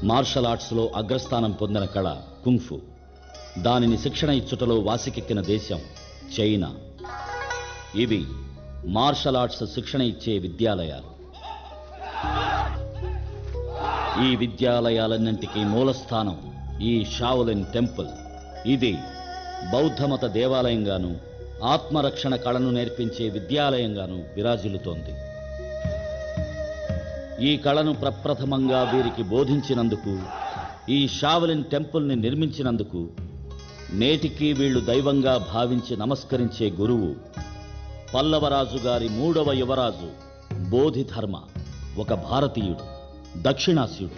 Martial ఆర్ట్స్లో అగ్రస్థానం పొందిన కళ kung fu దానిని శిక్షణ ఇచ్చుటలో వాసికెక్కిన దేశం చైనా ఇవి మార్షల్ ఆర్ట్స్ శిక్షణ ఇచ్చే విద్యాలయాలు ఈ విద్యాలయాలన్నింటికీ మూలస్థానం ఈ షావులిన్ టెంపుల్ ఇది బౌద్ధమత దేవాలయంగాను ఆత్మరక్షణ కళను నేర్పించే విద్యాలయంగాను విరాజిల్లుతోంది ఈ కళను ప్రప్రథమంగా వీరికి బోధించినందుకు ఈ షావలిన్ టెంపుల్ని నిర్మించినందుకు నేటికి వీళ్ళు దైవంగా భావించి నమస్కరించే గురువు పల్లవరాజు గారి మూడవ యువరాజు బోధిధర్మ ఒక భారతీయుడు దక్షిణాస్యుడు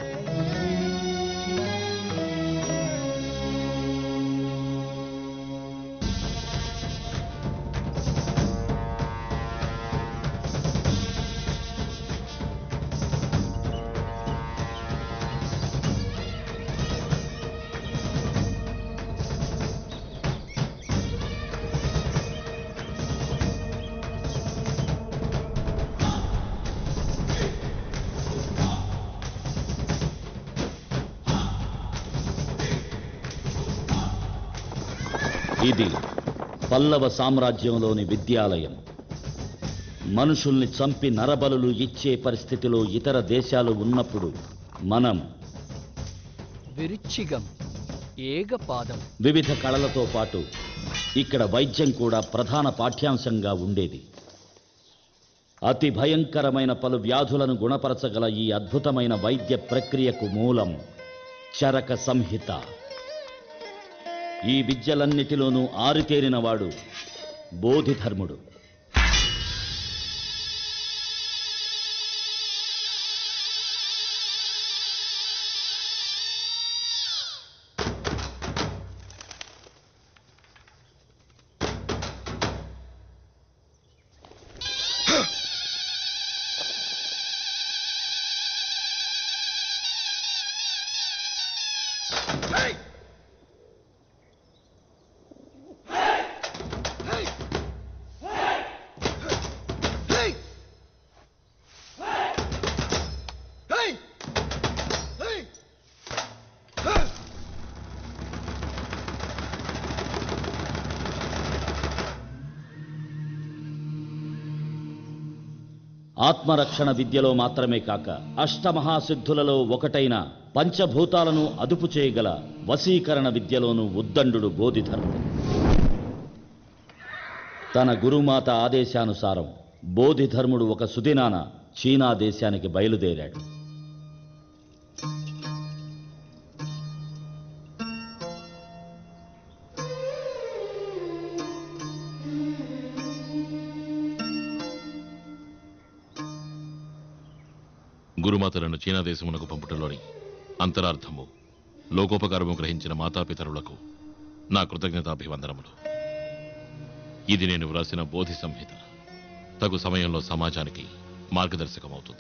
ఇది పల్లవ సామ్రాజ్యంలోని విద్యాలయం మనుషుల్ని చంపి నరబలులు ఇచ్చే పరిస్థితిలో ఇతర దేశాలు ఉన్నప్పుడు మనం విరుచిగం ఏగపాదం వివిధ కళలతో పాటు ఇక్కడ వైద్యం కూడా ప్రధాన పాఠ్యాంశంగా ఉండేది అతి భయంకరమైన పలు వ్యాధులను గుణపరచగల ఈ అద్భుతమైన వైద్య ప్రక్రియకు మూలం చరక సంహిత ఈ విద్యలన్నిటిలోనూ ఆరితేరినవాడు బోధిధర్ముడు ఆత్మరక్షణ విద్యలో మాత్రమే కాక అష్టమహాసిద్ధులలో ఒకటైన పంచభూతాలను అదుపు చేయగల వశీకరణ విద్యలోనూ ఉద్దండు బోధిధర్ముడు తన గురుమాత ఆదేశానుసారం బోధిధర్ముడు ఒక సుదినాన చీనా దేశానికి బయలుదేరాడు గురుమాతలను చీనా దేశమునకు పంపుటలోని అంతరార్థము లోకోపకారము గ్రహించిన మాతాపితరులకు నా కృతజ్ఞతాభివందనములు ఇది నేను వ్రాసిన బోధి సంహిత తగు సమయంలో సమాజానికి మార్గదర్శకమవుతుంది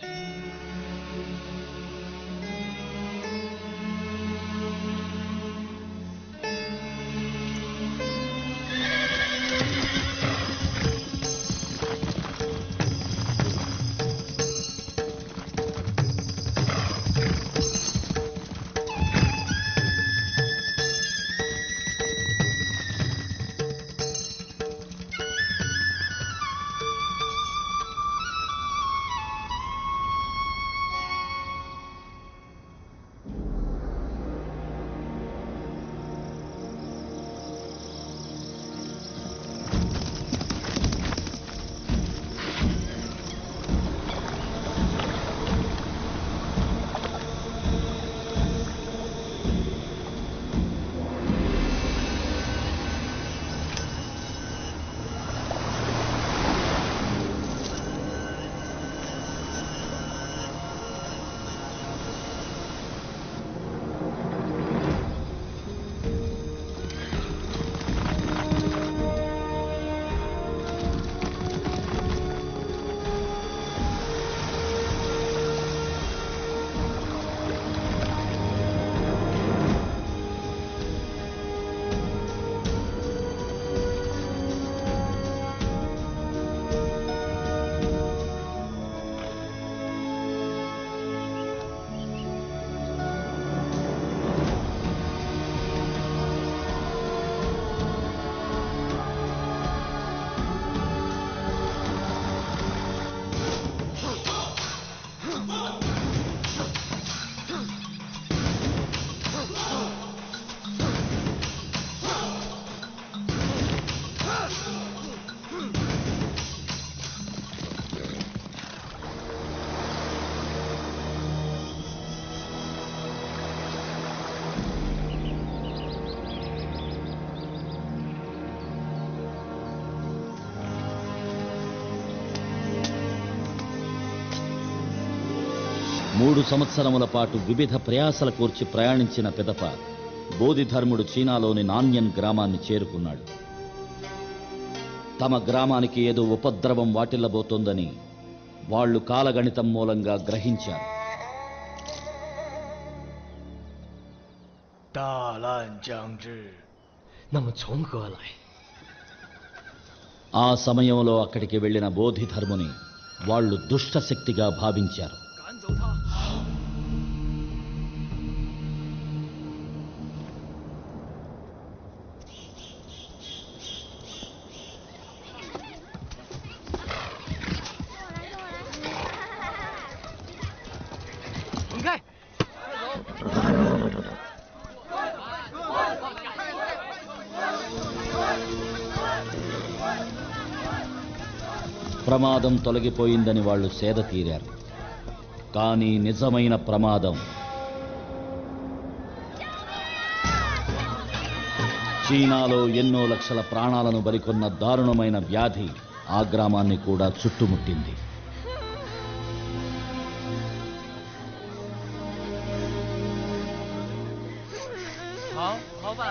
మూడు సంవత్సరముల పాటు వివిధ ప్రయాసల కూర్చి ప్రయాణించిన పిదప బోధిధర్ముడు చీనాలోని నాన్యన్ గ్రామాన్ని చేరుకున్నాడు తమ గ్రామానికి ఏదో ఉపద్రవం వాటిల్లబోతోందని వాళ్ళు కాలగణితం మూలంగా గ్రహించారు 大难将至。那么从何来？ ఆ సమయంలో అక్కడికి వెళ్ళిన బోధిధర్ముని వాళ్ళు దుష్ట శక్తిగా భావించారు 赶走他！ 滚开！ ప్రమాదం తొలగిపోయిందని వాళ్ళు సేద తీరారు కానీ నిజమైన ప్రమాదం చీనాలో ఎన్నో లక్షల ప్రాణాలను బలికొన్న దారుణమైన వ్యాధి ఆ గ్రామాన్ని కూడా చుట్టుముట్టింది 好，好吧。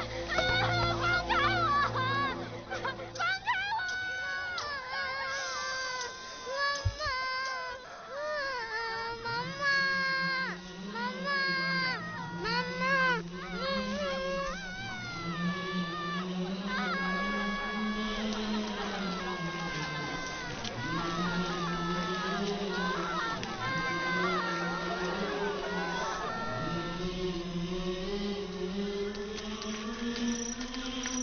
妈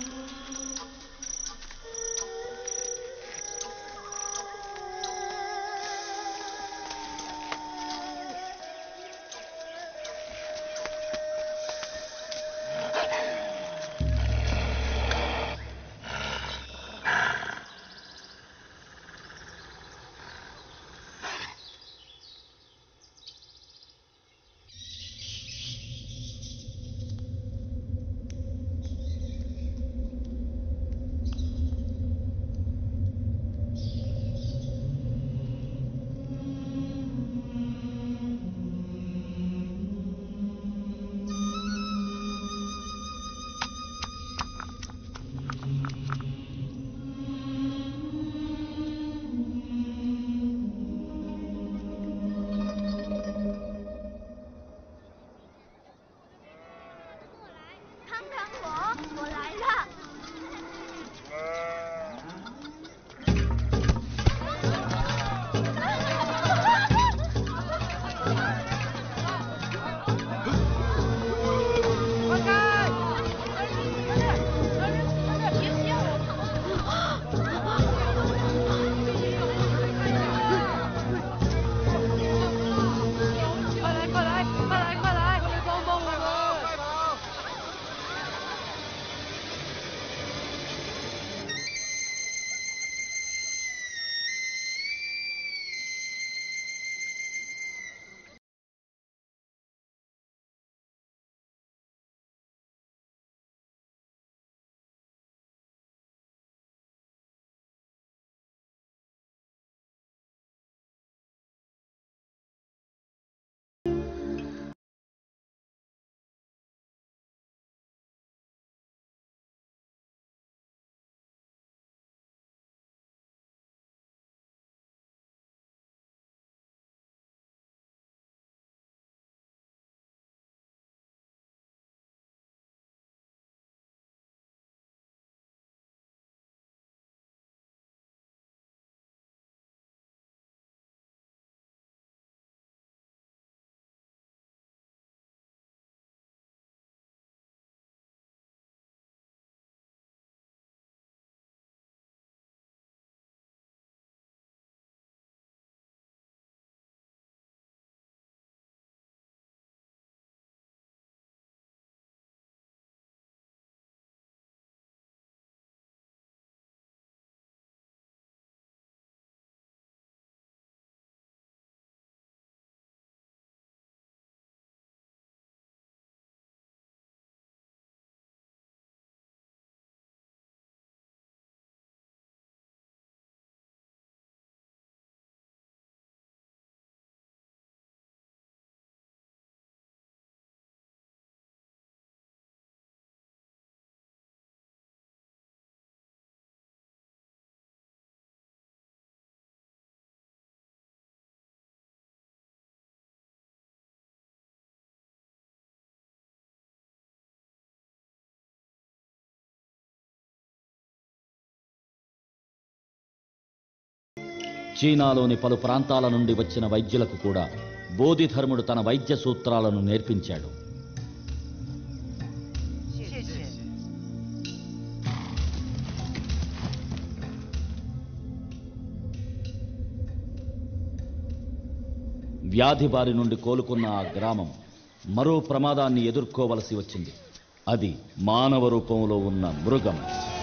చీనాలోని పలు ప్రాంతాల నుండి వచ్చిన వైద్యులకు కూడా బోధిధర్ముడు తన వైద్య సూత్రాలను నేర్పించాడు 谢谢。 వ్యాధి బారి నుండి కోలుకున్న ఆ గ్రామం మరో ప్రమాదాన్ని ఎదుర్కోవలసి వచ్చింది అది మానవ రూపంలో ఉన్న మృగం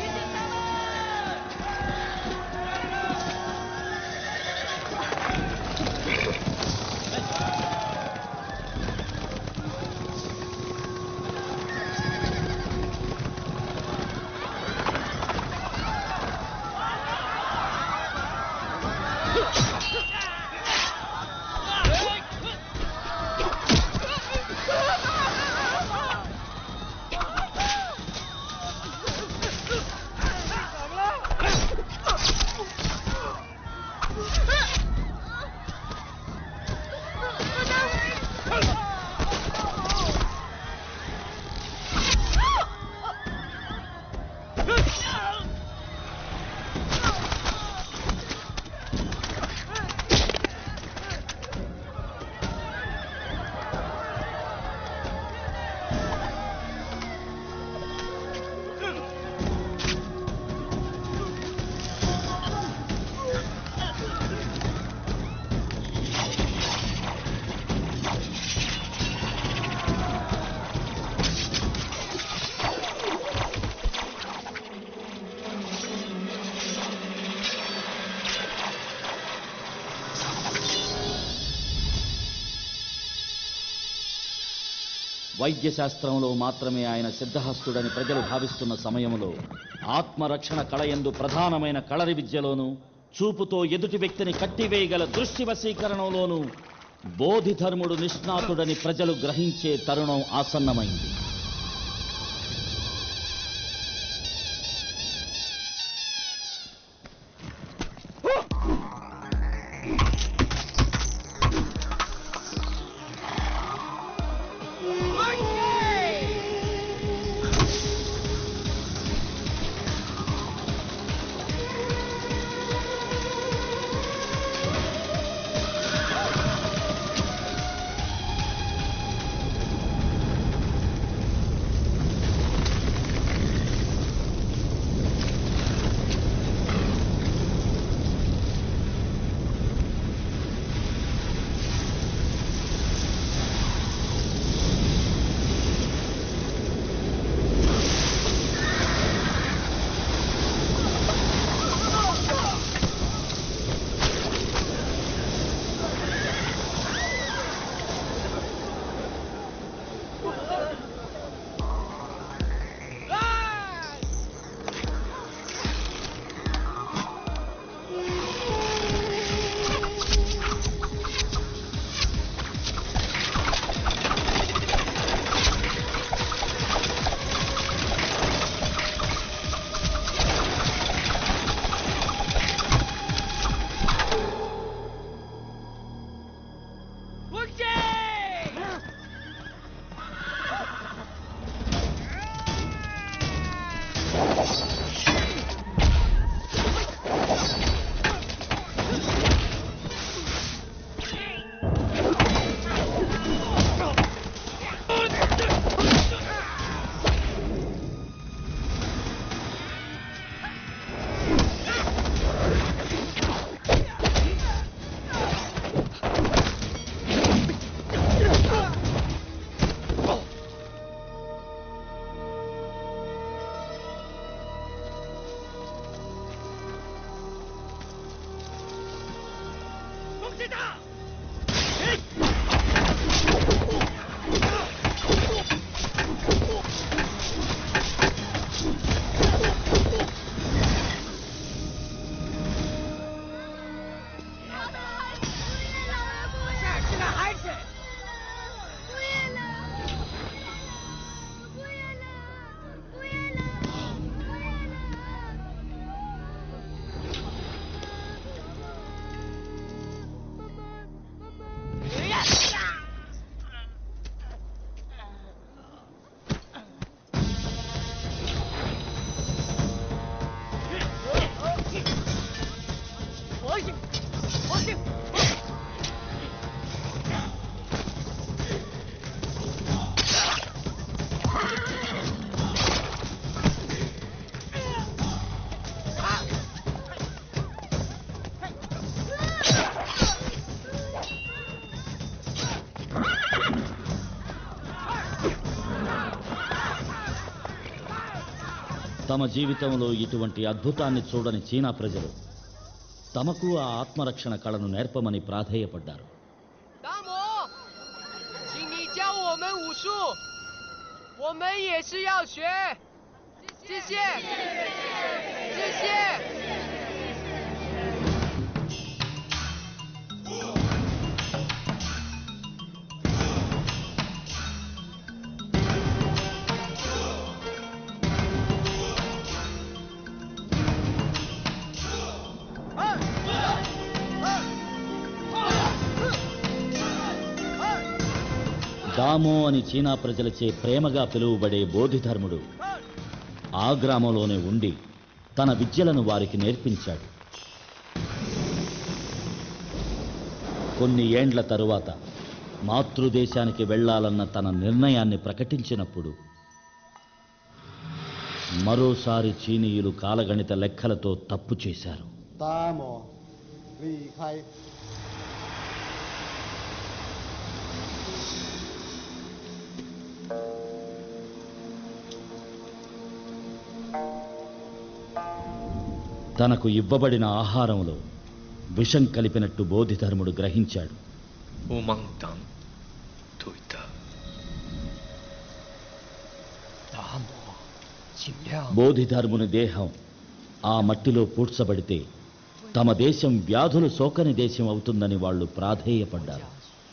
వైద్య శాస్త్రంలో మాత్రమే ఆయన సిద్ధహస్తుడని ప్రజలు భావిస్తున్న సమయంలో ఆత్మరక్షణ కళయందు ప్రధానమైన కళరి విద్యలోనూ చూపుతో ఎదుటి వ్యక్తిని కట్టివేయగల దృష్టి వశీకరణలోనూ బోధిధర్ముడు నిష్ణాతుడని ప్రజలు గ్రహించే తరుణం ఆసన్నమైంది తమ జీవితంలో ఇటువంటి అద్భుతాన్ని చూడని చీనా ప్రజలు తమకు ఆ ఆత్మరక్షణ కళను నేర్పమని ప్రాధేయపడ్డారు 大魔，请你教我们武术，我们也是要学。谢谢，谢谢。 దామో అని చీనా ప్రజలచే ప్రేమగా పిలువబడే బోధిధర్ముడు ఆ గ్రామంలోనే ఉండి తన విద్యలను వారికి నేర్పించాడు కొన్ని ఏండ్ల తరువాత మాతృదేశానికి వెళ్ళాలన్న తన నిర్ణయాన్ని ప్రకటించినప్పుడు మరోసారి చీనీయులు కాలగణిత లెక్కలతో తప్పు చేశారు 达摩离开。 తనకు ఇవ్వబడిన ఆహారంలో విషం కలిపినట్టు బోధిధర్ముడు గ్రహించాడు 乌蒙当，对的。达摩，尽量。 బోధిధర్ముని దేహం ఆ మట్టిలో పూడ్చబడితే తమ దేశం వ్యాధులు సోకని దేశం అవుతుందని వాళ్ళు ప్రాధేయపడ్డారు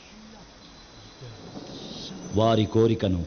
వారి కోరికను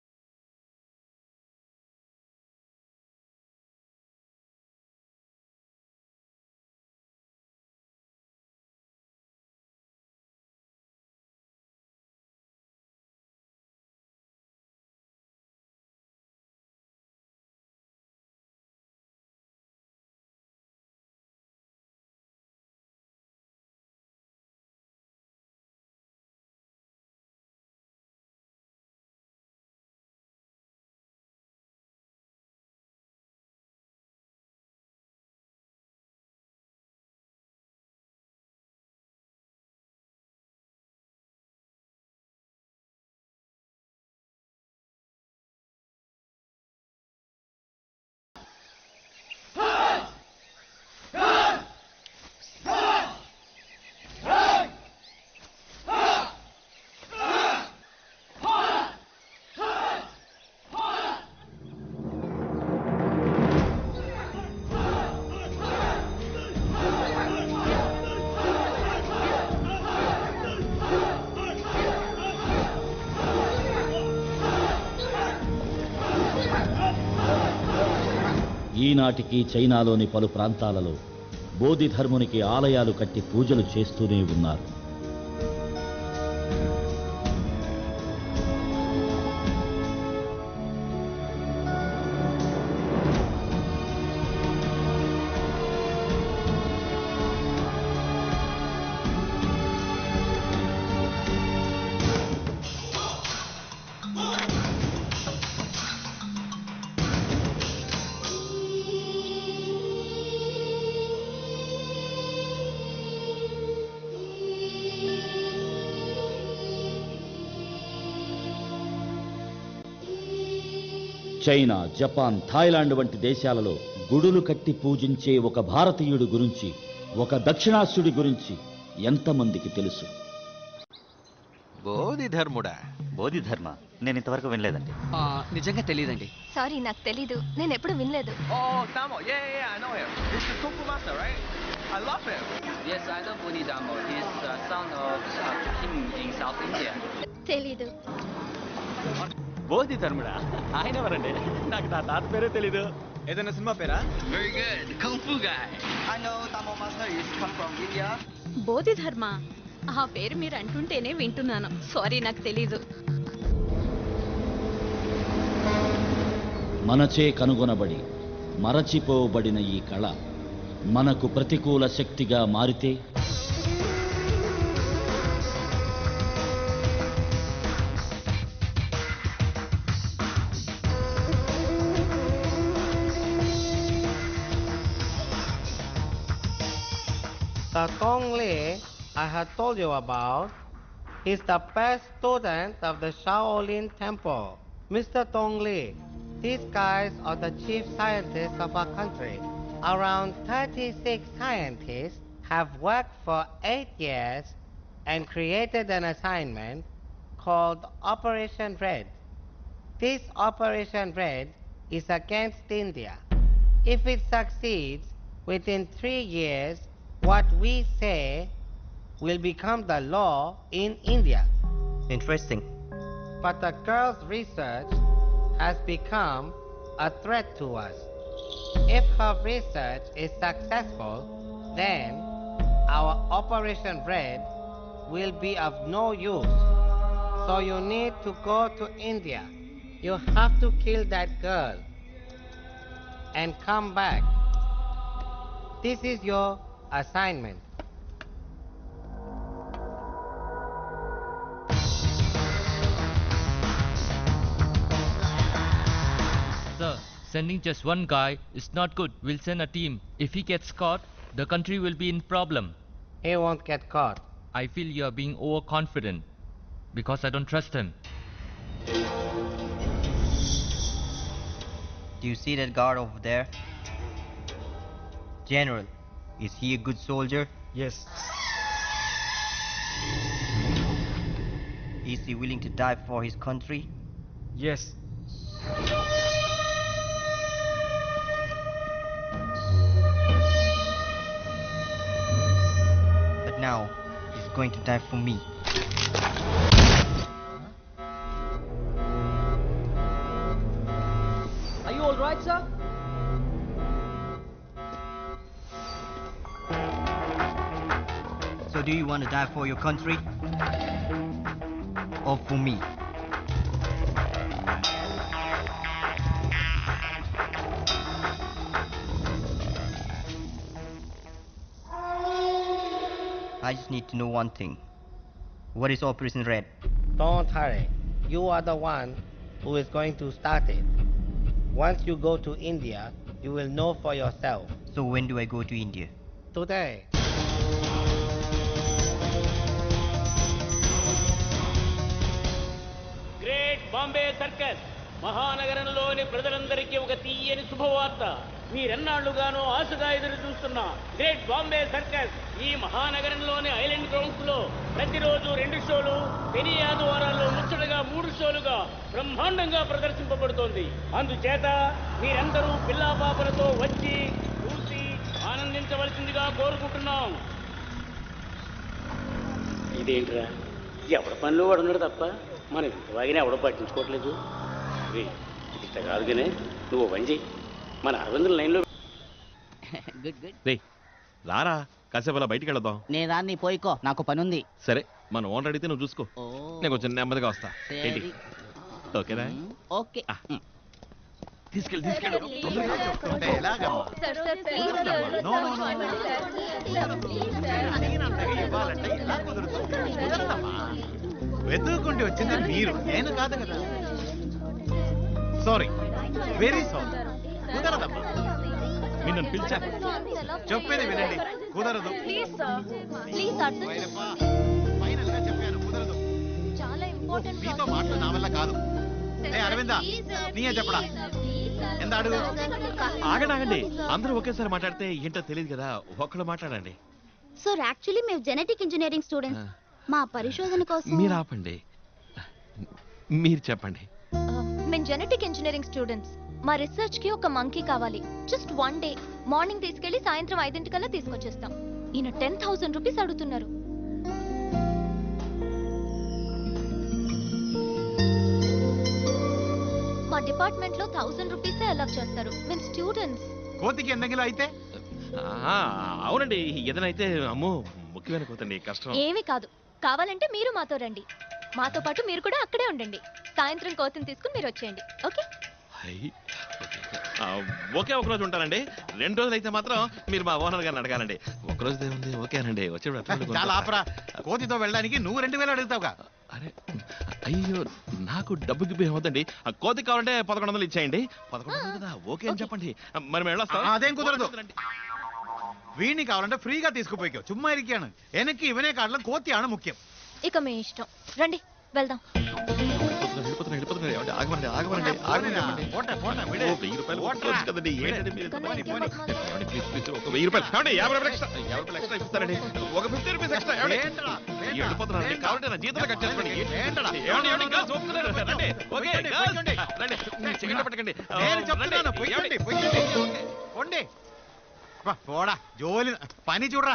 ఈనాటికి చైనాలోని పలు ప్రాంతాలలో బోధిధర్మునికి ఆలయాలు కట్టి పూజలు చేస్తూనే ఉన్నారు చైనా జపాన్ థాయిలాండ్ వంటి దేశాలలో గుడులు కట్టి పూజించే ఒక భారతీయుడి గురించి ఒక దక్షిణాస్యుడి గురించి ఎంతమందికి తెలుసు బోధిధర్ముడా బోధిధర్మ నేను ఇంతవరకు వినలేదండి ఆ, నిజంగా తెలియదండి సారీ నాకు తెలీదు నేను ఎప్పుడు వినలేదు Oh, Damo, yeah, yeah, yeah, I know him. He's the Kung Fu master, right? I love him. Yes, I know Bodhi Dharma. He is the son of uh, Kim in South India. తెలీదు బోధిధర్ముడా ఆయన ఎవరండి నాకు నా తాత పేరే తెలీదు ఏదైనా cinema పేరా Very good. Kung Fu guy. I know Tamo master is come from India. Bodhidharma ఆ పేరు మీరు అంటుంటేనే వింటున్నాను సారీ నాకు తెలీదు మనచే కనుగొనబడి మరచిపోబడిన ఈ కళ మనకు ప్రతికూల శక్తిగా మారితే The Gong Li I have told you about is the best student of the Shaolin Temple. Mr. Dong Li, These guys are the chief scientists of our country. Around 36 scientists have worked for eight years and created an assignment called Operation Red. This Operation Red is against India. If it succeeds, within three years, what we say will become the law in India. Interesting. But the girl's research has become a threat to us. If her research is successful, then our Operation Red will be of no use. So you need to go to India. You have to kill that girl and come back. This is your assignment. Sir, sending just one guy is not good. We'll send a team. If he gets caught, the country will be in problem. He won't get caught. I feel you are being overconfident because I don't trust him. Do you see that guard over there? General, is he a good soldier? Yes. Is he willing to die for his country? Yes. But now, he's going to die for me. Are you all right, sir? So do you want to die for your country? Or for me? I just need to know one thing. What is Operation Red? Don't hurry. You are the one who is going to start it. Once you go to India, you will know for yourself. So when do I go to India? Today. Great Bombay Circus మహానగరంలోని ప్రజలందరికీ ఒక తీయని శుభవార్త మీరెన్నాళ్లుగానో ఆశగా ఎదురు చూస్తున్న great Bombay circus ఈ మహానగరంలోని island grounds లో ప్రతిరోజు రెండు షోలు శని ఆదివారాల్లో ముచ్చటగా మూడు షోలుగా బ్రహ్మాండంగా ప్రదర్శింపబడుతోంది అందుచేత మీరందరూ పిల్లా పాపలతో వచ్చి చూసి ఆనందించవలసిందిగా కోరుకుంటున్నాం ఇదేంట్రా ఎవడ పనిలో వాడు ఉన్నాడు తప్ప మనం ఇంత వాగినా ఎవడో పట్టించుకోవట్లేదు రే ఇష్ట కాదు కానీ నువ్వు ఓ పని చెయ్యి మన అరవిందుల లైన్లో గుడ్ గుడ్ రే రారా కాసేపు అలా బయటికి వెళదాం నే దాన్ని పోయికో నాకు పనుంది సరే మన ఓనర్ అడిగితే నువ్వు చూసుకో ఓ నేను కొంచెం నెమ్మదిగా వస్తా ఏంటి సరే. ఓకేనా ఓకే తీసుకెళ్ళి తీసుకెళ్ళి sir sir please sir No, no, no, no. ఇవ్వాలంటే ఎలా కుదురుతుంది కుదరదమ్మా వెతుక్కుంటూ వచ్చింది మీరు నేను కాదు కదా సారీ వెరీ సారీ కుదరదమ్మా మీరు నన్ను పిలిచారు చెప్పేది వినండి కుదరదు ప్లీజ్ సార్ ప్లీజ్ అర్థం వైరప్ప, చేసుకోండి ఫైనల్ గా చెప్పాను కుదరదు చాలా ఇంపార్టెంట్ మీతో మాటలు నా వల్ల కాదు ఏ అరవిందా నీయే చెప్పడా ఎంత అడుగు ఆగండి ఆగండి అందరూ ఒకేసారి మాట్లాడితే ఏంటో తెలియదు కదా ఒక్కళ్ళు మాట్లాడండి సార్ యాక్చువల్లీ మేము జెనెటిక్ ఇంజనీరింగ్ స్టూడెంట్స్ మా పరిశోధన కోసం మీరు ఆపండి మీరు చెప్పండి మేము జెనెటిక్ ఇంజనీరింగ్ స్టూడెంట్స్ మా రీసెర్చ్ కి ఒక మంకీ కావాలి జస్ట్ వన్ డే మార్నింగ్ తీసుకెళ్లి సాయంత్రం ఐదింటికల్లా తీసుకొచ్చేస్తాం ఈయన టెన్ థౌసండ్ రూపీస్ అడుగుతున్నారు మా డిపార్ట్మెంట్ లో థౌసండ్ రూపీసే అలౌ చేస్తారు మేము స్టూడెంట్స్ కోతికి ఎందగిలో అయితే ఆ, అవునండి ఏదైనా అయితే అమ్మో ముఖ్యమైన కోతండి కష్టం ఏమీ కాదు కావాలంటే మీరు మాతో రండి మాతో పాటు మీరు కూడా అక్కడే ఉండండి సాయంత్రం కోతిని తీసుకుని మీరు వచ్చేయండి ఓకే హై. ఆ, ఒకే ఒక రోజు ఉంటానండి రెండు రోజులు అయితే మాత్రం మీరు మా ఓనర్ గారిని అడగాలండి ఒక రోజు ఏముంది ఓకేనండి వచ్చేప్పుడు అట్లా ఉండి చాలా కొనుక్కొస్తా. ఆపరా కోతితో వెళ్ళడానికి నువ్వు రెండు వేలు అడుగుతావుగా అరే అయ్యో నాకు డబ్బు గిబ్బు ఏమవుతండి ఆ కోతి కావాలంటే పదకొండు వందలు ఇచ్చేయండి పదకొండు వందలు కదా ఓకే అని చెప్పండి మరి మేము వెళ్ళొస్తాం ఆ, అదేం కుదరదు. వీడిని కావాలంటే ఫ్రీగా తీసుకుపోయికో చుమ్మా ఇరికాను వెనక్కి ఇవనే కాడలో కోతి ఆడ ముఖ్యం ఇక మీ ఇష్టం రండి వెళ్దాం వెళ్ళిపోతున్నా వెళ్ళిపోతున్నా వెళ్ళిపోతున్నారు ఏమండి ఆగమండి ఆగమండి ఆగమండి పోటా, పోటా, విడే. ఓ, వెయ్యి రూపాయలు పోటా. కొట్టుకోవచ్చు కదండి ఏంటండి మీరు కన్నా పోనీ, ఇంకేం పోనీ. బతిమాలుతావు? ఏమండి, ప్లీజ్ ప్లీజ్ ఒక వెయ్యి రూపాయలు ఏమండి యాభై రూపాయలు ఎక్స్ట్రా యాభై రూపాయలు ఎక్స్ట్రా ఇస్తారండి ఒక ఫిఫ్టీ రూపీస్ ఎక్స్ట్రా ఏమండి ఏంట్రా? వెళ్ళిపోతున్నాను ఏంట్రా? కావాలంటే నా జీతంలో కట్ చేసుకోండి ఏంట్రా? ఏమండి ఏమండి గర్ల్స్ ఒప్పుకున్నారు రండి ఓకే పొయ్యండి, గర్ల్స్ పొయ్యండి. రండి చికెన్ పట్టకండి నేను చెప్తున్నాను రండి. పొయ్యండి ఏమండి? పొయ్యండి పొండి బా, పోడా జోలి పని చూడరా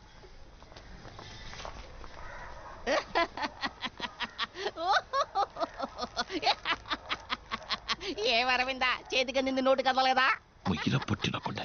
ఏం అరవిందా చేతికి నింది నోటు కదలలేదా ముయ్యిలో పుట్టిన కొండ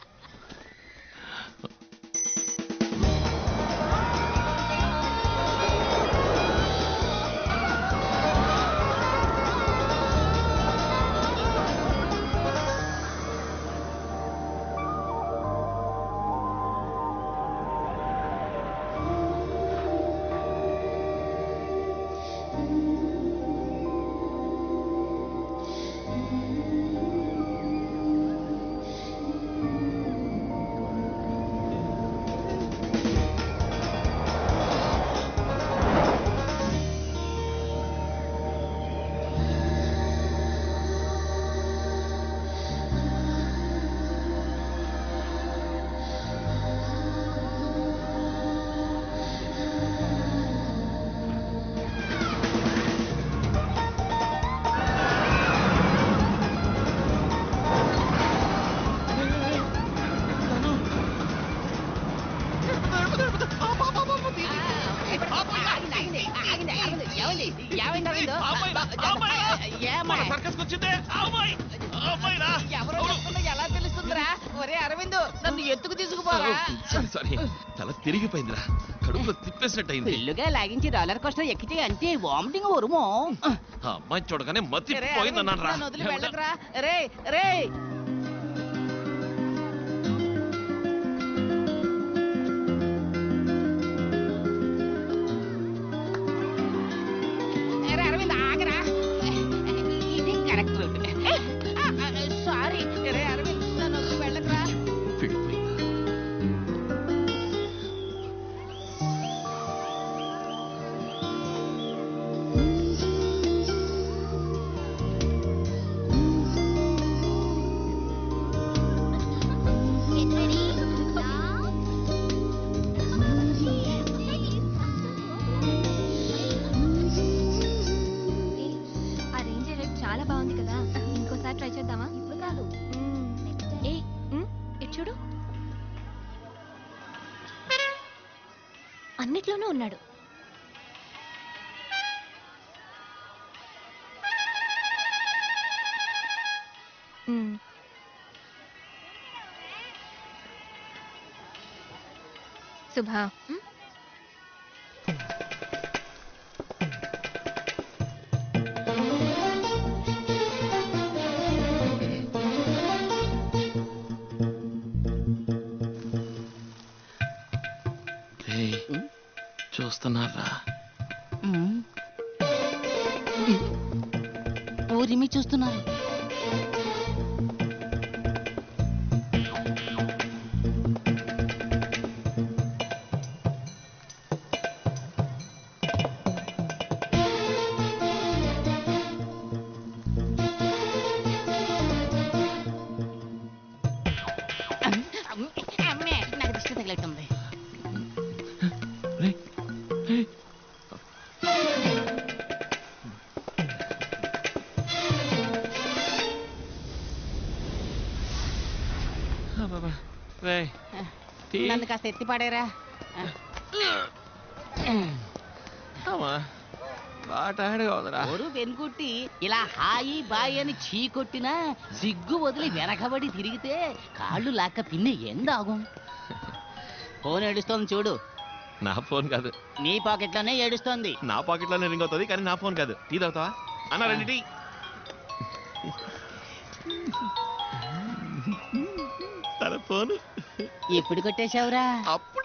సర్కస్ వచ్చిందే అమ్మాయి అమ్మాయిరా ఎవరో చెప్తున్నా ఎలా తెలుస్తుందిరా ఒరే అరవింద్ నన్ను ఎత్తుకు తీసుకుపోరా సారీ సారీ తల తిరిగిపోయిందిరా కడుపులో తిప్పేసినట్టు అయింది పెళ్ళుగా లాగించి రోలర్ కోస్టర్ ఎక్కితే అంతే వామిటింగ్ వరుమో ఆ అమ్మాయి చూడగానే మతి రే, పోయిందన్నాను నన్ను వదిలి వెళ్ళకురా రే రే రే, అరవింద్ ఆగరా ఇది కరెక్ట్ రూట్ సారీ రే అరవింద్ నన్ను వదిలి వెళ్ళకురా ఆ రేంజర్ రేట్ చాలా బాగుంది కదా ఇంకోసారి ట్రై చేద్దామా ఇప్పుడు కాదు ఏ ఉమ్, ఇటు చూడు అన్నిట్లోనూ ఉన్నాడు ఉమ్. శుభ ఉమ్, ఏయ్, చూస్తున్నారా ఊరిమి చూస్తున్నారు అమ్మే నాకు దిష్టి తగిలట్టుంది రేయ్, తీ. నన్ను కాస్త ఎత్తి పాడేరా అమ్మా బాగా టైర్డ్గా ఉందిరా ఒరు వెనుకుట్టి ఇలా హాయి బాయి అని చీ కొట్టినా సిగ్గు వదిలి వెనకబడి తిరిగితే కాళ్ళు లాక్క పిన్ని ఎందాகும் ఫోన్ ఏడుస్తోంది చూడు నా ఫోన్ కాదు నీ పాకెట్లోనే ఏడుస్తోంది నా పాకెట్లోనే రింగ్ అవుతుంది కానీ నా ఫోన్ కాదు టీ తాగుతావా అన్న రండి టీ తన ఫోన్ ఎప్పుడు కొట్టేశావురా అప్పుడు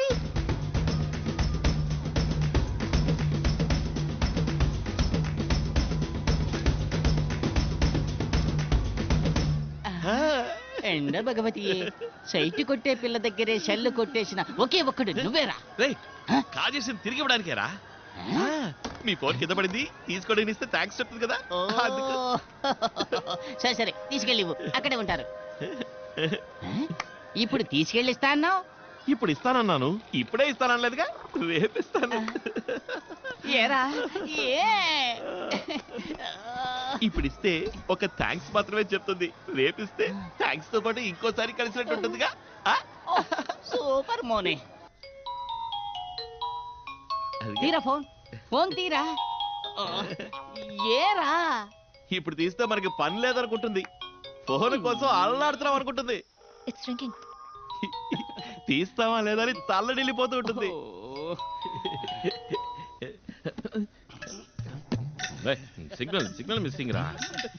ఎండ భగవతి సైట్ కొట్టే పిల్ల దగ్గరే షెల్లు కొట్టేసిన ఒకే ఒక్కడు నువ్వేరా రేయ్ కాజేసింది తిరిగి ఇవ్వడానికేరా మీ ఫోన్ కింద పడింది తీసుకోవడానికి ఇస్తే థ్యాంక్స్ చెప్తుంది కదా అందుకు. సరే సరే తీసుకెళ్ళివు అక్కడే ఉంటారు ఆ? ఇప్పుడు తీసుకెళ్ళి ఇస్తా అన్నావు ఇప్పుడు ఇస్తానన్నాను ఇప్పుడే ఇస్తానలేదుగా రేపు ఇస్తాను ఏరా ఏ ఇప్పుడు ఇస్తే ఒక థ్యాంక్స్ మాత్రమే చెప్తుంది రేపు ఇస్తే థ్యాంక్స్ తో పాటు ఇంకోసారి కలిసినట్టు ఉంటుందిగా ఆ? సూపర్ మోనే అదిగా. తీరా ఫోన్ ఫోన్ తీరా ఆ, ఏరా ఇప్పుడు తీస్తే మనకి పని లేదనుకుంటుంది ఫోన్ కోసం అల్లాడుతున్నాం అనుకుంటుంది ఇట్స్ డ్రింకింగ్ తీస్తావా లేదని తల్లడిల్లిపోతూ ఉంటుంది సిగ్నల్ సిగ్నల్ మిస్సింగ్ రా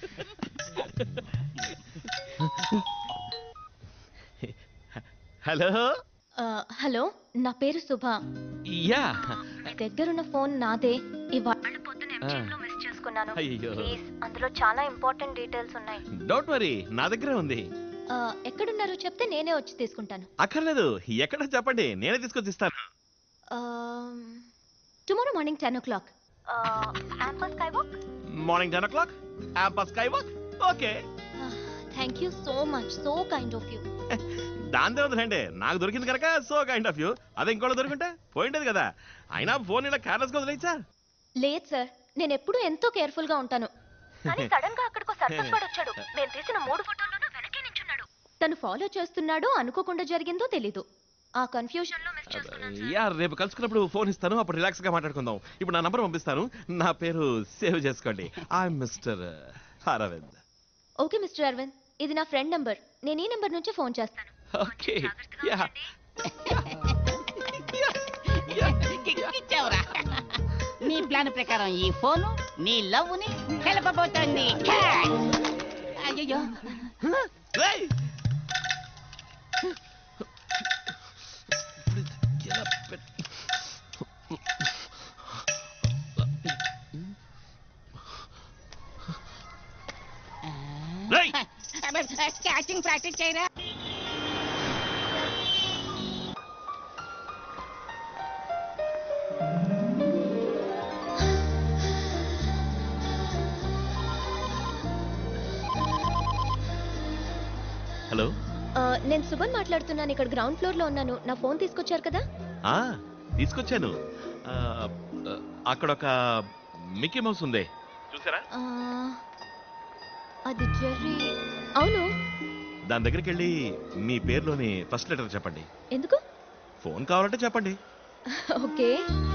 హలో హలో నా పేరు సుభ యా దగ్గరున్న ఫోన్ నాదే ఇవాళ మిస్ చేసుకున్నాను అయ్యో ప్లీజ్ అందులో చాలా ఇంపార్టెంట్ డీటెయిల్స్ ఉన్నాయి డోంట్ వరీ నా దగ్గరే ఉంది ఆ, ఎక్కడున్నారో చెప్తే నేనే వచ్చి తీసుకుంటాను అక్కర్లేదు ఎక్కడ చెప్పండి నేనే తీసుకొచ్చి ఇస్తాను tomorrow morning ten o'clock sky walk morning ten o'clock యాపస్ sky walk okay thank you so much so kind of you దాందే ఉందండి నాకు దొరికింది కనుక సో కైండ్ ఆఫ్ యూ అదే ఇంకోటి దొరికింటే పోయింటది కదా అయినా ఫోన్ ఇలా కేర్లెస్ గా వదిలేచ్చా లేదు సార్ నేను ఎప్పుడూ ఎంతో కేర్ఫుల్ గా ఉంటాను కానీ సడన్ గా అక్కడికో సర్కస్ వాడు వచ్చాడు నేను తీసిన మూడు ఫోటోల్లోనూ వెనకే నించున్నాడు తను ఫాలో చేస్తున్నాడో అనుకోకుండా జరిగిందో తెలీదు ఆ కన్ఫ్యూజన్ లో మిస్ చేసుకున్నాను యా రేపు కలుసుకున్నప్పుడు ఫోన్ ఇస్తాను అప్పుడు రిలాక్స్ గా మాట్లాడుకుందాం ఇప్పుడు నా నంబర్ పంపిస్తాను నా పేరు సేవ్ చేసుకోండి I mister Arvind okay mister Arvind ఇది నా ఫ్రెండ్ నంబర్ నేను ఈ నంబర్ నుంచి ఫోన్ చేస్తాను ఓకే యా ఇచ్చావురా నీ ప్లాన్ ప్రకారం ఈ ఫోను నీ లవ్ ని కలపబోతోంది అయ్యో క్యాచింగ్ ప్రాక్టీస్ చేయరా హలో ఆ, నేను సుభన్ మాట్లాడుతున్నాను ఇక్కడ గ్రౌండ్ ఫ్లోర్ లో ఉన్నాను నా ఫోన్ తీసుకొచ్చారు కదా ఆ తీసుకొచ్చాను ఆ, ఆ, అక్కడ ఒక మిక్కీ మౌస్ ఉంది చూసారా ఆ, అది జెర్రీ అవును దాని దగ్గరికి వెళ్ళి మీ పేరులోని ఫస్ట్ లెటర్ చెప్పండి ఎందుకు ఫోన్ కావాలంటే చెప్పండి ఓకే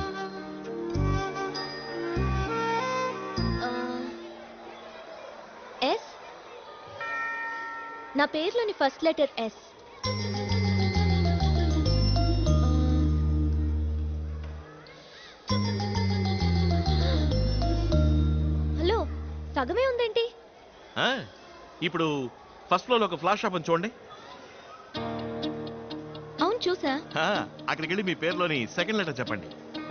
ఆ, ఎస్ నా పేరులోని ఫస్ట్ లెటర్ ఎస్ హలో సగమే ఉందేంటి ఆ, ఇప్పుడు ఫస్ట్ ఫ్లోర్ ఒక ఫ్లాష్ షాప్ ఉంది చూడండి అవును చూసా ఆ, అక్కడికి వెళ్ళి మీ పేరులోని సెకండ్ లెటర్ చెప్పండి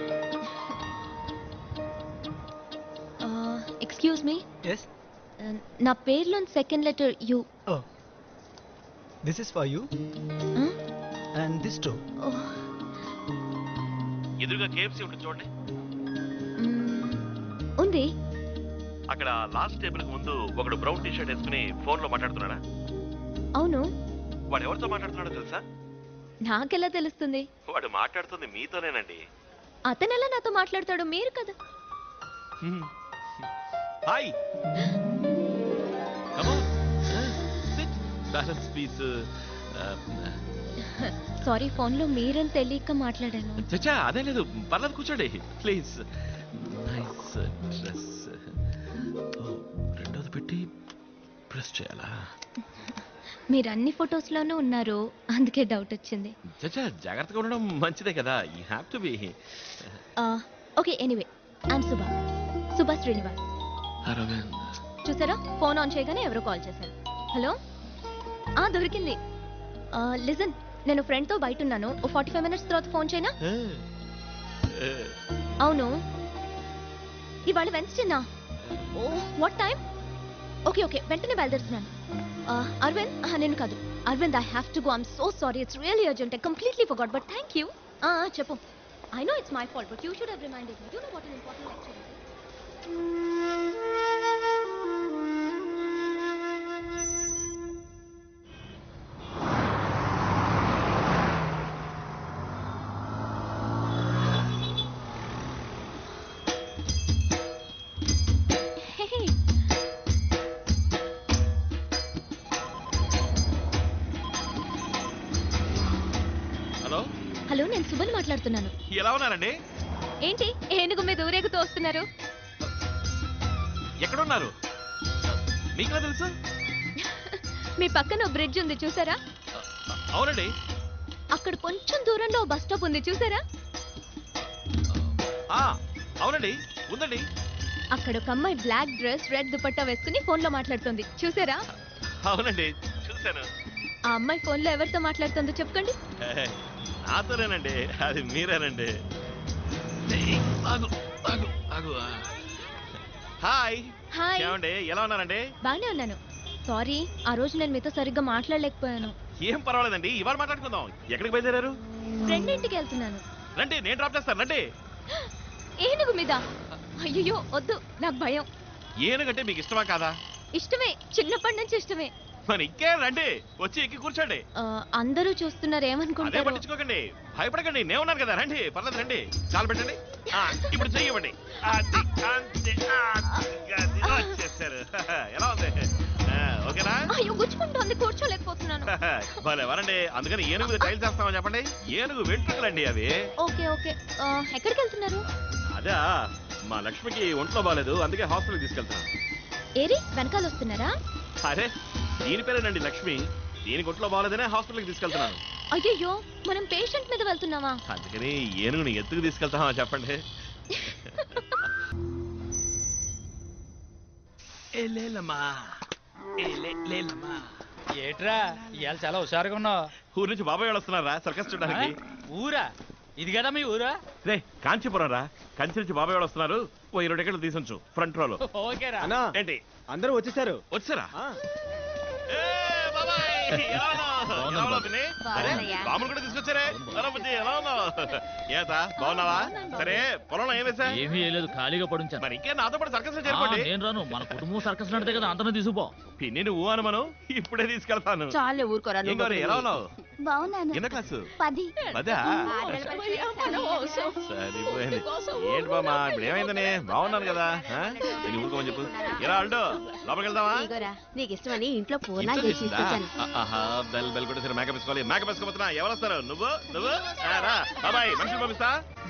ఎక్స్క్యూజ్ మీ Yes. నా పేరులోని second letter U Oh. This is for you. And this too. ఎదురుగా కేఎఫ్సీ ఉంటుంది చూడండి ఉంది అక్కడ లాస్ట్ టేబుల్ కి ముందు ఒకడు బ్రౌన్ టీ షర్ట్ వేసుకుని ఫోన్ లో మాట్లాడుతున్నాడా అవును వాడు ఎవరితో మాట్లాడుతున్నాడో తెలుసా నాకెలా తెలుస్తుంది వాడు మాట్లాడుతుంది మీతోనేనండి అతనెలా నాతో మాట్లాడతాడు మీరు కదా హాయ్ బ్యాలెన్స్ పీస్ సారీ ఫోన్లో మీరని తెలియక మాట్లాడాను చచ్చా అదే లేదు పర్లేదు కూర్చోండి ప్లీజ్ నైస్ డ్రెస్ రెండోది పెట్టి ప్రెస్ చేయాలా మీరు అన్ని ఫొటోస్లోనూ ఉన్నారు అందుకే డౌట్ వచ్చింది చచ్చా జాగ్రత్తగా ఉండడం మంచిదే కదా you have to be okay anyway I'm Subha Subha Srinivas Arvind చూసారా ఫోన్ ఆన్ చేయగానే ఎవరో కాల్ చేశారు హలో ఆ దొరికింది లిజన్ నేను ఫ్రెండ్తో బయట ఉన్నాను ఓ ఫార్టీ ఫైవ్ మినిట్స్ తర్వాత ఫోన్ చేయనా అవును ఇవాళ వెన్స్డేనా oh what time okay okay వెంటనే బయలుదేరుతున్నాను ఆ, అరవింద్ ఆ, నేను కాదు Arvind I have to go I'm so sorry it's really urgent I completely forgot but thank you చెప్పు I know it's my fault but you should have reminded me you know what in important lecture hey, hello hello నేను సుమన్ మాట్లాడుతున్నాను ఎలా ఉన్నారండి ఏంటి ఏనుగు మీద ఊరేగుతూ వస్తున్నారు ఎక్కడున్నారు మీకెలా తెలుసు మీ పక్కన ఓ బ్రిడ్జ్ ఉంది చూసారా అవునండి అక్కడ కొంచెం దూరంలో ఓ బస్ స్టాప్ ఉంది చూసారా ఆ, అవునండి ఉందండి అక్కడ ఒక అమ్మాయి బ్లాక్ డ్రెస్ రెడ్ దుపట్టా వేసుకుని ఫోన్ లో మాట్లాడుతుంది చూసారా అవునండి చూశాను ఆ అమ్మాయి ఫోన్ లో ఎవరితో మాట్లాడుతుందో చెప్పండి హే, నాతోనేనండి అది మీరేనండి ఏయ్, ఆగు, ఆగు, ఆగు. హాయ్ హాయ్ ఏమండి ఎలా ఉన్నారండి బానే ఉన్నాను సారీ ఆ రోజు నేను మీతో సరిగ్గా మాట్లాడలేకపోయాను ఏం పర్వాలేదండి ఇవాళ మాట్లాడుకుందాం ఎక్కడికి బయలుదేరారు ఫ్రెండ్ ఇంటికి వెళ్తున్నాను రండి నేను డ్రాప్ చేస్తాను రండి ఏనుగు మీద అయ్యో వద్దు నాకు భయం ఏనుగంటే మీకు ఇష్టమా కాదా ఇష్టమే చిన్నప్పటి నుంచి ఇష్టమే మరి ఇంకే రండి వచ్చి ఎక్కి కూర్చోండి ఆ, అందరూ చూస్తున్నారు అదే ఏమనుకుంటారు పట్టించుకోకండి భయపడకండి నేను ఉన్నాను కదా రండి పర్లేదు రండి చాలు పెట్టండి ఆ, ఇప్పుడు చెయ్యవండి అది, అంతే, ఆ, అది, వచ్చేసారు ఎలా ఉంది ఆ, ఓకేనా అయ్యో గుచ్చుకుంటోంది కూర్చోలేకపోతున్నాను భలే వరండి అందుకని ఏనుగు మీద ట్రైల్ చేస్తామని చెప్పండి ఏనుగు వెంట్రుకలండి అవి ఓకే ఓకే ఆ, ఎక్కడికి వెళ్తున్నారు అదా మా లక్ష్మికి ఒంట్లో బాగాలేదు అందుకే హాస్పిటల్కి తీసుకెళ్తున్నాను ఏరి వెనకాల వస్తున్నారా అరే దీని పేరేనండి లక్ష్మి దీనికి ఒంట్లో బాగాలేదనే హాస్పిటల్కి తీసుకెళ్తున్నాను అయ్యయ్యో మనం పేషెంట్ మీద వెళ్తున్నావా అందుకని ఏనుగుని ఎత్తుకు తీసుకెళ్తామా చెప్పండి ఏట్రా ఇవాళ చాలా హుషారుగా ఉన్నావు ఊరు నుంచి బాబాయ్ వాళ్ళు వస్తున్నారా సర్కస్ చూడడానికి ఊరా ఇది కదా మీ ఊరా రే కాంచీపురం రా కంచి నుంచి బాబాయ్ వాళ్ళు వస్తున్నారు ఓ ఇరవై టికెట్లు తీసుంచు ఫ్రంట్ రోలో ఓకేరా అన్నా ఏంటి అందరూ వచ్చేసారు వచ్చారా ఎలా ఉన్నావు? ఎలా ఉన్నావు పిన్ని? అరే, బామ్మను కూడా తీసుకొచ్చారే ఎలా బుజ్జి, ఎలా ఉన్నావు ఏత బాగున్నావా సరే పొలంలో ఏం వేసా ఏమీ లేదు ఖాళీగా పడుంచాను మరి ఇంకే నాతో పాటు సర్కస్ ఆ, చేరుకోండి నేను రాను మన కుటుంబం సర్కస్ నడితే కదా అందరిని తీసుకుపో పిన్ని నువ్వు అనుమను ఇప్పుడే తీసుకెళ్తాను చాలే ఊరుకోరా ఏం గౌరీ, ఎలా ఉన్నావు బాగున్నాను ఎన్న క్లాసు పది పదా సరిపోయింది ఏంటి బామ్మా ఇప్పుడు ఏమైందని బాగున్నాను కదా ఆ? నేను ఊరుకోమని చెప్పు ఎలా అల్డో లోపలికి వెళ్దామా ఇగోరా నీకు ఇష్టమని ఇంట్లో పూర్ణ ఇంట్లో చేసి చేసిందా? తీసుకొచ్చాను ఆ- ఆహా బెల్ బెల్ కూడా సరే మేకప్ వేసుకోవాలి మేకప్ వేసుకోబోతున్నా ఎవరు వస్తారు నువ్వు నువ్వు ఆ, రా బాబాయ్ మనుషులు పంపిస్తా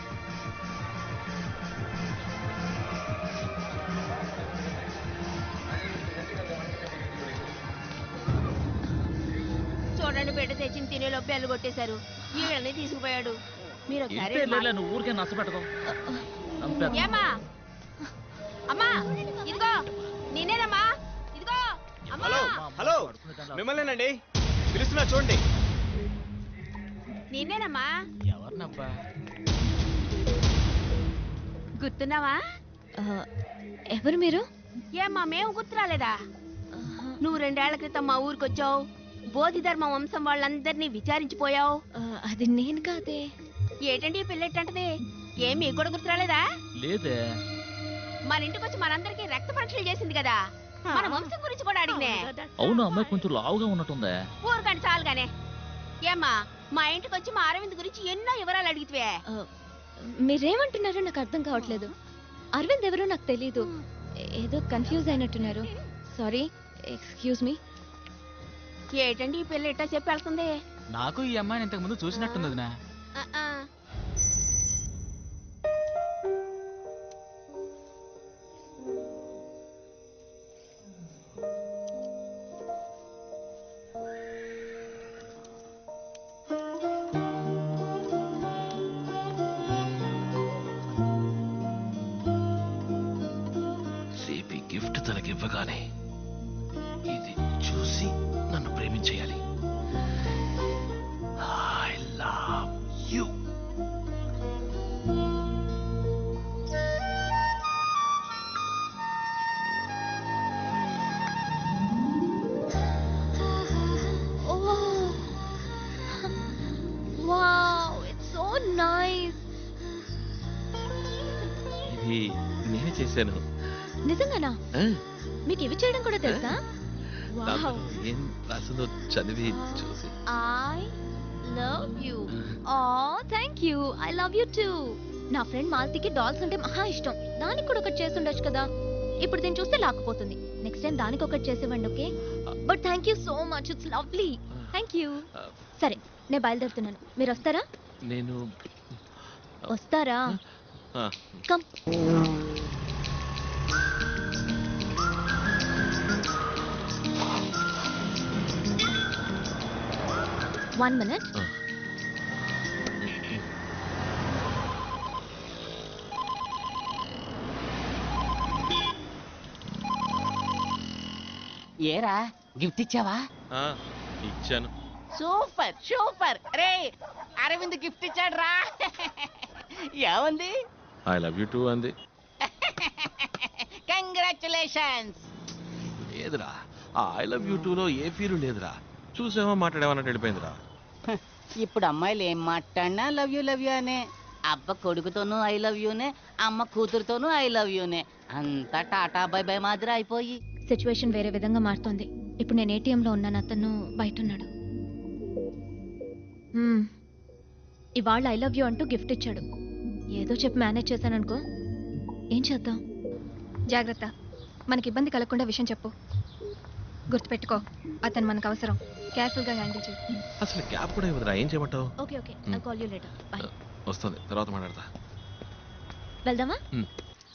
చూడండి బిడ్డ తెచ్చిన తినేలో బెల్లు కొట్టేశారు వీళ్ళని తీసుకుపోయాడు మీరు ఒకసారి ఇంతే లేలే, నువ్వు ఊరికే నచ్చపెట్టదు ఏమా అమ్మా ఇదిగో నేనేనమ్మా ఇదిగో అమ్మా హలో హలో మిమ్మల్నేనండి పిలుస్తున్నా చూడండి నేనేనమ్మా ఎవరినబ్బా గుర్తున్నావా ఎవరు మీరు ఏమ్మా మేము గుర్తురాలేదా నువ్వు రెండేళ్ల క్రితం మా ఊరికొచ్చావు బోధిధర్మ వంశం వాళ్ళందరినీ విచారించిపోయావు అది నేను కాదే ఏటండి ఈ పిల్ల ఎట్టంటది ఏం మీకు కూడా గుర్తురాలేదా లేదే మన ఇంటికి వచ్చి మనందరికీ రక్త పరీక్షలు చేసింది కదా మన వంశం గురించి కూడా అడిగినే అవును అమ్మాయి కొంచెం లావుగా ఉన్నట్టుందే ఊరుకండి చాలుగానే ఏమ్మా మా ఇంటికి వచ్చి మా అరవింద్ గురించి ఎన్నో వివరాలు అడిగితే మీరేమంటున్నారో నాకు అర్థం కావట్లేదు అరవింద్ ఎవరో నాకు తెలీదు ఏదో కన్ఫ్యూజ్ అయినట్టున్నారు సారీ ఎక్స్క్యూజ్ మీ ఏటండి ఈ పిల్ల ఎట్టా చెప్పి వెళ్తుంది నాకు ఈ అమ్మాయిని ఇంతకు ముందు చూసినట్టుంది వదినా. ఆ, ఆ. రేపు ఈ గిఫ్ట్ తనకి ఇవ్వగానే ఇది చూసి నన్ను ప్రేమించేయాలి I love you Oh. Wow, it's so nice. ఇది నేనే చేశాను నిజంగానా ఆ, మీకు ఇవి చేయడం కూడా తెలుసా దాంట్లో వావ్ ఏం రాసిందో చదివి చూసి ఐ లవ్ యూ ఆ thank you I love you too నా ఫ్రెండ్ మాలతికి డాల్స్ అంటే మహా ఇష్టం దానికి కూడా ఒకటి చేసి ఉండొచ్చు కదా ఇప్పుడు దీన్ని చూస్తే లాక్కుపోతుంది నెక్స్ట్ టైం దానికి ఒకటి చేసేవ్వండి okay but thank you so much it's lovely thank you సరే నేను బయలుదేరుతున్నాను మీరు వస్తారా నేను వస్తారా ఆ, కమ్ వన్ మినిట్ ఏరా గిఫ్ట్ ఇచ్చావా ఆ, ఇచ్చాను సూపర్ సూపర్ రే అరవింద్ గిఫ్ట్ ఇచ్చాడు రా ఏమంది ఐ లవ్ యూ టూ అంది కంగ్రాచులేషన్స్ లేదురా ఆ ఐ లవ్ యూ టూలో ఏ ఫీలు లేదురా చూసేమో మాట్లాడేమన్నట్టు వెళ్ళిపోయిందిరా ఇప్పుడు అమ్మాయిలు ఏం మాట్లాడినా లవ్ యూ లవ్ యూ అనే అబ్బ కొడుకుతోనూ ఐ లవ్ యూనే అమ్మ కూతురుతోనూ ఐ లవ్ యూనే అంతా టాటా బై బై మాదిరి అయిపోయి సిచ్యువేషన్ వేరే విధంగా మారుతోంది ఇప్పుడు నేను ఏటీఎంలో ఉన్నాను అతను బయట ఉన్నాడు మ్మ్. ఇవాళ ఐ లవ్ యూ అంటూ గిఫ్ట్ ఇచ్చాడు ఏదో చెప్పి మేనేజ్ చేశాను అనుకో ఏం చేద్దాం జాగ్రత్త మనకి ఇబ్బంది కలగకుండా విషయం చెప్పు గుర్తుపెట్టుకో అతను మనకు అవసరం కేర్ఫుల్గా హ్యాండిల్ చేయి అసలు గ్యాప్ కూడా ఇవ్వదురా ఏం చేయమంటావు okay okay I call you later bye వస్తుంది తర్వాత మాట్లాడతా వెళ్దామా మ్మ్.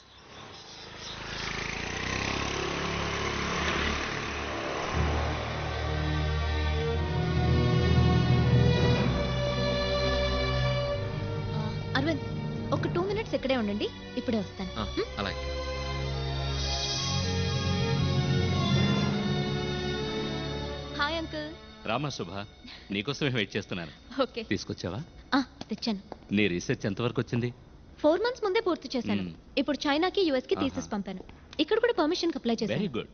అరవింద్ ఒక టూ మినిట్స్ ఇక్కడే ఉండండి ఇప్పుడే వస్తాను ఆ, అలాగే హాయ్ అంకుల్ రామా శుభ నీకోసమే వెయిట్ చేస్తున్నాను ఓకే తీసుకొచ్చావా ఆ, తెచ్చాను నీ రీసెర్చ్ ఎంతవరకు వచ్చింది ఫోర్ మంత్స్ ముందే పూర్తి చేశాను మ్మ్. ఇప్పుడు చైనాకి యుఎస్ కి ఆహా. తీసేసి పంపాను ఇక్కడ కూడా పర్మిషన్ అప్లై వెరీ చేశాను గుడ్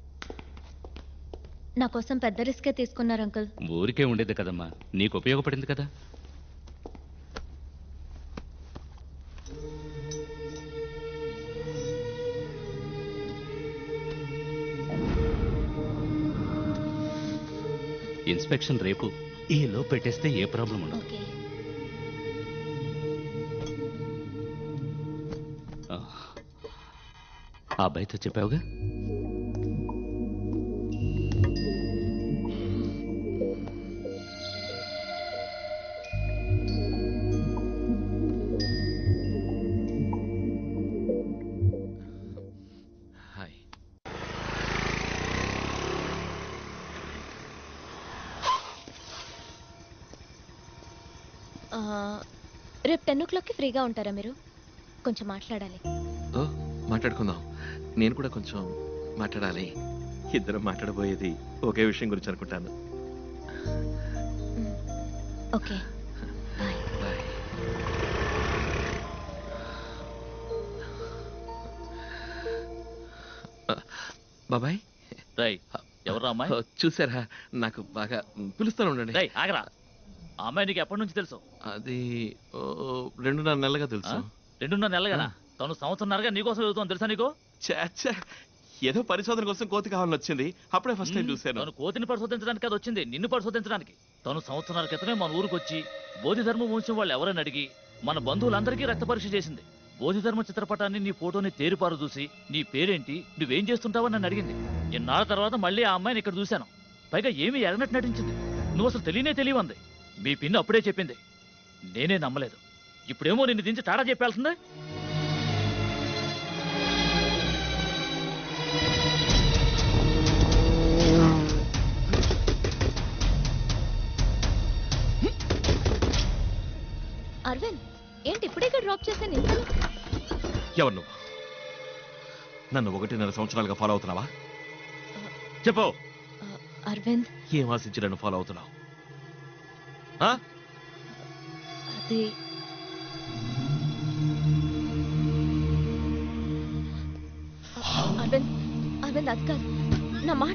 నా కోసం పెద్ద రిస్కే తీసుకున్నారు అంకుల్ ఊరికే ఉండేది కదమ్మా నీకు ఉపయోగపడింది కదా ఇన్స్పెక్షన్ రేపు ఈ లో పెట్టేస్తే ఏ ప్రాబ్లం ఉండదు ఓకే ఆ. ఆ అబ్బాయితో చెప్పావుగా హాయ్ ఆ, రేపు టెన్ ఓ క్లాక్కి ఫ్రీగా ఉంటారా మీరు కొంచెం మాట్లాడాలి ఓ మాట్లాడుకుందాం నేను కూడా కొంచెం మాట్లాడాలి ఇద్దరం మాట్లాడబోయేది ఒకే విషయం గురించి అనుకుంటాను ఓకే బాబాయ్ రై ఎవరు అమ్మాయి చూసారా నాకు బాగా పిలుస్తాను ఉండండి రై ఆగరా ఆ అమ్మాయి నీకు ఎప్పటి నుంచి తెలుసు అది ఓ, రెండున్నర నెలలుగా తెలుసు ఆ? రెండున్నర నెలలుగానా తను సంవత్సరంన్నరగా నీకోసం చదువుతాను తెలుసా నీకు ఛే, ఏదో పరిశోధన కోసం కోతి కావాలని వచ్చింది అప్పుడే ఫస్ట్ టైం మ్మ్. చూశాను తను కోతిని పరిశోధించడానికి అది వచ్చింది నిన్ను పరిశోధించడానికి తను సంవత్సరాల క్రితమే మన ఊరికి వచ్చి బోధిధర్మ వంశం వాళ్ళు ఎవరని అడిగి మన బంధువులందరికీ రక్త పరీక్ష చేసింది బోధిధర్మ చిత్రపటాన్ని నీ ఫోటోని తేరుపారు చూసి నీ పేరేంటి నువ్వేం చేస్తుంటావని నన్ను అడిగింది ఇన్నాళ్ళ తర్వాత మళ్ళీ ఆ అమ్మాయిని ఇక్కడ చూశాను పైగా ఏమీ ఎరగనట్టు నటించింది నువ్వు అసలు తెలియనే తెలియవంది మీ పిన్ని అప్పుడే చెప్పింది నేనే నమ్మలేదు ఇప్పుడేమో నిన్ను దించి తాడా చెప్పాల్సిందే అరవింద్ ఏంటి ఇప్పుడే ఇక్కడ డ్రాప్ చేశాను ఇంతలో ఎవరు నువ్వు నన్ను ఒకటిన్నర సంవత్సరాలుగా ఫాలో అవుతున్నావా చెప్పు అరవింద్ ఏం ఆశించి నన్ను ఫాలో అవుతున్నావు ఆ? అది అరవింద్ అరవింద్ అది కాదు నా మాట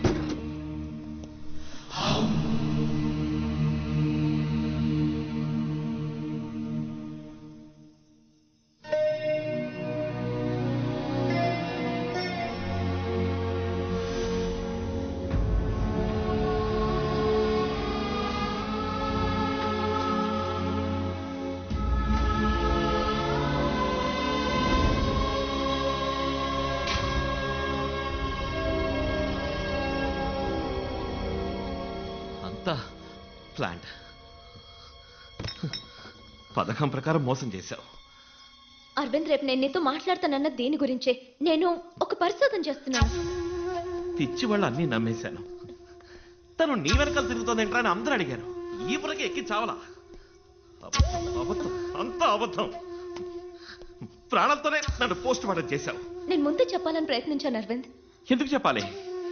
ప్లాంట్ పథకం ప్రకారం మోసం చేశావు అరవింద్ రేపు నేను నీతో మాట్లాడతానన్న దీని గురించే నేను ఒక పరిశోధన చేస్తున్నాను పిచ్చి వాళ్ళు అన్నీ నమ్మేశాను తను నీ వెనకాల తిరుగుతోందేంట్రా అని అందరూ అడిగారు ఈ పురకి ఎక్కి చావలా అబద్ధం, అబద్ధం అంతా అబద్ధం ప్రాణాలతోనే నన్ను పోస్ట్ మార్టం చేశావు నేను ముందే చెప్పాలని ప్రయత్నించాను అరవింద్ ఎందుకు చెప్పాలి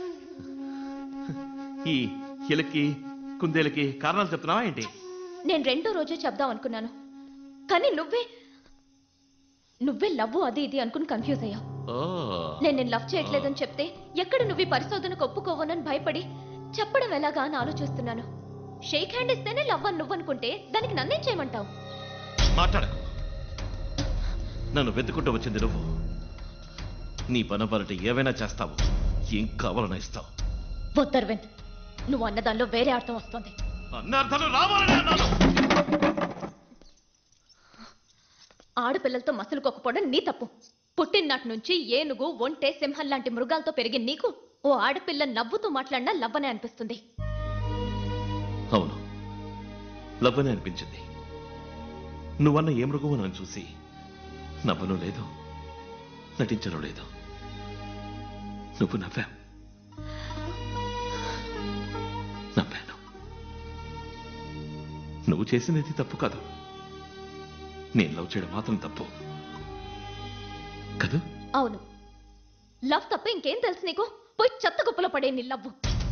ఈ ఎలకి కుందేలకి కారణాలు చెప్తున్నావా ఏంటి నేను రెండో రోజే చెప్దాం అనుకున్నాను కానీ నువ్వే నువ్వే లవ్ అది ఇది అనుకుని కన్ఫ్యూజ్ అయ్యావు ఓ నేను నేను లవ్ చేయట్లేదని చెప్తే ఎక్కడ నువ్వు ఈ పరిశోధనకు ఒప్పుకోవనని భయపడి చెప్పడం ఎలాగా అని ఆలోచిస్తున్నాను షేక్ హ్యాండ్ ఇస్తేనే లవ్ అని నువ్వు అనుకుంటే దానికి నన్నేం చేయమంటావు మాట్లాడకు నన్ను వెతుకుంటూ వచ్చింది నువ్వు నీ పనబలటి ఏవైనా చేస్తావు ఏం కావాలన్నా ఇస్తావు వద్దు అరవింద్ నువ్వు అన్న దానిలో వేరే అర్థం వస్తుంది అన్న అర్థాలు రావాలని అన్నాను ఆడపిల్లలతో మసలుకోకపోవడం నీ తప్పు పుట్టిననాటి నుంచి ఏనుగు ఒంటె సింహం లాంటి మృగాలతో పెరిగిన నీకు ఓ ఆడపిల్ల నవ్వుతూ మాట్లాడినా లవ్వనే అనిపిస్తుంది అవును లవ్వనే అనిపించింది నువ్వన్న ఏ మృగము నన్ను చూసి నవ్వను లేదు నటించను లేదు నువ్వు నవ్వా నవ్వాను నువ్వు చేసినది తప్పు కాదు నేను లవ్ చేయడం మాత్రం తప్పు కదూ అవును లవ్ తప్ప ఇంకేం తెలుసు నీకు పోయి చెత్త కుప్పలో పడే నీ లవ్వు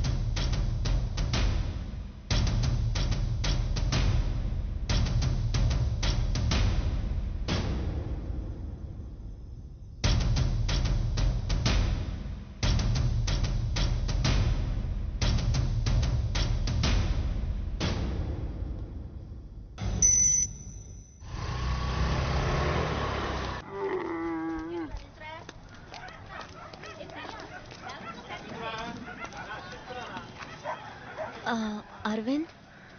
అరవింద్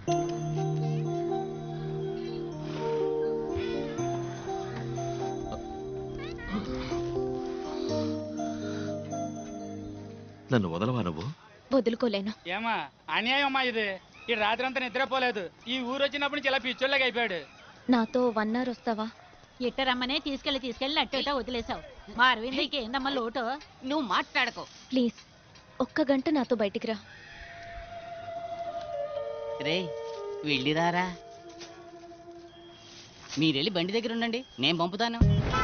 నన్ను వదలవా నువ్వు వదులుకోలేను ఏమా అన్యాయం అమ్మా ఇది ఈ రాత్రి అంతా నిద్రపోలేదు ఈ ఊరు వచ్చినప్పటి నుంచి ఇలా పిచ్చోళ్ళకి అయిపోయాడు నాతో వన్ అవర్ వస్తావా ఇట్ట రమ్మనే తీసుకెళ్లి తీసుకెళ్లి అట్ట వదిలేసావు మా అరవిందకి ఏందమ్మా లోటు నువ్వు మాట్లాడకు ప్లీజ్ ఒక్క గంట నాతో బయటికి రా రే వెళ్ళిరారా మీరెళ్ళి బండి దగ్గర ఉండండి నేను పంపుతాను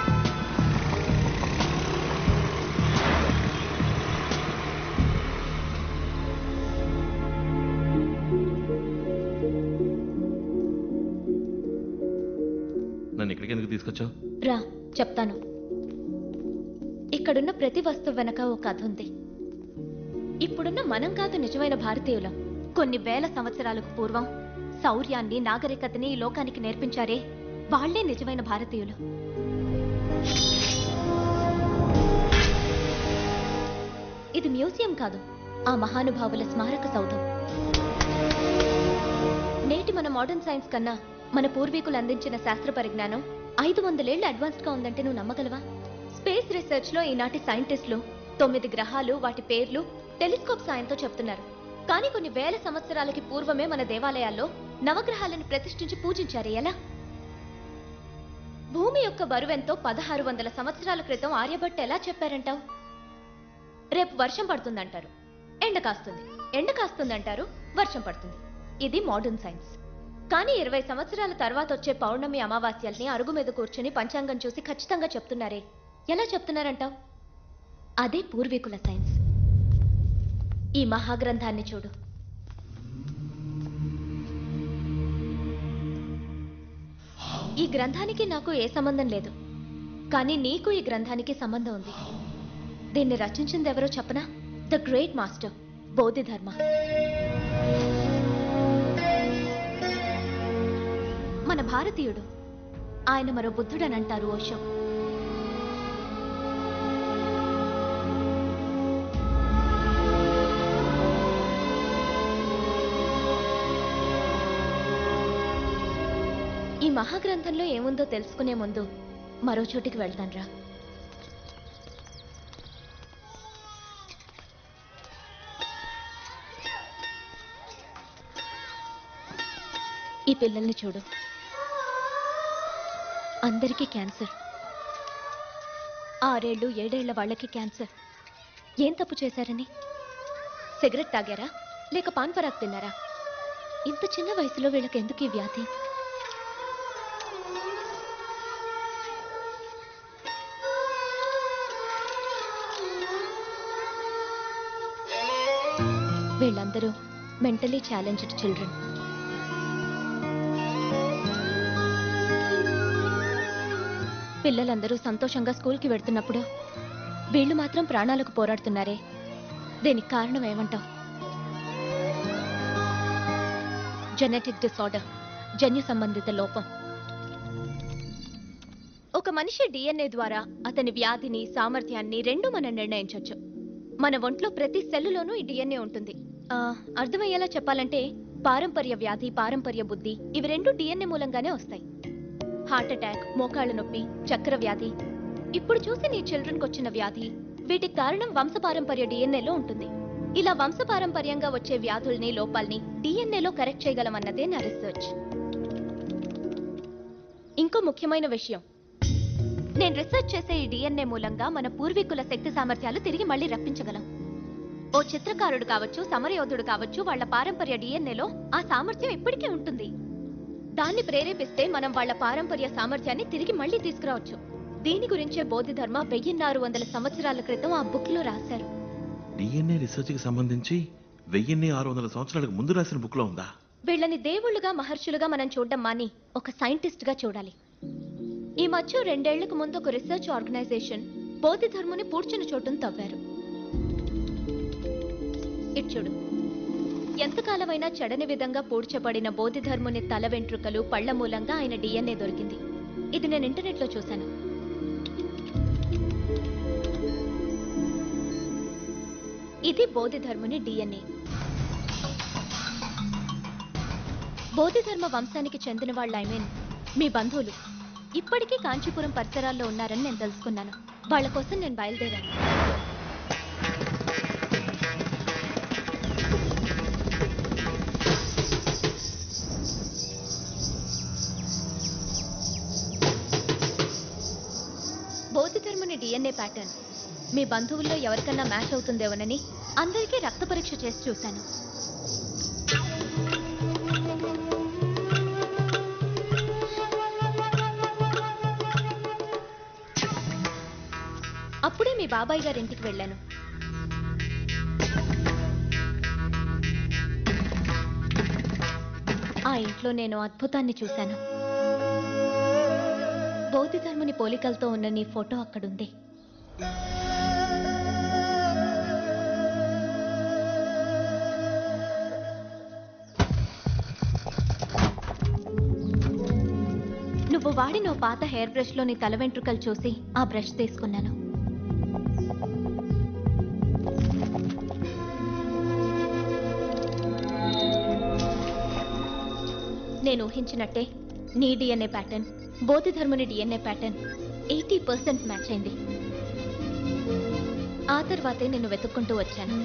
నన్ను ఇక్కడికి ఎందుకు తీసుకొచ్చావు రా చెప్తాను ఇక్కడున్న ప్రతి వస్తువు వెనక ఒక కథ ఉంది ఇప్పుడున్న మనం కాదు నిజమైన భారతీయులం కొన్ని వేల సంవత్సరాలకు పూర్వం శౌర్యాన్ని నాగరికతని ఈ లోకానికి నేర్పించారే వాళ్లే నిజమైన భారతీయులు ఇది మ్యూజియం కాదు ఆ మహానుభావుల స్మారక సౌధం నేటి మన మోడర్న్ సైన్స్ కన్నా మన పూర్వీకులు అందించిన శాస్త్ర పరిజ్ఞానం ఐదు వందలేళ్లు అడ్వాన్స్డ్ గా ఉందంటే నువ్వు నమ్మగలవా స్పేస్ రీసెర్చ్ లో ఈనాటి సైంటిస్టులు తొమ్మిది గ్రహాలు వాటి పేర్లు టెలిస్కోప్ సాయంతో చెప్తున్నారు కానీ కొన్ని వేల సంవత్సరాలకి పూర్వమే మన దేవాలయాల్లో నవగ్రహాలను ప్రతిష్ఠించి పూజించారు ఎలా భూమి యొక్క బరువెంతో పదహారు వందల సంవత్సరాల క్రితం ఆర్యభట్ట ఎలా చెప్పారంటావు రేపు వర్షం పడుతుందంటారు ఎండ కాస్తుంది ఎండ కాస్తుందంటారు వర్షం పడుతుంది ఇది మోడర్న్ సైన్స్ కానీ ఇరవై సంవత్సరాల తర్వాత వచ్చే పౌర్ణమి అమావాస్యల్ని అరుగు మీద కూర్చుని పంచాంగం చూసి ఖచ్చితంగా చెప్తున్నారే ఎలా చెప్తున్నారంటావు అదే పూర్వీకుల సైన్స్ ఈ మహాగ్రంథాన్ని చూడు ఈ గ్రంథానికి నాకు ఏ సంబంధం లేదు కానీ నీకు ఈ గ్రంథానికి సంబంధం ఉంది దీన్ని రచించింది ఎవరో చెప్పనా ద గ్రేట్ మాస్టర్ బోధిధర్మ మన భారతీయుడు ఆయన మరో బుద్ధుడని అంటారు ఓషో ఈ మహాగ్రంథంలో ఏముందో తెలుసుకునే ముందు మరో చోటికి వెళ్తాను రా ఈ పిల్లల్ని చూడు అందరికీ క్యాన్సర్ ఆరేళ్ళు ఏడేళ్ల వాళ్ళకి క్యాన్సర్ ఏం తప్పు చేశారని సిగరెట్ తాగారా లేక పాన్ పరాక్ తిన్నారా ఇంత చిన్న వయసులో వీళ్ళకి ఎందుకు ఈ వ్యాధి వీళ్ళందరూ మెంటలీ ఛాలెంజ్డ్ చిల్డ్రన్ పిల్లలందరూ సంతోషంగా స్కూల్కి వెళ్తున్నప్పుడు వీళ్ళు మాత్రం ప్రాణాలకు పోరాడుతున్నారే దీనికి కారణం ఏమంటావు జెనెటిక్ డిసార్డర్ జన్యు సంబంధిత లోపం ఒక మనిషి డిఎన్ఏ ద్వారా అతని వ్యాధిని సామర్థ్యాన్ని రెండు మనం నిర్ణయించవచ్చు మన ఒంట్లో ప్రతి సెల్లులోనూ ఈ డిఎన్ఏ ఉంటుంది ఆ, అర్థమయ్యేలా చెప్పాలంటే పారంపర్య వ్యాధి పారంపర్య బుద్ధి ఇవి రెండు డిఎన్ఏ మూలంగానే వస్తాయి హార్ట్ అటాక్ మోకాళ్ళ నొప్పి చక్ర వ్యాధి ఇప్పుడు చూసి నీ చిల్డ్రన్కి వచ్చిన వ్యాధి వీటికి కారణం వంశపారంపర్య డిఎన్ఏలో ఉంటుంది ఇలా వంశపారంపర్యంగా వచ్చే వ్యాధుల్ని లోపాల్ని డిఎన్ఏలో కరెక్ట్ చేయగలమన్నదే నా రీసెర్చ్ ఇంకో ముఖ్యమైన విషయం నేను రీసెర్చ్ చేసే ఈ డిఎన్ఏ మూలంగా మన పూర్వీకుల శక్తి సామర్థ్యాలు తిరిగి మళ్ళీ రప్పించగలం ఓ చిత్రకారుడు కావచ్చు సమరయోధుడు కావచ్చు వాళ్ళ పారంపర్య డిఎన్ఏలో ఆ సామర్థ్యం ఇప్పటికీ ఉంటుంది దాన్ని ప్రేరేపిస్తే మనం వాళ్ళ పారంపర్య సామర్థ్యాన్ని తిరిగి మళ్ళీ తీసుకురావచ్చు దీని గురించే బోధిధర్మ వెయ్యిన్నారు వందల సంవత్సరాల క్రితం ఆ బుక్ లో రాశారు డిఎన్ఏ రీసెర్చ్కి సంబంధించి వెయ్యిన్ని ఆరు వందల సంవత్సరాలకు ముందు రాసిన బుక్లో ఉందా వీళ్ళని దేవుళ్ళుగా మహర్షులుగా మనం చూడడం మాని ఒక సైంటిస్ట్ గా చూడాలి ఈ మధ్య రెండేళ్లకు ముందు ఒక రీసెర్చ్ ఆర్గనైజేషన్ బోధి ధర్ముని పూడ్చిన చోటును తవ్వారు ఇటు చూడు ఎంతకాలమైనా చెడని విధంగా పూడ్చబడిన బోధి ధర్ముని తల వెంట్రుకలు పళ్ల మూలంగా ఆయన డిఎన్ఏ దొరికింది ఇది నేను ఇంటర్నెట్ లో చూశాను ఇది బోధి ధర్ముని డిఎన్ఏ బోధిధర్మ వంశానికి చెందిన వాళ్ళ ఐ మీన్ మీ బంధువులు ఇప్పటికీ కాంచీపురం పరిసరాల్లో ఉన్నారని నేను తెలుసుకున్నాను వాళ్ళ కోసం నేను బయలుదేరాను బౌద్ధధర్ముని డిఎన్ఏ ప్యాటర్న్ మీ బంధువుల్లో ఎవరికన్నా మ్యాచ్ అవుతుందేమోనని అందరికీ రక్త పరీక్ష చేసి చూశాను అప్పుడే మీ బాబాయ్ గారి ఇంటికి వెళ్ళాను ఆ ఇంట్లో నేను అద్భుతాన్ని చూశాను బౌద్ధ ధర్ముని పోలికలతో ఉన్న నీ ఫోటో అక్కడుంది నువ్వు వాడిన ఓ పాత హెయిర్ బ్రష్ లో నీ తల వెంట్రుకలు చూసి ఆ బ్రష్ తీసుకున్నాను నేను ఊహించినట్టే నీ డిఎన్ఏ ప్యాటర్న్ బోధి ధర్ముని DNA pattern eighty percent match అయింది ఆ తర్వాతే నేను వెతుక్కుంటూ వచ్చాను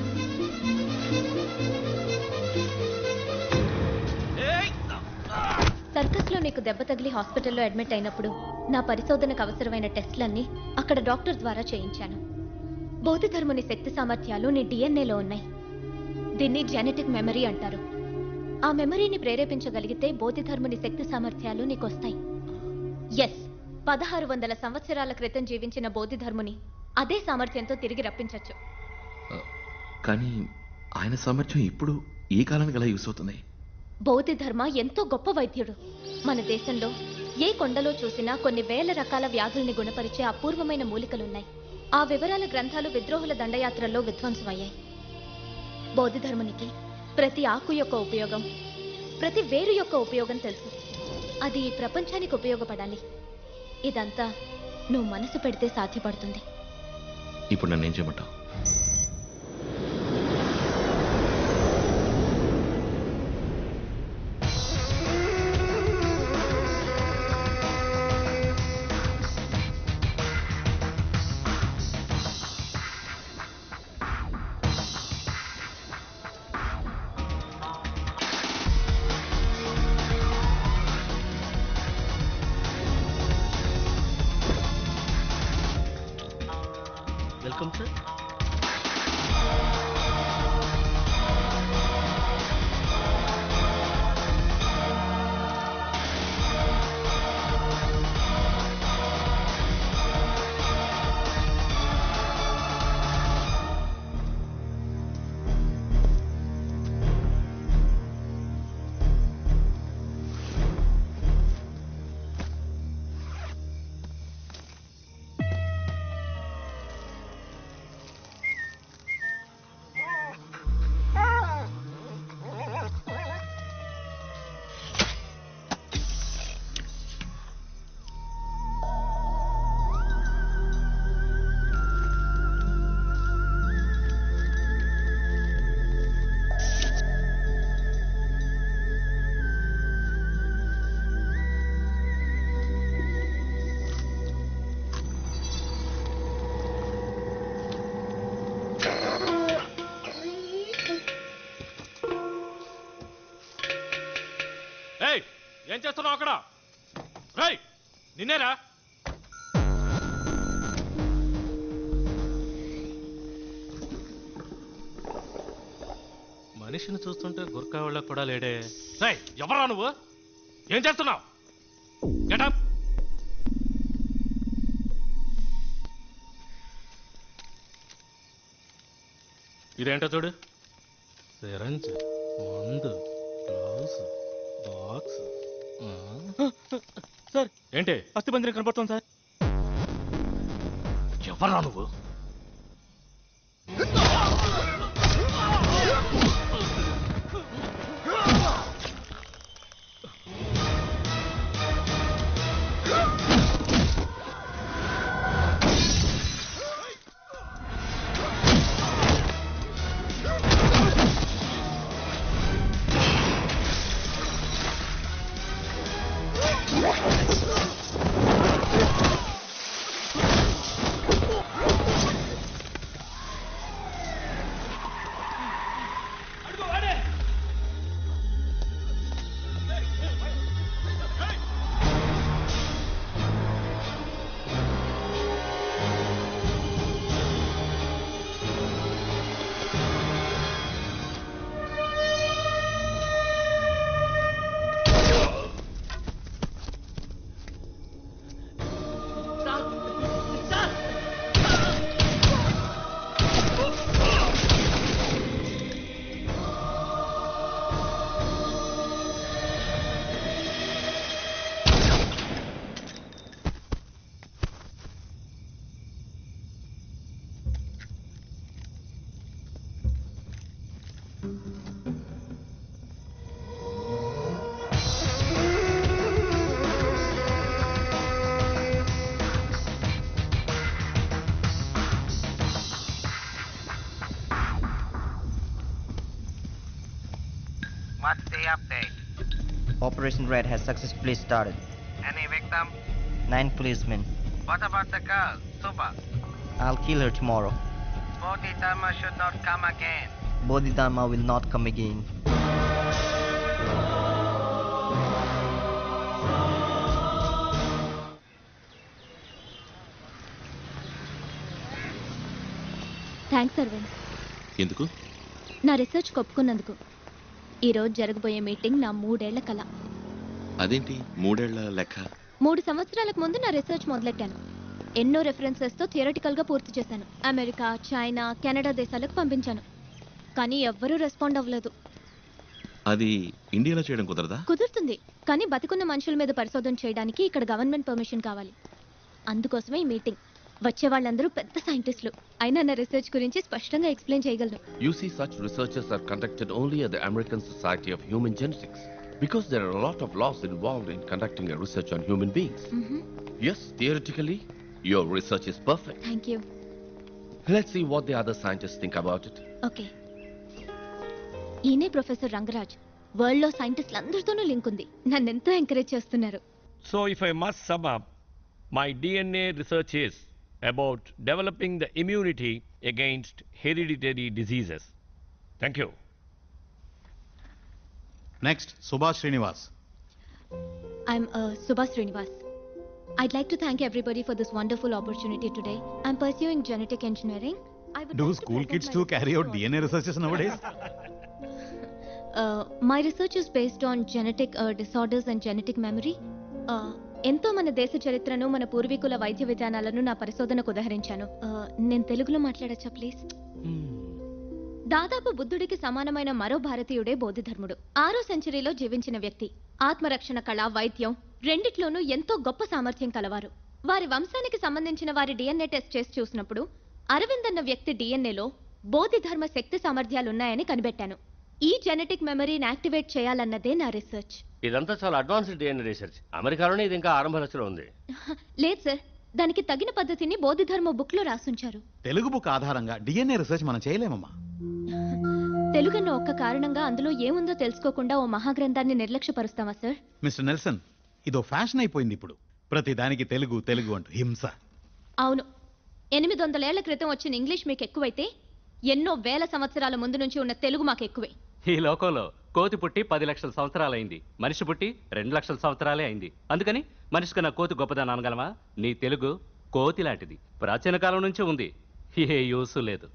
సర్కస్ లో నీకు దెబ్బ తగిలి హాస్పిటల్లో అడ్మిట్ అయినప్పుడు నా పరిశోధనకు అవసరమైన టెస్ట్లన్నీ అక్కడ డాక్టర్ ద్వారా చేయించాను బౌద్ధ ధర్ముని శక్తి సామర్థ్యాలు నీ డిఎన్ఏలో ఉన్నాయి దీన్ని జెనెటిక్ మెమరీ అంటారు ఆ మెమరీని ప్రేరేపించగలిగితే బోధిధర్ముని శక్తి సామర్థ్యాలు నీకొస్తాయి ఎస్ పదహారు వందల సంవత్సరాల క్రితం జీవించిన బోధిధర్ముని అదే సామర్థ్యంతో తిరిగి రప్పించొచ్చు కానీ ఆయన సామర్థ్యం ఇప్పుడు ఈ కాలానికి ఎలా యూస్ అవుతుంది బౌద్ధధర్మ ఎంతో గొప్ప వైద్యుడు మన దేశంలో ఏ కొండలో చూసినా కొన్ని వేల రకాల వ్యాధుల్ని గుణపరిచే అపూర్వమైన మూలికలున్నాయి ఆ వివరాల గ్రంథాలు విద్రోహుల దండయాత్రల్లో విధ్వంసమయ్యాయి బౌద్ధధర్మునికి ప్రతి ఆకు యొక్క ఉపయోగం ప్రతి వేరు యొక్క ఉపయోగం తెలుసు అది ఈ ప్రపంచానికి ఉపయోగపడాలి ఇదంతా నువ్వు మనసు పెడితే సాధ్యపడుతుంది ఇప్పుడు నన్ను ఏం చేయమంటావు వెల్కమ్ సార్ ఏయ్ ఏం చేస్తున్నావు అక్కడ రేయ్ నిన్నేరా మనిషిని చూస్తుంటే గుర్కా వాళ్ళ కూడా లేడే రేయ్ ఎవరా నువ్వు ఏం చేస్తున్నావు గెటప్ ఇదేంటో చూడు సిరంజ్ మందు గ్లౌస్ బాక్స్ సార్ ఏంటి అస్థిపంజరం కనపడుతుంది సార్ ఎవరా నువ్వు What's the update? Operation Red has successfully started. Any victim? Nine policemen. What about the girl, Suba? I'll kill her tomorrow. Bodhidharma should not come again. Bodhidharma will not come again. Thanks Arvind ఎందుకు నా research ఒప్పుకున్నందుకు ఈరోజు జరగబోయే meeting నా మూడేళ్ల కల అదేంటి మూడేళ్ల లెక్క మూడు సంవత్సరాలకు ముందు నా రీసెర్చ్ మొదలెట్టాను ఎన్నో రెఫరెన్సెస్తో థియరటికల్గా పూర్తి చేశాను అమెరికా చైనా కెనడా దేశాలకు పంపించాను కానీ ఎవ్వరూ రెస్పాండ్ అవ్వలేదు అది ఇండియాలో చేయడం కుదరదా కుదురుతుంది కానీ బతికున్న మనుషుల మీద పరిశోధన చేయడానికి ఇక్కడ గవర్నమెంట్ పర్మిషన్ కావాలి అందుకోసమే ఈ మీటింగ్ వచ్చే వాళ్ళందరూ పెద్ద సైంటిస్టులు అయినా నా రీసెర్చ్ గురించి స్పష్టంగా ఎక్స్ప్లెయిన్ చేయగలను You see, such researches are conducted only at the American Society of Human Genetics because there are a lot of laws involved in conducting a research on human beings. Yes, theoretically, your research is perfect. Thank you Let's see what the other scientists think about it. Okay ఈయనే professor Rangaraj world లో సైంటిస్టులు అందరితోనూ link ఉంది నన్ను ఎంతో encourage చేస్తున్నారు So, if I must sum up, my DNA research is about developing the immunity against hereditary diseases. Thank you. Next Subhash Srinivas I'm Subhash Srinivas I'd like to thank everybody for this wonderful opportunity today. I'm pursuing genetic engineering. I would Do like to school present kids my too research carry out work. DNA researches nowadays? Uh, my research is based on genetic uh, disorders and genetic memory. Uh, ఎంతో మన దేశ చరిత్రను మన పూర్వీకుల వైద్య విధానాలను నా పరిశోధనకు ఉదహరించాను Uh, నేను తెలుగులో మాట్లాడచ్చా ప్లీజ్ దాదాపు బుద్ధుడికి సమానమైన మరో భారతీయుడే బోధిధర్ముడు ఆరో సెంచరీలో జీవించిన వ్యక్తి ఆత్మరక్షణ కళ వైద్యం రెండిట్లోనూ ఎంతో గొప్ప సామర్థ్యం కలవారు వారి వంశానికి సంబంధించిన వారి డిఎన్ఏ టెస్ట్ చేసి చూసినప్పుడు అరవింద్ అన్న వ్యక్తి డిఎన్ఏలో బోధిధర్మ శక్తి సామర్థ్యాలున్నాయని కనిపెట్టాను ఈ జెనెటిక్ మెమరీని యాక్టివేట్ చేయాలన్నదే నా రీసెర్చ్ ఇదంతా చాలా అడ్వాన్స్డ్ డిఎన్ఏ రీసెర్చ్ అమెరికాలోనే ఇది ఇంకా ఆరంభ దశలో ఉంది లేదు సార్ దానికి తగిన పద్ధతిని బోధిధర్మ బుక్ లో రాసుంచారు తెలుగు బుక్ ఆధారంగా డిఎన్ఏ రీసెర్చ్ మనం చేయలేమమ్మా తెలుగన్న ఒక్క కారణంగా అందులో ఏముందో తెలుసుకోకుండా ఓ మహాగ్రంథాన్ని నిర్లక్ష్యపరుస్తావా సార్ మిస్టర్ నెల్సన్ ఇదో ఫ్యాషన్ అయిపోయింది ఇప్పుడు ప్రతి దానికి తెలుగు తెలుగు అంటూ హింస అవును ఎనిమిది వందలేళ్ల క్రితం వచ్చిన ఇంగ్లీష్ మీకు ఎక్కువైతే ఎన్నో వేల సంవత్సరాల ముందు నుంచి ఉన్న తెలుగు మాకు ఎక్కువే ఈ లోకంలో కోతి పుట్టి పది లక్షల సంవత్సరాలైంది మనిషి పుట్టి రెండు లక్షల సంవత్సరాలే అయింది అందుకని మనిషి కన్నా కోతి గొప్పదని అనగలమా నీ తెలుగు కోతి లాంటిది ప్రాచీన కాలం నుంచి ఉంది ఏ యూసు లేదు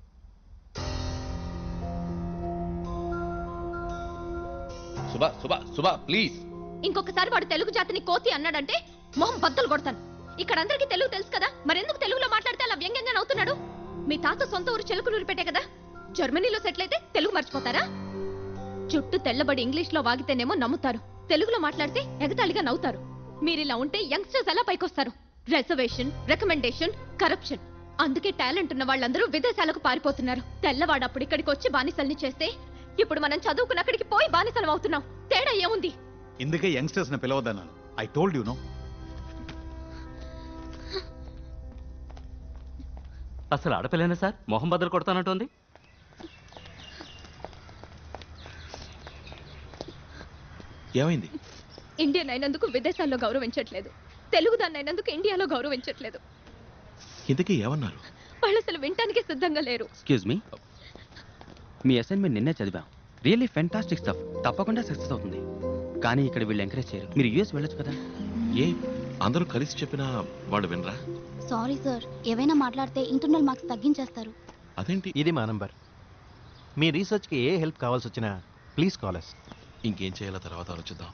సుబా సుబా సుబా ప్లీజ్ ఇంకొకసారి వాడు తెలుగు జాతిని కోతి అన్నాడంటే మొహం బద్దలు కొడతాను ఇక్కడ అందరికీ తెలుగు తెలుసు కదా మరెందుకు తెలుగులో మాట్లాడితే అలా వ్యంగ్యంగా నవ్వుతున్నాడు మీ తాత సొంత ఊరు చెలుకులూరు పెట్టే కదా జర్మనీలో సెటిల్ అయితే తెలుగు మర్చిపోతారా చుట్టూ తెల్లబడి ఇంగ్లీష్ లో వాగితేనేమో నమ్ముతారు తెలుగులో మాట్లాడితే ఎగతాళిగా నవ్వుతారు మీరిలా ఉంటే యంగ్స్టర్స్ ఎలా పైకొస్తారు రిజర్వేషన్ రికమెండేషన్ కరప్షన్ అందుకే టాలెంట్ ఉన్న వాళ్ళందరూ విదేశాలకు పారిపోతున్నారు తెల్లవాడు అప్పుడు ఇక్కడికి వచ్చి బానిసల్ని చేస్తే ఇప్పుడు మనం చదువుకున్న అక్కడికి పోయి బానిసలం అవుతున్నాం తేడా ఏముంది ఇందుకే యంగ్స్టర్స్ ని పిలవద్దన్నాను ఐ టోల్డ్ యు నో అసలు ఆడపిల్లనే సార్ మొహం బద్దలు కొడతానంటోంది ఏమైంది ఇండియన్ అయినందుకు విదేశాల్లో గౌరవించట్లేదు తెలుగు దాన్ని అయినందుకు ఇండియాలో గౌరవించట్లేదు ఇంతకీ ఏమన్నారు వాళ్ళు అసలు వినటానికి సిద్ధంగా లేరు ఎక్స్క్యూజ్ మీ మీ అసైన్మెంట్ నిన్నే చదివాం రియల్లీ ఫెంటాస్టిక్ స్టఫ్ తప్పకుండా సక్సెస్ అవుతుంది కానీ ఇక్కడ వీళ్ళు ఎంకరేజ్ చేయరు మీరు యూఎస్ వెళ్ళొచ్చు కదా ఏ అందరూ కలిసి చెప్పినా వాళ్ళు వినరా సారీ సార్ ఏవైనా మాట్లాడితే ఇంటర్నల్ మార్క్స్ తగ్గించేస్తారు అదేంటి ఇది మా నంబర్ మీ రీసెర్చ్కి ఏ హెల్ప్ కావాల్సి వచ్చినా ప్లీజ్ కాల్ అస్ ఇంకేం చేయాలో తర్వాత ఆలోచిద్దాం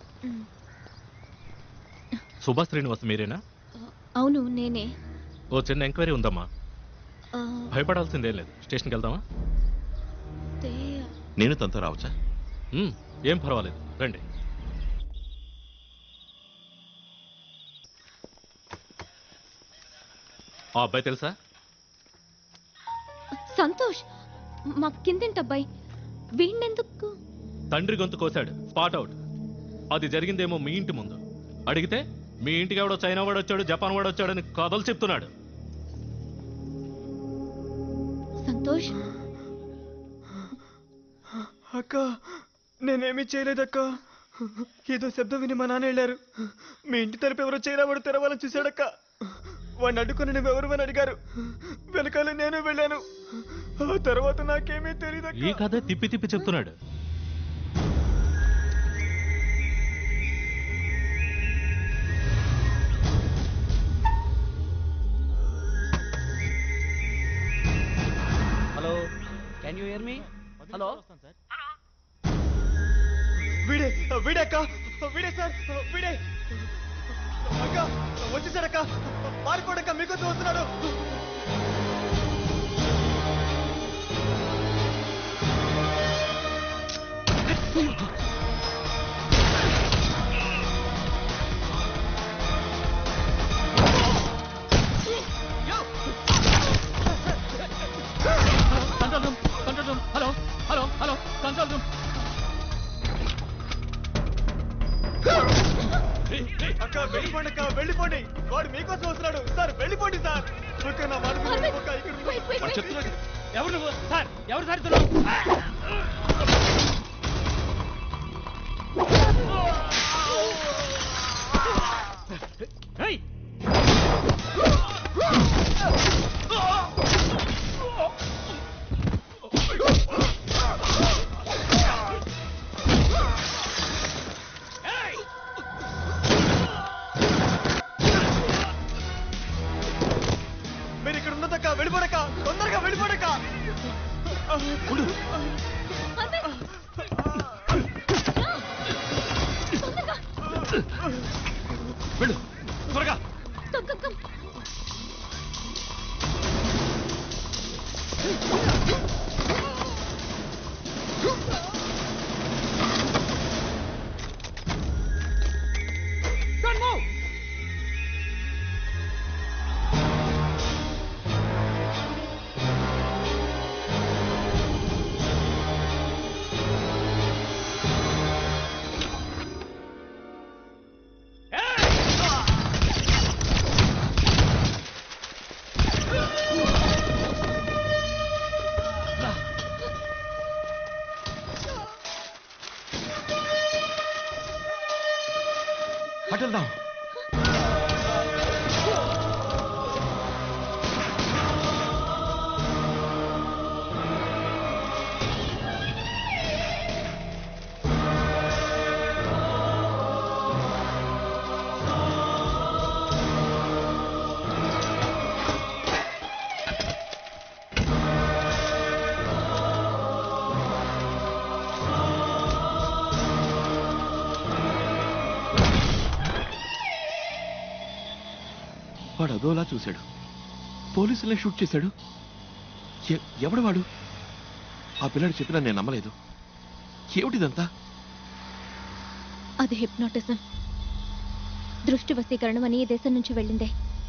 సుభాష్ శ్రీనివాస్ మీరేనా అవును నేనే ఓ చిన్న ఎంక్వైరీ ఉందమ్మా ఆ, భయపడాల్సిందేం లేదు స్టేషన్కి వెళ్దామా తే- నేను తనతో రావచ్చా మ్మ్, ఏం పర్వాలేదు రండి ఆ అబ్బాయి తెలుసా సంతోష్ మా కిందింటి అబ్బాయి వీణెందుకు తండ్రి గొంతు కోశాడు స్పాట్ అవుట్ అది జరిగిందేమో మీ ఇంటి ముందు అడిగితే మీ ఇంటికి ఎవడో చైనా వాడు వచ్చాడు జపాన్ వాడు వచ్చాడని కథలు చెప్తున్నాడు సంతోష్ అక్క నేనేమీ చేయలేదక్క ఏదో శబ్దం విని మా నాన్న వెళ్ళారు మీ ఇంటి తరపు ఎవరో చైనా వాడు తెరవాలని చూశాడక్క వాడిని అడ్డుకొని నువ్వు ఎవరు అని అడిగారు వెనకాల నేను వెళ్ళాను ఆ తర్వాత నాకేమీ తెలియదు ఈ కథ తిప్పి తిప్పి చెప్తున్నాడు hello can you hear me hello వీడే వీడే అక్క వీడే సార్ వీడే అక్క వచ్చేసాడక్క పారిపోడక్క మీకోసం వస్తున్నాడు control room control room hello hello hello control room అక్క వెళ్ళిపోండి అక్క వెళ్ళిపోండి వాడు మీకోసం వస్తున్నాడు సార్ వెళ్ళిపోండి సార్ అక్క నా మాట వినండి, అక్క, ఇక్కడ ఉండు. వాడు చెప్తున్నాడు. ఎవరు నువ్వు సార్ ఎవరు సార్ ఇతను ఏయ్! వెళ్ళిపోడక తొందరగా వెళ్ళిపోడక వెళ్ళు త్వరగా అటెళ్దాం వాడు అదోలా చూశాడు పోలీసుల్ని షూట్ చేశాడు ఎ- ఎవడు వాడు ఆ పిల్లాడు చెప్పినా నేను నమ్మలేదు ఏమిటిదంతా అది హిప్నాటిజం దృష్టి వశీకరణం అని ఈ దేశం నుంచి వెళ్ళిందే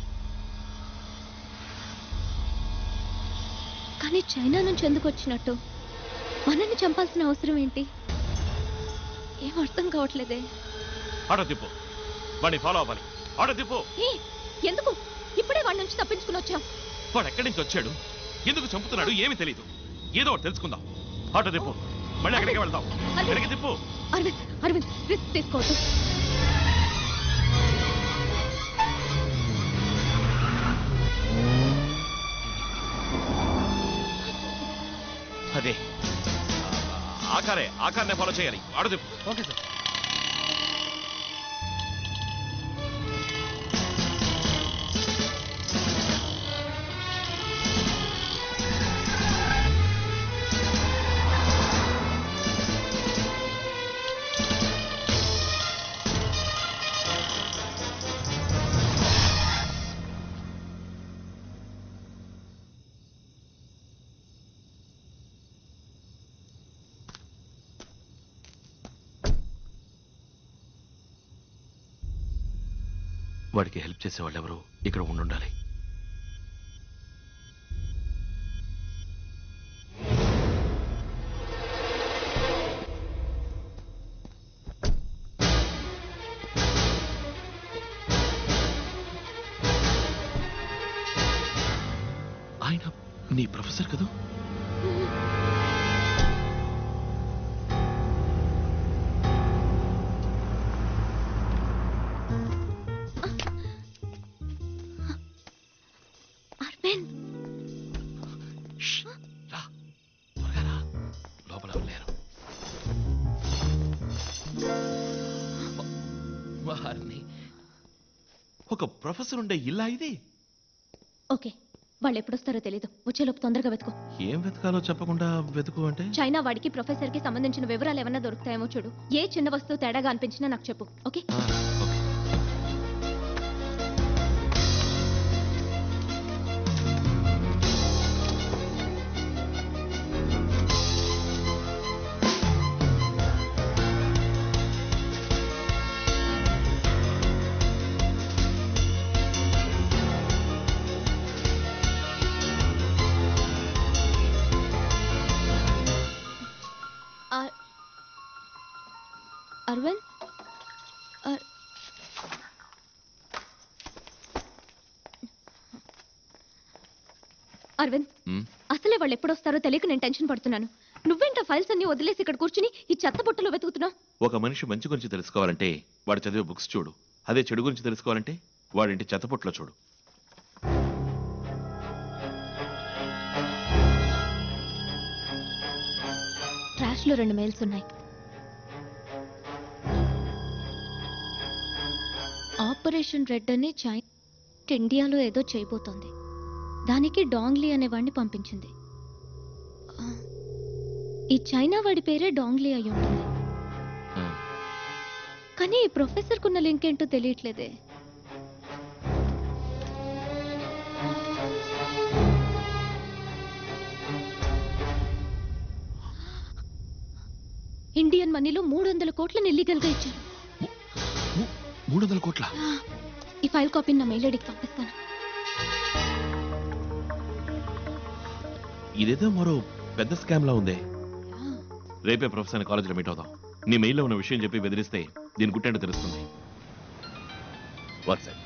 కానీ చైనా నుంచి ఎందుకు వచ్చినట్టు మనల్ని చంపాల్సిన అవసరం ఏంటి ఏం అర్థం కావట్లేదే ఆటో తిప్పు వాడిని ఫాలో అవ్వాలి ఆటో తిప్పు ఏ, ఎందుకు ఇప్పుడే వాడి నుంచి తప్పించుకుని వచ్చాం వాడు ఎక్కడి నుంచి వచ్చాడు ఎందుకు చంపుతున్నాడు ఏమీ తెలియదు ఏదో ఒకటి తెలుసుకుందాం ఆటో తిప్పు మళ్ళీ అక్కడికి వెళ్దాం ఎక్కడికి తిప్పు అరవింద్ అరవింద్ రిస్క్ తీసుకోవద్దు అదే ఆ కారే ఆ కార్నే ఫాలో చేయాలి ఆటో తిప్పు ఓకే సార్ వాడికి హెల్ప్ చేసే వాళ్ళు ఎవరు ఇక్కడ ఉండుండాలి ఆయన నీ ప్రొఫెసర్ కదా అరవింద్ లోపల ఎవరు లేరు వారిని ఒక ప్రొఫెసర్ ఉండే ఇల్లా ఇది ఓకే వాళ్ళు ఎప్పుడొస్తారో తెలీదు వచ్చేలోపు తొందరగా వెతుకో ఏం వెతకాలో చెప్పకుండా వెతుకు అంటే చైనా వాడికి ప్రొఫెసర్ కి సంబంధించిన వివరాలు ఏమన్నా దొరుకుతాయేమో చూడు ఏ చిన్న వస్తువు తేడాగా అనిపించినా నాకు చెప్పు ఓకే అ- అరవింద్ అర్- అరవింద్ మ్? అసలే వాళ్ళు ఎప్పుడొస్తారో తెలియక నేను టెన్షన్ పడుతున్నాను నువ్వేంట ఫైల్స్ అన్ని వదిలేసి ఇక్కడ కూర్చుని ఈ చెత్త బుట్టలో వెతుకుతున్నావు ఒక మనిషి మంచి గురించి తెలుసుకోవాలంటే వాడు చదివే బుక్స్ చూడు అదే చెడు గురించి తెలుసుకోవాలంటే వాడింటి చెత్తపుట్లో చూడు ట్రాష్ లో రెండు మెయిల్స్ ఉన్నాయి ఆపరేషన్ రెడ్ అని చైనా ఇండియాలో ఏదో చేయబోతోంది దానికి డాంగ్లీ అనేవాడిని పంపించింది ఆ, ఈ చైనా వాడి పేరే డాంగ్లీ అయి ఉంటుంది కానీ ఈ ప్రొఫెసర్కున్న లింక్ ఏంటో తెలియట్లేదే ఇండియన్ మనీలో మూడు వందల కోట్లను ఇల్లీగల్గా ఇచ్చారు మూడు వందల కోట్ల ఈ ఫైల్ కాపీని నా మెయిల్ ఐడికి పంపిస్తాను ఇదేదో మరో పెద్ద స్కామ్ లా ఉంది రేపే ప్రొఫెసర్ కాలేజీలో మీట్ అవుదాం నీ మెయిల్లో ఉన్న విషయం చెప్పి బెదిరిస్తే దీని గుట్టేంటో తెలుస్తుంది WhatsApp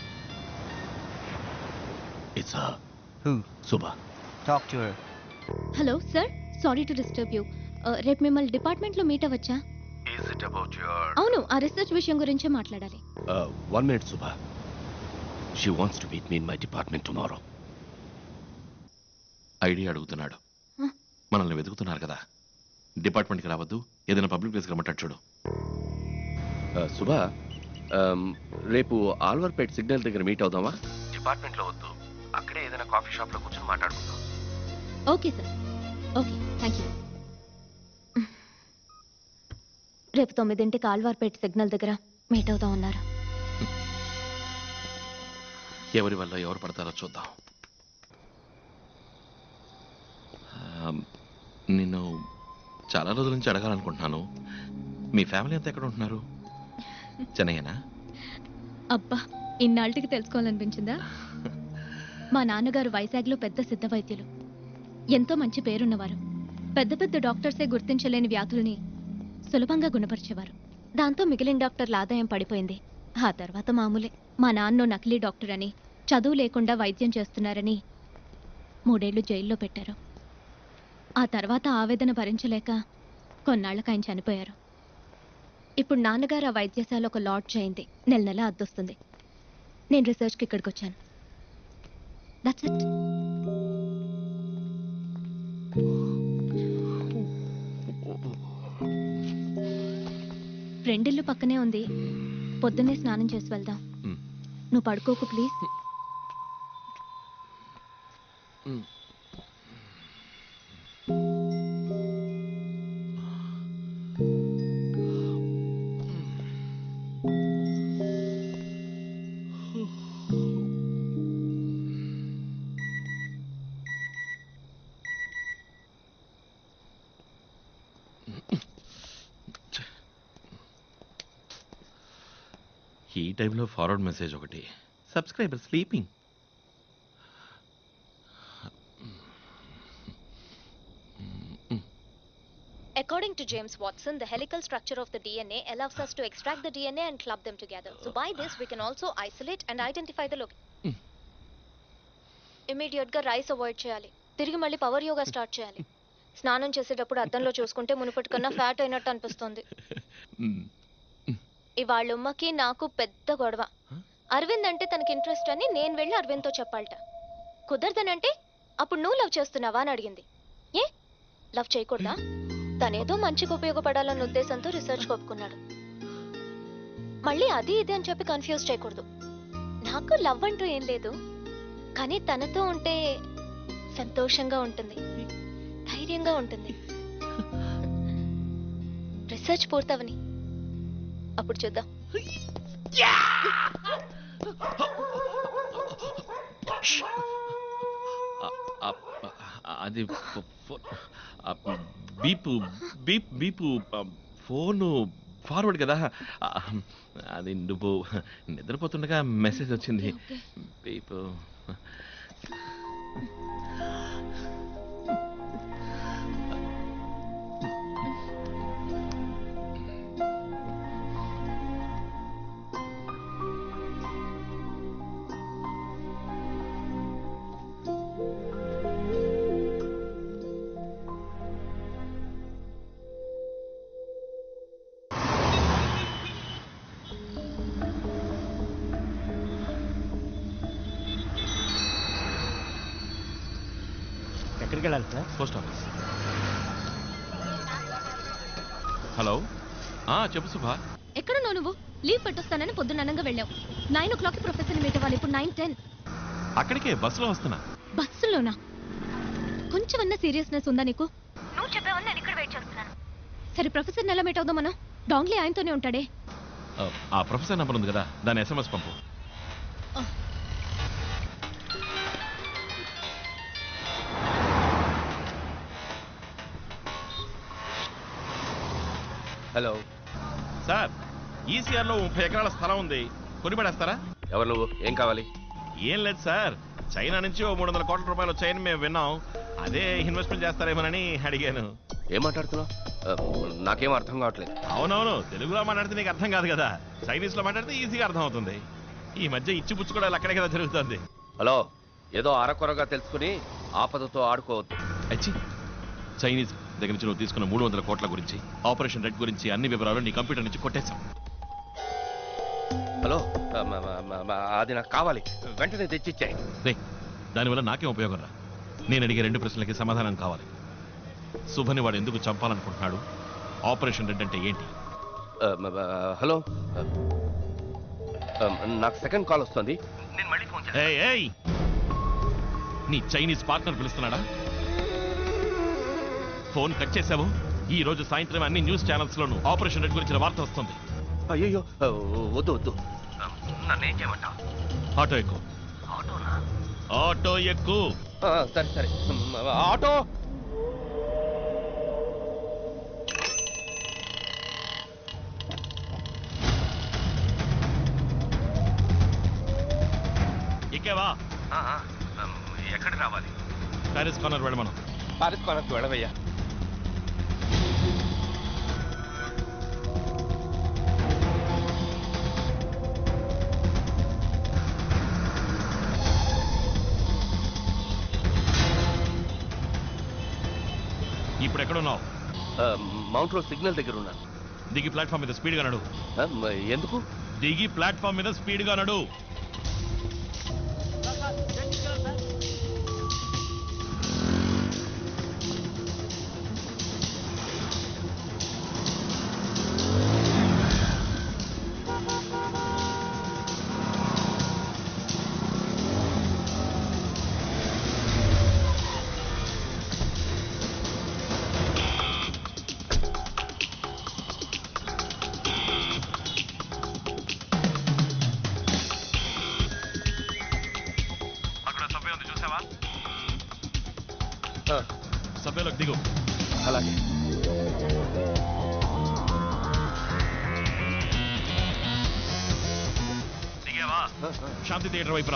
it's Who? Subha Talk to her. Hello sir sorry to disturb you రేపు మిమ్మల్ని డిపార్ట్మెంట్లో మీట్ అవ్వచ్చా Is it about your... అవును ఆ రీసెర్చ్ విషయం గురించే మాట్లాడాలి Uh, one minute, Subha. She wants to meet me in my department tomorrow. Idea అడుగుతున్నాడు మనల్ని వెతుకుతున్నారు కదా డిపార్ట్మెంట్కి రావద్దు ఏదైనా పబ్లిక్ ప్లేస్కి రమ్మంటాడు చూడు Uh, సుభా um, రేపు ఆల్వర్పేట్ సిగ్నల్ దగ్గర మీట్ అవుదామా డిపార్ట్మెంట్లో వద్దు అక్కడే ఏదైనా కాఫీ షాప్లో కూర్చొని మాట్లాడుకుందాం okay sir okay thank you రేపు తొమ్మిదింటికి ఆల్వార్పేట్ సిగ్నల్ దగ్గర మీట్ అవుదాం అన్నారు ఎవరి వల్ల ఎవరు పడతారో చూద్దాం ఆ, నిన్ను చాలా రోజుల నుంచి అడగాలనుకుంటున్నాను మీ ఫ్యామిలీ అంతా ఎక్కడ ఉంటున్నారు చెన్నయ్యనా అబ్బా ఇన్నాళ్ళకి తెలుసుకోవాలనిపించిందా మా నాన్నగారు వైజాగ్లో పెద్ద సిద్ధ వైద్యులు ఎంతో మంచి పేరున్నవారు పెద్ద పెద్ద డాక్టర్సే గుర్తించలేని వ్యాధుల్ని సులభంగా గుణపరిచేవారు దాంతో మిగిలిన డాక్టర్ల ఆదాయం పడిపోయింది ఆ తర్వాత మామూలే మా నాన్న నకిలీ డాక్టర్ అని చదువు లేకుండా వైద్యం చేస్తున్నారని మూడేళ్లు జైల్లో పెట్టారు ఆ తర్వాత ఆవేదన భరించలేక కొన్నాళ్ళకి ఆయన చనిపోయారు ఇప్పుడు నాన్నగారు ఆ వైద్యశాల ఒక లాడ్జ్ అయింది నెల నెల అద్దొస్తుంది నేను రీసెర్చ్కి ఇక్కడికి వచ్చాను దట్స్ ఇట్ ఫ్రెండిల్లు పక్కనే ఉంది పొద్దున్నే స్నానం చేసి వెళ్దాం నువ్వు పడుకోకు ప్లీజ్ ఈ టైంలో ఫార్వర్డ్ మెసేజ్ ఒకటి subscriber sleeping According to James Watson, the helical structure of the DNA allows us to extract the DNA and club them together. So by this, we can also isolate and identify the location. Immediate గా rice avoid చేయాలి తిరిగి మళ్ళీ power yoga start చేయాలి స్నానం చేసేటప్పుడు అద్దంలో చూసుకుంటే మునుపటి కన్నా ఫ్యాట్ అయినట్టు అనిపిస్తుంది ఇవాళ ఉమ్మకి నాకు పెద్ద గొడవ అరవింద్ అంటే తనకి ఇంట్రెస్ట్ అని నేను వెళ్ళి అరవింద్తో చెప్పాలట కుదరదనంటే అప్పుడు నువ్వు లవ్ చేస్తున్నావా అని అడిగింది ఏ లవ్ చేయకూడదా తనేదో మంచికి ఉపయోగపడాలన్న ఉద్దేశంతో రీసెర్చ్ ఒప్పుకున్నాడు మళ్ళీ అది ఇది అని చెప్పి కన్ఫ్యూజ్ చేయకూడదు నాకు లవ్ అంటూ ఏం లేదు కానీ తనతో ఉంటే సంతోషంగా ఉంటుంది ధైర్యంగా ఉంటుంది రీసెర్చ్ పూర్తవని అప్పుడు చూద్దాం అది ఫో- ఫో- ఆ, బీపు బీప్ బీపు ఆ, ఫోను ఫార్వర్డ్ కదా ఆ, అది నువ్వు నిద్రపోతుండగా మెసేజ్ వచ్చింది బీపు ఎక్కడికి వెళ్ళాలి సార్ పోస్ట్ ఆఫీస్ హలో ఆ, చెప్పు సుభా ఎక్కడున్నావు నువ్వు లీవ్ పెట్టొస్తానని పొద్దున్న అనంగా వెళ్ళావు nine o'clock professor meet అవ్వాలి ఇప్పుడు నైన్ టెన్ అక్కడికే బస్సులో వస్తున్నా బస్సులోనా కొంచెమన్నా సీరియస్నెస్ ఉందా నీకు నువ్వు చెప్పావని నేను ఇక్కడ వెయిట్ చేస్తున్నాను సరే ప్రొఫెసర్ ఎలా మీట్ అవుదాం మనం డాంగ్లీ ఆయనతోనే ఉంటాడే ఆ, ఆ ప్రొఫెసర్ నెంబర్ ఉంది కదా దాని ఎస్ఎంఎస్ పంపు హలో సార్ ఈసీఆర్ లో ముప్పై ఎకరాల స్థలం ఉంది కొని పడేస్తారా ఎవరు నువ్వు ఏం కావాలి ఏం లేదు సార్ చైనా నుంచి ఓ మూడు వందల కోట్ల రూపాయలు వచ్చాయని మేము విన్నాం అదే ఇన్వెస్ట్మెంట్ చేస్తారేమోనని అడిగాను ఏం మాట్లాడుతున్నావు ఆ, నాకేం అర్థం కావట్లేదు అవునవును తెలుగులో మాట్లాడితే నీకు అర్థం కాదు కదా చైనీస్ లో మాట్లాడితే ఈజీగా అర్థం అవుతుంది ఈ మధ్య ఇచ్చి పుచ్చుకోవడాలు అక్కడే కదా జరుగుతుంది హలో ఏదో అరకొరగా తెలుసుకుని ఆపదతో ఆడుకోవద్దు అచ్చి చైనీస్ దగ్గర నుంచి నువ్వు తీసుకున్న మూడు వందల కోట్ల గురించి ఆపరేషన్ రెడ్ గురించి అన్ని వివరాలు నీ కంప్యూటర్ నుంచి కొట్టేశాం హలో ఆ, మ- మ- మ- మ- అది నాకు కావాలి వెంటనే తెచ్చిచ్చాయి రే దానివల్ల నాకేం ఉపయోగం రా నేను అడిగే రెండు ప్రశ్నలకి సమాధానం కావాలి శుభని వాడు ఎందుకు చంపాలనుకుంటున్నాడు ఆపరేషన్ రెడ్ అంటే ఏంటి ఆ, మ- మ- హలో ఆ, ఆ, నాకు సెకండ్ కాల్ వస్తుంది నేను మళ్ళీ ఫోన్ ఏయ్, ఏయ్! నీ చైనీస్ పార్ట్నర్ పిలుస్తున్నాడా ఫోన్ కట్ చేశావు ఈ రోజు సాయంత్రం అన్ని న్యూస్ ఛానల్స్ లోను ఆపరేషన్ రెడ్ గురించిన వార్త వస్తుంది అయ్యో వద్దు వద్దు ఆ, నన్నేం చేయమంటావు ఆటో ఎక్కువ ఆటోనా ఆటో ఎక్కువ ఆ, సరే సరే మ్, ఆటో ఎక్కేవా ఎక్కడ రావాలి ప్యారిస్ కార్నర్ వెళ్ళమను పారిస్ కొనకు వెళ్ళవయ్యా ఇప్పుడు ఎక్కడున్నావు ఆ, మౌంట్ రోడ్ సిగ్నల్ దగ్గర ఉన్నాను దిగి ప్లాట్ఫామ్ మీద స్పీడ్గా నడు ఆ, మ- ఎందుకు దిగి ప్లాట్ఫామ్ మీద స్పీడ్గా నడు అక్కడ సబ్వే ఉంది చూసావా సబ్వేలోకి దిగు అలాగే దిగావా శాంతి థియేటర్ వైపురా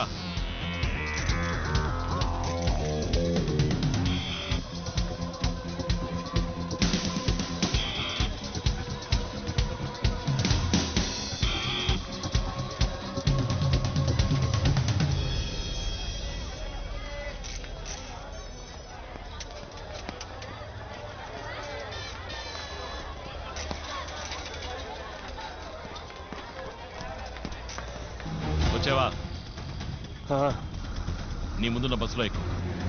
వచ్చావా నీ ముందున్న బస్సులో ఎక్కువ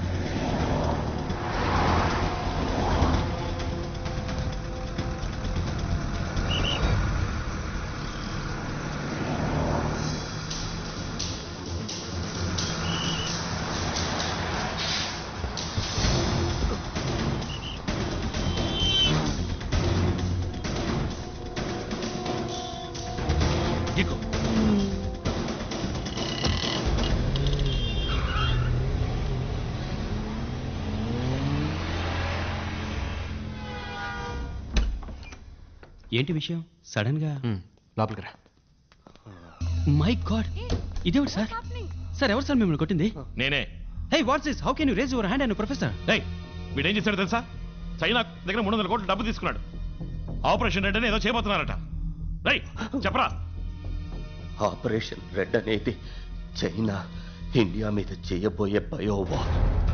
ఎక్కు ఏంటి విషయం సడన్ గా లోపలికి రా మై గాడ్ ఇదేమిటి సార్ సార్ ఎవరు సార్ మిమ్మల్ని కొట్టింది నేనే hey what's this how can you raise your hand and professor ఏయ్ వీడేం చేశాడు తెలుసా చైనా దగ్గర మూడు వందల కోట్లు డబ్బు తీసుకున్నాడు ఆపరేషన్ రెడ్ అని ఏదో చేయబోతున్నారట రై చెప్పరా ఆపరేషన్ రెడ్ అనేది చైనా ఇండియా మీద చేయబోయే బయోవార్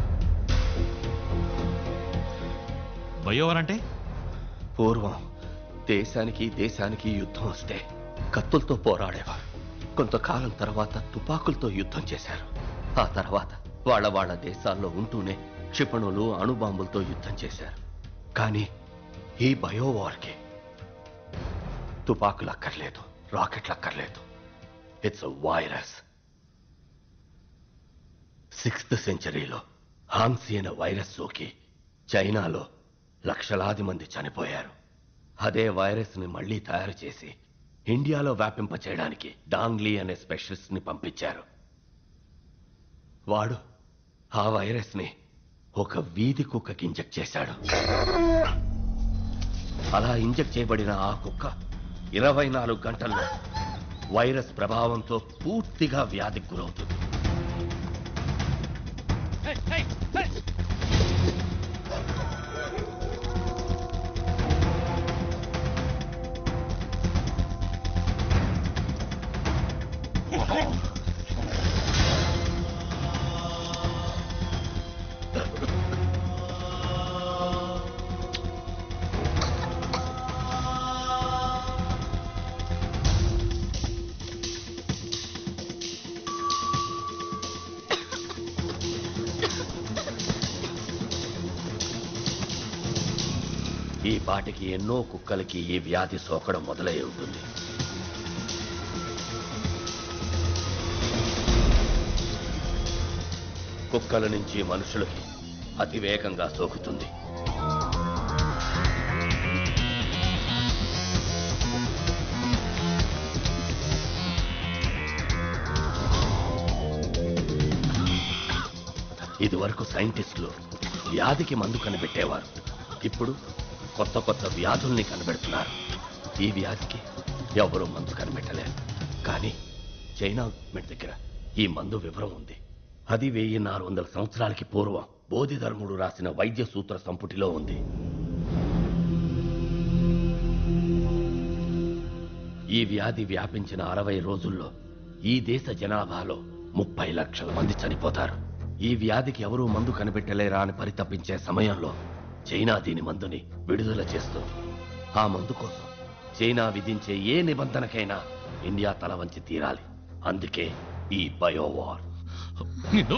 బయోవర్ అంటే పూర్వం దేశానికి దేశానికి యుద్ధం వస్తే కత్తులతో పోరాడేవారు కొంతకాలం తర్వాత తుపాకులతో యుద్ధం చేశారు ఆ తర్వాత వాళ్ళ వాళ్ళ దేశాల్లో ఉంటూనే క్షిపణులు అణుబాంబులతో యుద్ధం చేశారు కానీ ఈ బయోవార్కి తుపాకులు అక్కర్లేదు రాకెట్లు అక్కర్లేదు ఇట్స్ వైరస్ సిక్స్త్ సెంచరీలో హాన్సీ అనే వైరస్ సోకి చైనాలో లక్షలాది మంది చనిపోయారు అదే వైరస్ని మళ్ళీ తయారు చేసి ఇండియాలో వ్యాపింపచేయడానికి డాంగ్లీ అనే స్పెషలిస్ట్ని పంపించారు వాడు ఆ వైరస్ని ఒక వీధి కుక్కకి ఇంజెక్ట్ చేశాడు అలా ఇంజెక్ట్ చేయబడిన ఆ కుక్క ఇరవై నాలుగు గంటల్లో వైరస్ ప్రభావంతో పూర్తిగా వ్యాధికి గురవుతుంది ఈ పాటికి ఎన్నో కుక్కలకి ఈ వ్యాధి సోకడం మొదలై ఉంటుంది కుక్కల నుంచి మనుషులకి అతివేగంగా సోకుతుంది ఇదివరకు సైంటిస్టులు వ్యాధికి మందు కనిపెట్టేవారు ఇప్పుడు కొత్త కొత్త వ్యాధుల్ని కనిపెడుతున్నారు ఈ వ్యాధికి ఎవరు మందు కనిపెట్టలేరు కానీ చైనా గవర్నమెంట్ దగ్గర ఈ మందు వివరం ఉంది అది వెయ్యి నాలుగు వందల సంవత్సరాలకి పూర్వం బోధిధర్ముడు రాసిన వైద్య సూత్ర సంపుటిలో ఉంది ఈ వ్యాధి వ్యాపించిన అరవై రోజుల్లో ఈ దేశ జనాభాలో ముప్పై లక్షల మంది చనిపోతారు ఈ వ్యాధికి ఎవరూ మందు కనిపెట్టలేరా అని పరితపించే సమయంలో చైనా దీని మందుని విడుదల చేస్తుంది ఆ మందు కోసం చైనా విధించే ఏ నిబంధనకైనా ఇండియా తల వంచి తీరాలి అందుకే ఈ బయోవార్ నిన్ను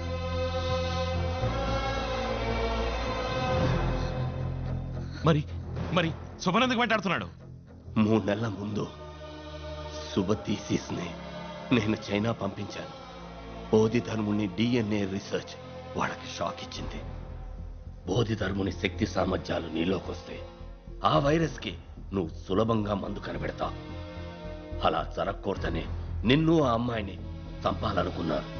మరి మరి శుభనందుకు వెంటాడుతున్నాడు మూడు నెలల ముందు శుభ థీసిస్ని నేను చైనా పంపించాను బోధి ధర్ముని డిఎన్ఏ రీసెర్చ్ వాళ్ళకి షాక్ ఇచ్చింది బోధి ధర్ముని శక్తి సామర్థ్యాలు నీలోకి వస్తే ఆ వైరస్కి నువ్వు సులభంగా మందు కనిపెడతావు అలా జరగకూడదని నిన్ను ఆ అమ్మాయిని చంపాలనుకున్నారు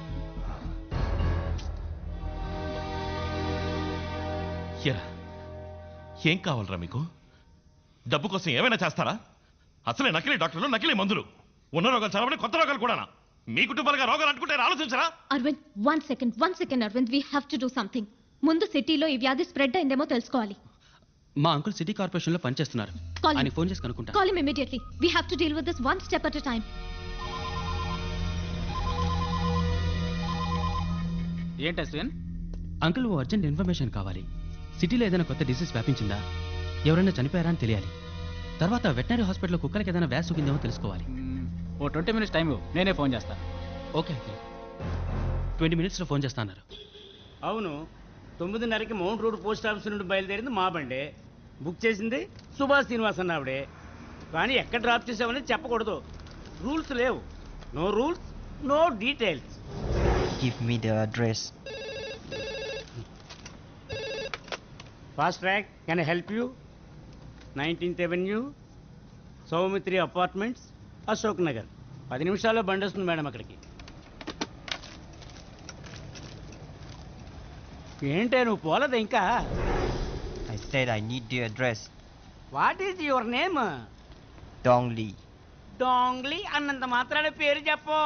ఎరా ఏం కావాలరా మీకు డబ్బు కోసం ఏమైనా చేస్తారా అసలే నకిలీ డాక్టర్లు నకిలీ మందులు ఉన్న రోగాలు చదవని కొత్త రోగాలు కూడానా మీ కుటుంబాలుగా రోగాలు అంటుకుంటే ఆలోచించరా Arvind one second one second Arvind we have to do something ముందు సిటీలో ఈ వ్యాధి స్ప్రెడ్ అయిందేమో తెలుసుకోవాలి మా అంకుల్ సిటీ కార్పొరేషన్లో పనిచేస్తున్నారు Call him. ఆయన ఫోన్ చేసి కనుక్కుంటా call him immediately we have to deal with this one step at a time ఏంటి అశ్విన్ అంకుల్ ఓ అర్జెంట్ ఇన్ఫర్మేషన్ కావాలి సిటీలో ఏదైనా కొత్త డిసీజ్ వ్యాపించిందా ఎవరైనా చనిపోయారా అని తెలియాలి తర్వాత వెటనరీ హాస్పిటల్లో కుక్కలకి ఏదైనా వ్యాస్ సోకిందేమో తెలుసుకోవాలి ఓ ట్వంటీ మినిట్స్ టైం ఇవ్వు. నేనే ఫోన్ చేస్తాను ఓకే అంకుల్ ట్వంటీ మినిట్స్లో ఫోన్ చేస్తా అన్నారు అవును తొమ్మిదిన్నరకి మౌంట్ రోడ్ పోస్ట్ ఆఫీస్ నుండి బయలుదేరింది మా బండే బుక్ చేసింది సుభాష్ శ్రీనివాస్ అన్న ఆవిడే కానీ ఎక్కడ డ్రాప్ చేసామని చెప్పకూడదు రూల్స్ లేవు no rules no details Give me the address. Fast track can help you nineteenth avenue Soumitri apartments Ashok Nagar పది నిమిషాల్లో బండి వస్తుంది మేడం అక్కడికి ఏంటే నువ్వు పోలేదు ఇంకా I said I need the address. What is your name Dong Li. Dong Li అన్నంత మాత్రాన పేరు చెప్పు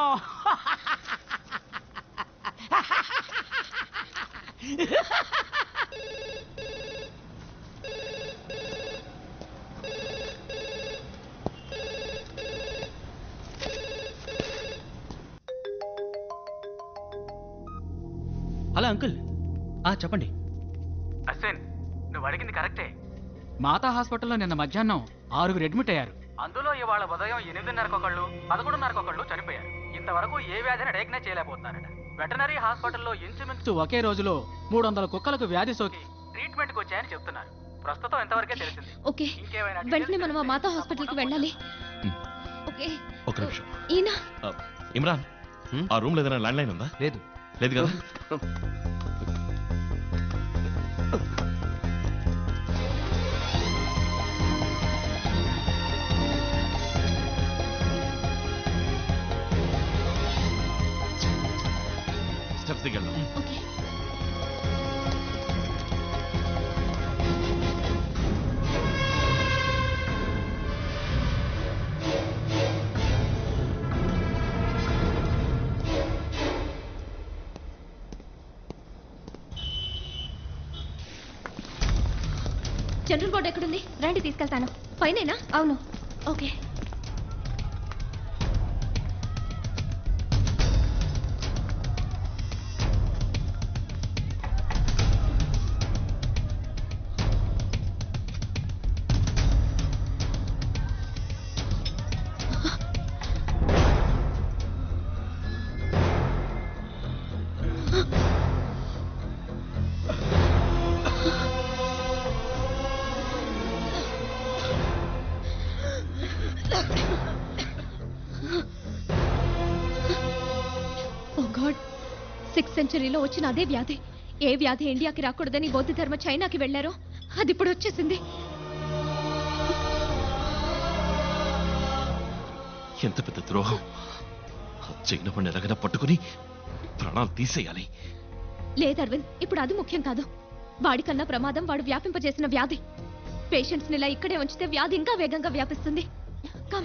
హలో అంకుల్ ఆ చెప్పండి అశ్విన్ నువ్వు అడిగింది కరెక్టే మాతా హాస్పిటల్లో నిన్న మధ్యాహ్నం ఆరుగురు అడ్మిట్ అయ్యారు అందులో ఇవాళ ఉదయం ఎనిమిదిన్నరకు ఒకళ్ళు పదకొండున్నరకు ఒకళ్ళు చనిపోయారు ఇంతవరకు ఏ వ్యాధిని డయాగ్నైజ్ చేయలేకపోతున్నారట వెటనరీ హాస్పిటల్లో ఇంచుమించు ఒకే రోజులో మూడు వందల కుక్కలకు వ్యాధి సోకి ట్రీట్మెంట్కి వచ్చాయని చెప్తున్నారు ప్రస్తుతం ఎంతవరకే తెలిసింది ఓకే ఇంకేమైనా వెంటనే మనం ఆ మాతా హాస్పిటల్కి వెళ్ళాలి ఓకే ఒక నిమిషం ఈయన ఆ, ఇమ్రాన్ ఆ రూమ్ లో ఏదైనా ల్యాండ్ లైన్ ఉందా లేదు లేదు కదా స్టెప్స్ దిగండి జనరల్ బోర్డు ఎక్కడుంది రండి తీసుకెళ్తాను పైనేనా అవును ఓకే ఓ గాడ్ సిక్స్ సెంచరీలో వచ్చిన అదే వ్యాధి ఏ వ్యాధి ఇండియాకి రాకూడదని బౌద్ధ ధర్మ చైనాకి వెళ్లారో అది ఇప్పుడు వచ్చేసింది ఎంత పెద్ద ద్రోహం ఆ చైన పండు ఎలాగైనా పట్టుకుని ప్రాణాలు తీసేయాలి లేదు అరవింద్ ఇప్పుడు అది ముఖ్యం కాదు వాడికన్నా ప్రమాదం వాడు వ్యాపింపజేసిన వ్యాధి పేషెంట్స్ ఇలా ఇక్కడే ఉంచితే వ్యాధి ఇంకా వేగంగా వ్యాపిస్తుంది కమ్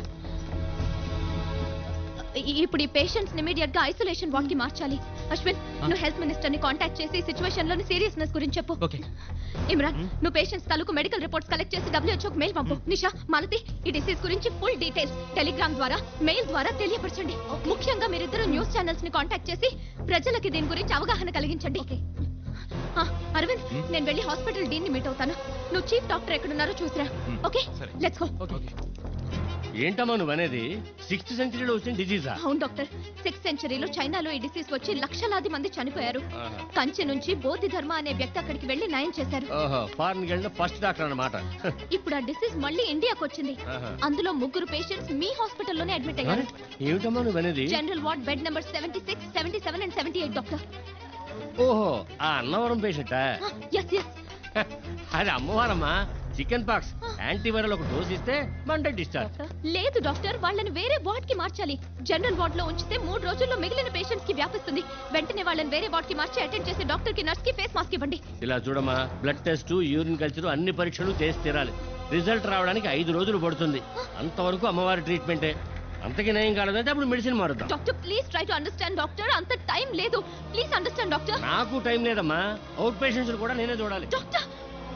ఇ- ఇప్పుడు ఈ పేషెంట్స్ ఇమీడియట్ గా ఐసోలేషన్ వార్డ్ కి మార్చాలి అశ్విన్ నువ్వు హెల్త్ మినిస్టర్ ని కాంటాక్ట్ చేసి సిచువేషన్ లోని సీరియస్నెస్ గురించి చెప్పు ఓకే ఇమ్రాన్ నువ్వు పేషెంట్స్ తాలూకు మెడికల్ రిపోర్ట్స్ కలెక్ట్ చేసి డబ్ల్యూహెచ్ఓకి మెయిల్ పంపు నిషా మాలతి ఈ డిసీజ్ గురించి ఫుల్ డీటెయిల్స్ టెలిగ్రామ్ ద్వారా మెయిల్ ద్వారా తెలియపరచండి ముఖ్యంగా మీరిద్దరు న్యూస్ ఛానల్స్ ని కాంటాక్ట్ చేసి ప్రజలకి దీని గురించి అవగాహన కలిగించండి ఆ, అరవింద్ నేను వెళ్ళి హాస్పిటల్ డీన్ ని మీట్ అవుతాను నువ్వు చీఫ్ డాక్టర్ ఎక్కడున్నారో చూసిరా ఓకే లెట్స్ గో ఏంటమ్మా నువ్వు అనేది సిక్స్త్ సెంచరీలో వచ్చిన డిజీజా అవును డాక్టర్ సిక్స్త్ సెంచరీలో చైనాలో ఈ డిసీజ్ వచ్చి లక్షలాది మంది చనిపోయారు కంచె నుంచి బోధి ధర్మ అనే వ్యక్తి అక్కడికి వెళ్లి నయం చేశారు ఓహో ఫారెన్ వెళ్ళిన ఫస్ట్ డాక్టర్ అన్నమాట ఇప్పుడు ఆ డిసీజ్ మళ్ళీ ఇండియాకి వచ్చింది ఆహా. అందులో ముగ్గురు పేషెంట్స్ మీ హాస్పిటల్లోనే అడ్మిట్ అయ్యారు ఏమిటమ్మా నువ్వు అనేది general ward bed number seventy six seventy seven and seventy eight doctor ఓహో ఆ అన్నవరం పేషెంటా ఎస్ ఎస్ అది అమ్మవారమ్మా చికెన్ పాక్స్ యాంటీవైరల్ ఒక డోస్ ఇస్తే మండే డిశ్చార్జ్ లేదు డాక్టర్ వాళ్ళని వేరే వార్డ్ కి మార్చాలి జనరల్ వార్డ్ లో ఉంచితే మూడు రోజుల్లో మిగిలిన పేషెంట్స్ కి వ్యాపిస్తుంది వెంటనే వాళ్ళని వేరే వార్డ్ కి మార్చి అటెండ్ చేసే డాక్టర్ కి నర్స్ కి ఫేస్ మాస్క్ ఇవ్వండి ఇలా చూడమ్మా బ్లడ్ టెస్ట్ యూరిన్ కల్చర్ అన్ని పరీక్షలు చేసి తీరాలి రిజల్ట్ రావడానికి ఐదు రోజులు పడుతుంది అంతవరకు అమ్మవారి ట్రీట్మెంటే అంతకి నయం కాలేదంటే అప్పుడు మెడిసిన్ మారుద్దాం doctor please try to understand doctor అంత టైం లేదు ప్లీజ్ అండర్స్టాండ్ డాక్టర్ నాకు టైం లేదమ్మా అవుట్ పేషెంట్స్ కూడా నేనే చూడాలి doctor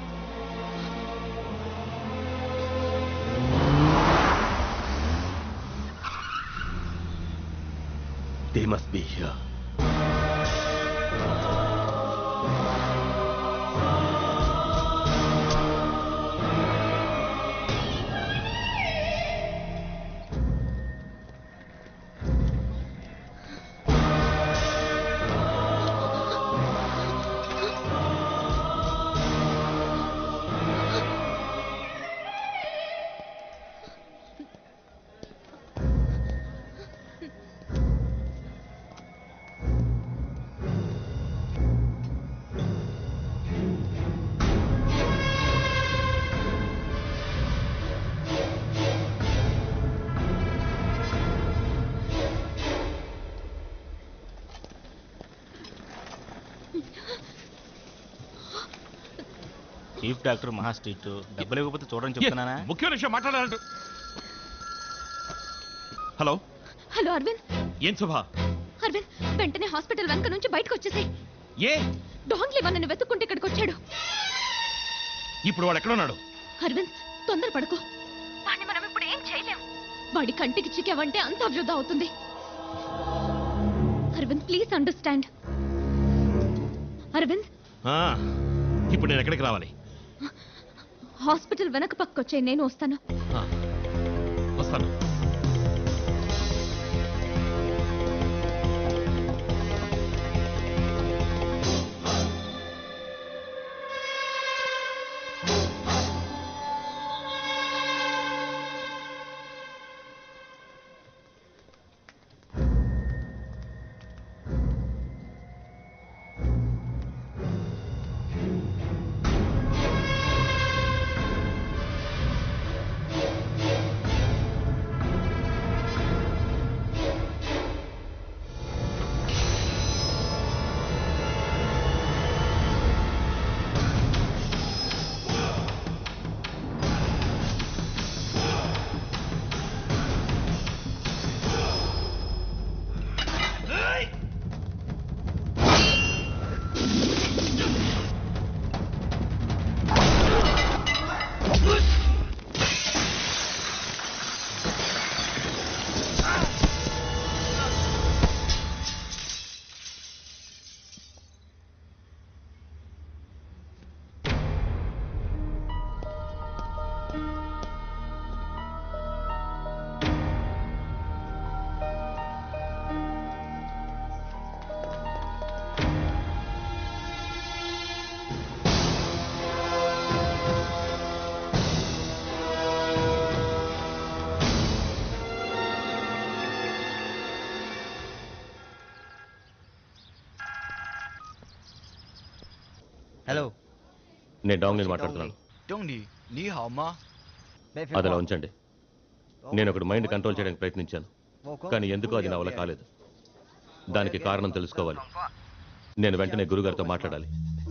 They must be here. Chief doctor మహా స్ట్రీట్ డబ్బులు ఇవ్వకపోతే చూడని చెప్తున్నానా ముఖ్యమైన విషయం మాట్లాడాలంట హలో హలో అరవింద్ ఏం శుభ అరవింద్ వెంటనే హాస్పిటల్ వెనక నుంచి బయటకు వచ్చేసి ఏ డాన్లీ మనని వెతుక్కుంటే ఇక్కడికి వచ్చాడు ఇప్పుడు వాడు ఎక్కడున్నాడు అరవింద్ తొందరపడకు వాడిని మనం ఇప్పుడు ఏం చేయలేం వాడి కంటికి చిక్కావంటే అంతా వృధా అవుతుంది అరవింద్ ప్లీజ్ అండర్స్టాండ్ అరవింద్ ఆ, ఇప్పుడు నేను ఎక్కడికి రావాలి హాస్పిటల్ వెనక పక్క నేను వస్తాను ఆ, వస్తాను Hello. నేను డాంగ్లీని మాట్లాడుతున్నాను 东尼，你好吗？ అది అలా ఉంచండి నేను ఒకటి మైండ్ కంట్రోల్ చేయడానికి ప్రయత్నించాను కానీ ఎందుకో అది నా వల్ల కాలేదు దానికి కారణం తెలుసుకోవాలి నేను వెంటనే గురుగారితో మాట్లాడాలి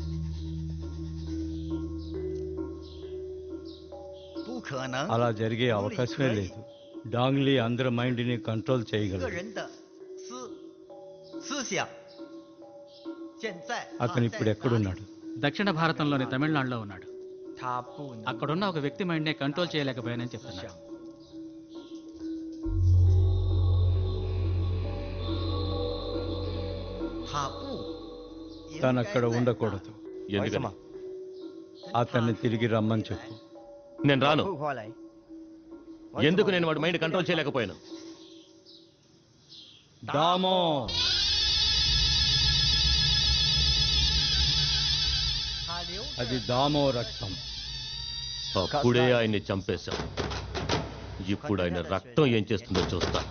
不可能， అలా జరిగే అవకాశమే లేదు డాంగ్లీ అందరి మైండ్ని కంట్రోల్ 个 చేయగలరు 人的思思想，现在 అతను ఇప్పుడు ఎక్కడున్నాడు దక్షిణ భారతంలోని తమిళనాడులో ఉన్నాడు 他不能 అక్కడున్న ఒక వ్యక్తి మైండ్నే కంట్రోల్ చేయలేకపోయానని చెప్తున్నాడు తను అక్కడ ఉండకూడదు ఎందుకని అతన్ని తిరిగి రమ్మని చెప్పు నేను రాను ఎందుకు నేను వాడి మైండ్ కంట్రోల్ చేయలేకపోయాను దామో అది దామో రక్తం అప్పుడే ఆయన్ని చంపేశాం ఇప్పుడు ఆయన రక్తం ఏం చేస్తుందో చూస్తా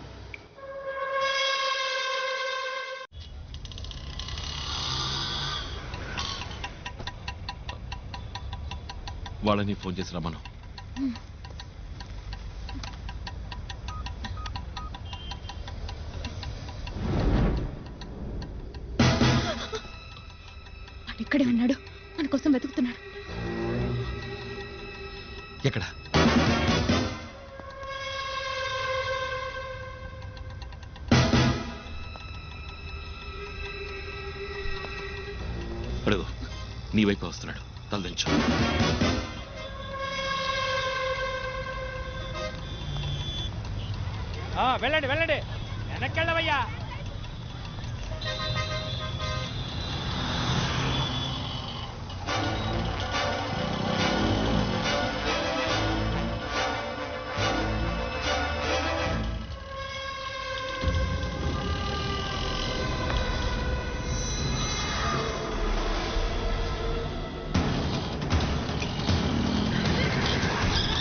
వాళ్ళని ఫోన్ చేసి రమ్మను వాడు ఇక్కడే ఉన్నాడు మన కోసం వెతుకుతున్నాడు ఎక్కడ అడుగు నీ వైపు వస్తున్నాడు తలదించు ఆ, వెళ్ళండి వెళ్ళండి వెనక్కి వెళ్ళవయ్యా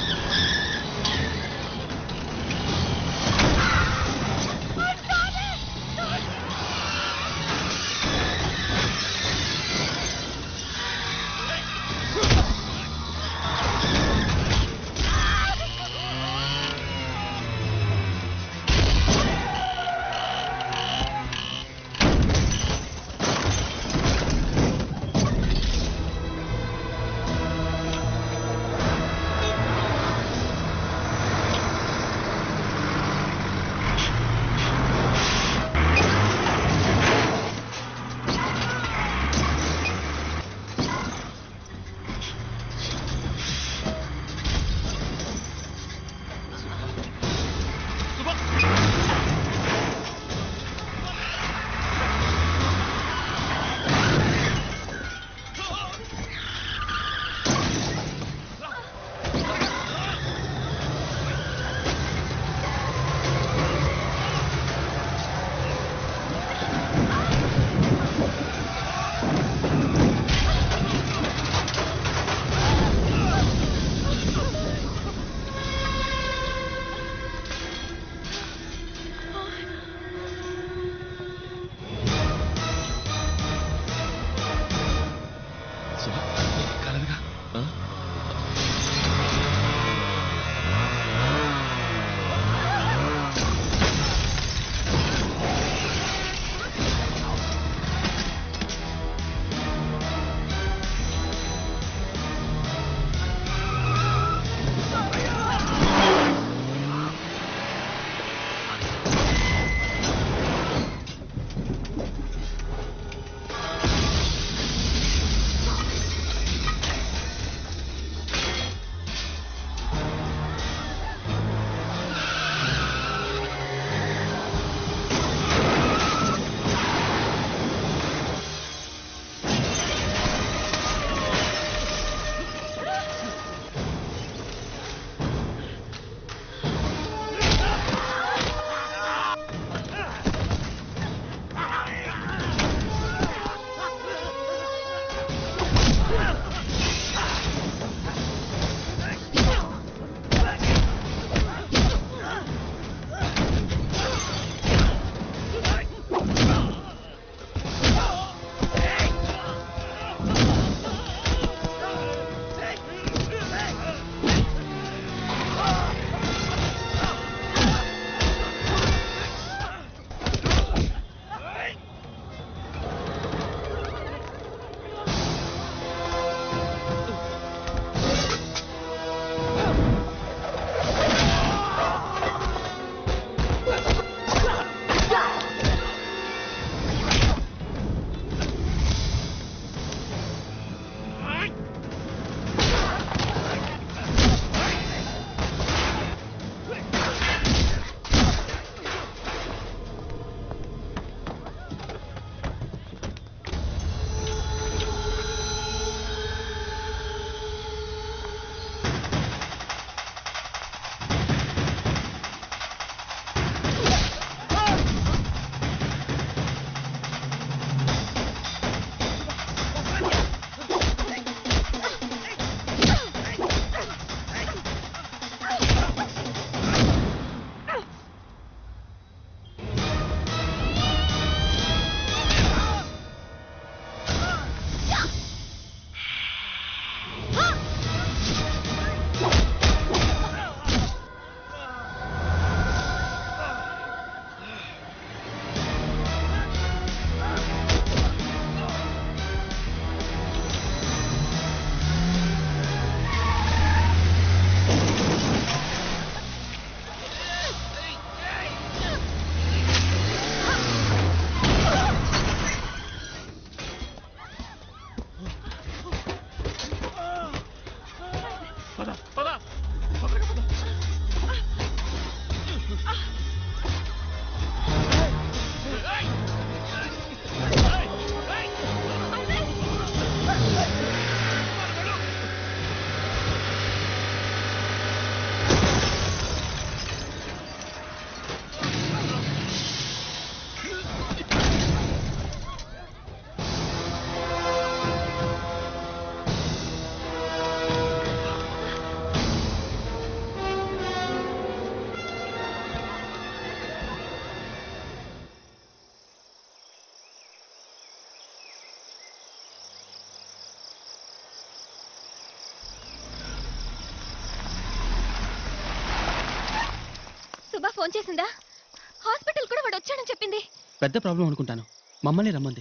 I'm sorry! ఫోన్ చేసిందా హాస్పిటల్ కూడా వాడు వచ్చాడని చెప్పింది పెద్ద ప్రాబ్లం అనుకుంటాను మమ్మల్ని రమ్మంది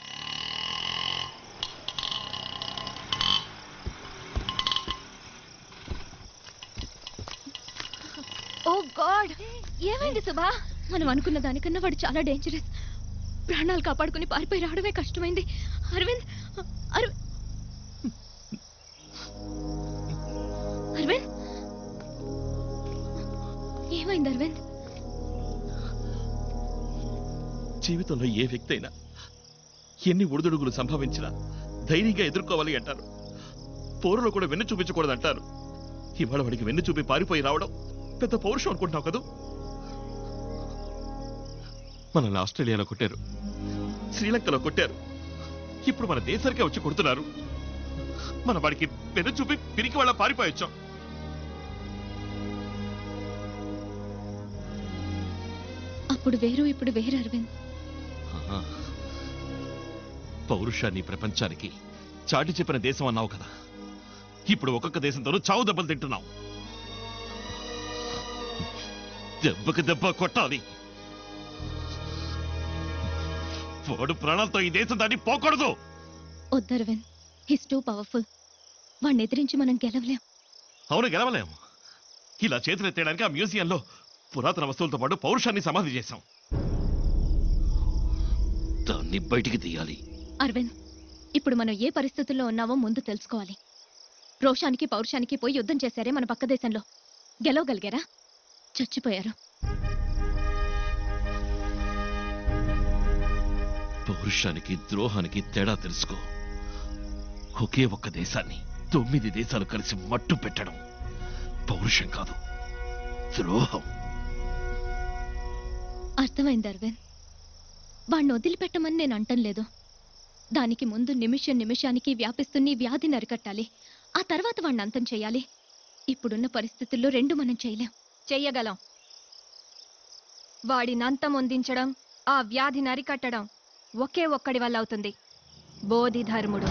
ఓ గాడ్ ఏమైంది సుభా మనం అనుకున్న దానికన్నా వాడు చాలా డేంజరస్ ప్రాణాలు కాపాడుకుని పారిపోయి రావడమే కష్టమైంది అరవింద్ అరవి అరవింద్ ఏమైంది అరవింద్ జీవితంలో ఏ వ్యక్తి అయినా ఎన్ని ఒడిదుడుగులు సంభవించినా ధైర్యంగా ఎదుర్కోవాలి అంటారు పోరులో కూడా వెన్ను చూపించకూడదు అంటారు ఇవాళ వాడికి వెన్ను చూపి పారిపోయి రావడం పెద్ద పౌరుషం అనుకుంటున్నావు కదూ మనల్ని ఆస్ట్రేలియాలో కొట్టారు శ్రీలంకలో కొట్టారు ఇప్పుడు మన దేశానికే వచ్చి కొడుతున్నారు మన వాడికి వెన్ను చూపి పిరికి వాళ్ళ పారిపోయొచ్చాం అప్పుడు వేరు ఇప్పుడు వేరు అరవింద్ ఆహా. పౌరుషాన్ని ప్రపంచానికి చాటి చెప్పిన దేశం అన్నావు కదా ఇప్పుడు ఒక్కొక్క దేశంతోనూ చావు దెబ్బలు తింటున్నాం దెబ్బకి దెబ్బ కొట్టాలి వాడు ప్రాణాలతో ఈ దేశం దాన్ని పోకూడదు వద్దు అరవింద్ హిస్ టూ పవర్ఫుల్ వాడిని ఎదిరించి మనం గెలవలేం అవును గెలవలేం ఇలా చేతులు ఎత్తేయడానికి ఆ మ్యూజియంలో పురాతన వస్తువులతో పాటు పౌరుషాన్ని సమాధి చేశాం దాన్ని బయటికి తీయాలి అరవింద్ ఇప్పుడు మనం ఏ పరిస్థితుల్లో ఉన్నామో ముందు తెలుసుకోవాలి రోషానికి పౌరుషానికి పోయి యుద్ధం చేశారే మన పక్క దేశంలో గెలవగలిగారా చచ్చిపోయారు పౌరుషానికి ద్రోహానికి తేడా తెలుసుకో ఒకే ఒక్క దేశాన్ని తొమ్మిది దేశాలు కలిసి మట్టు పెట్టడం పౌరుషం కాదు ద్రోహం అర్థమైంది అరవింద్ వాణ్ణి వదిలిపెట్టమని నేను అంటం లేదు దానికి ముందు నిమిషం నిమిషానికి వ్యాపిస్తున్న ఈ వ్యాధిని అరికట్టాలి ఆ తర్వాత వాణ్ణి అంతం చేయాలి ఇప్పుడున్న పరిస్థితుల్లో రెండు మనం చేయలేం చెయ్యగలం వాడిని అంతం అందించడం ఆ వ్యాధిని అరికట్టడం ఒకే ఒక్కడి వల్ల అవుతుంది బోధి ధర్ముడు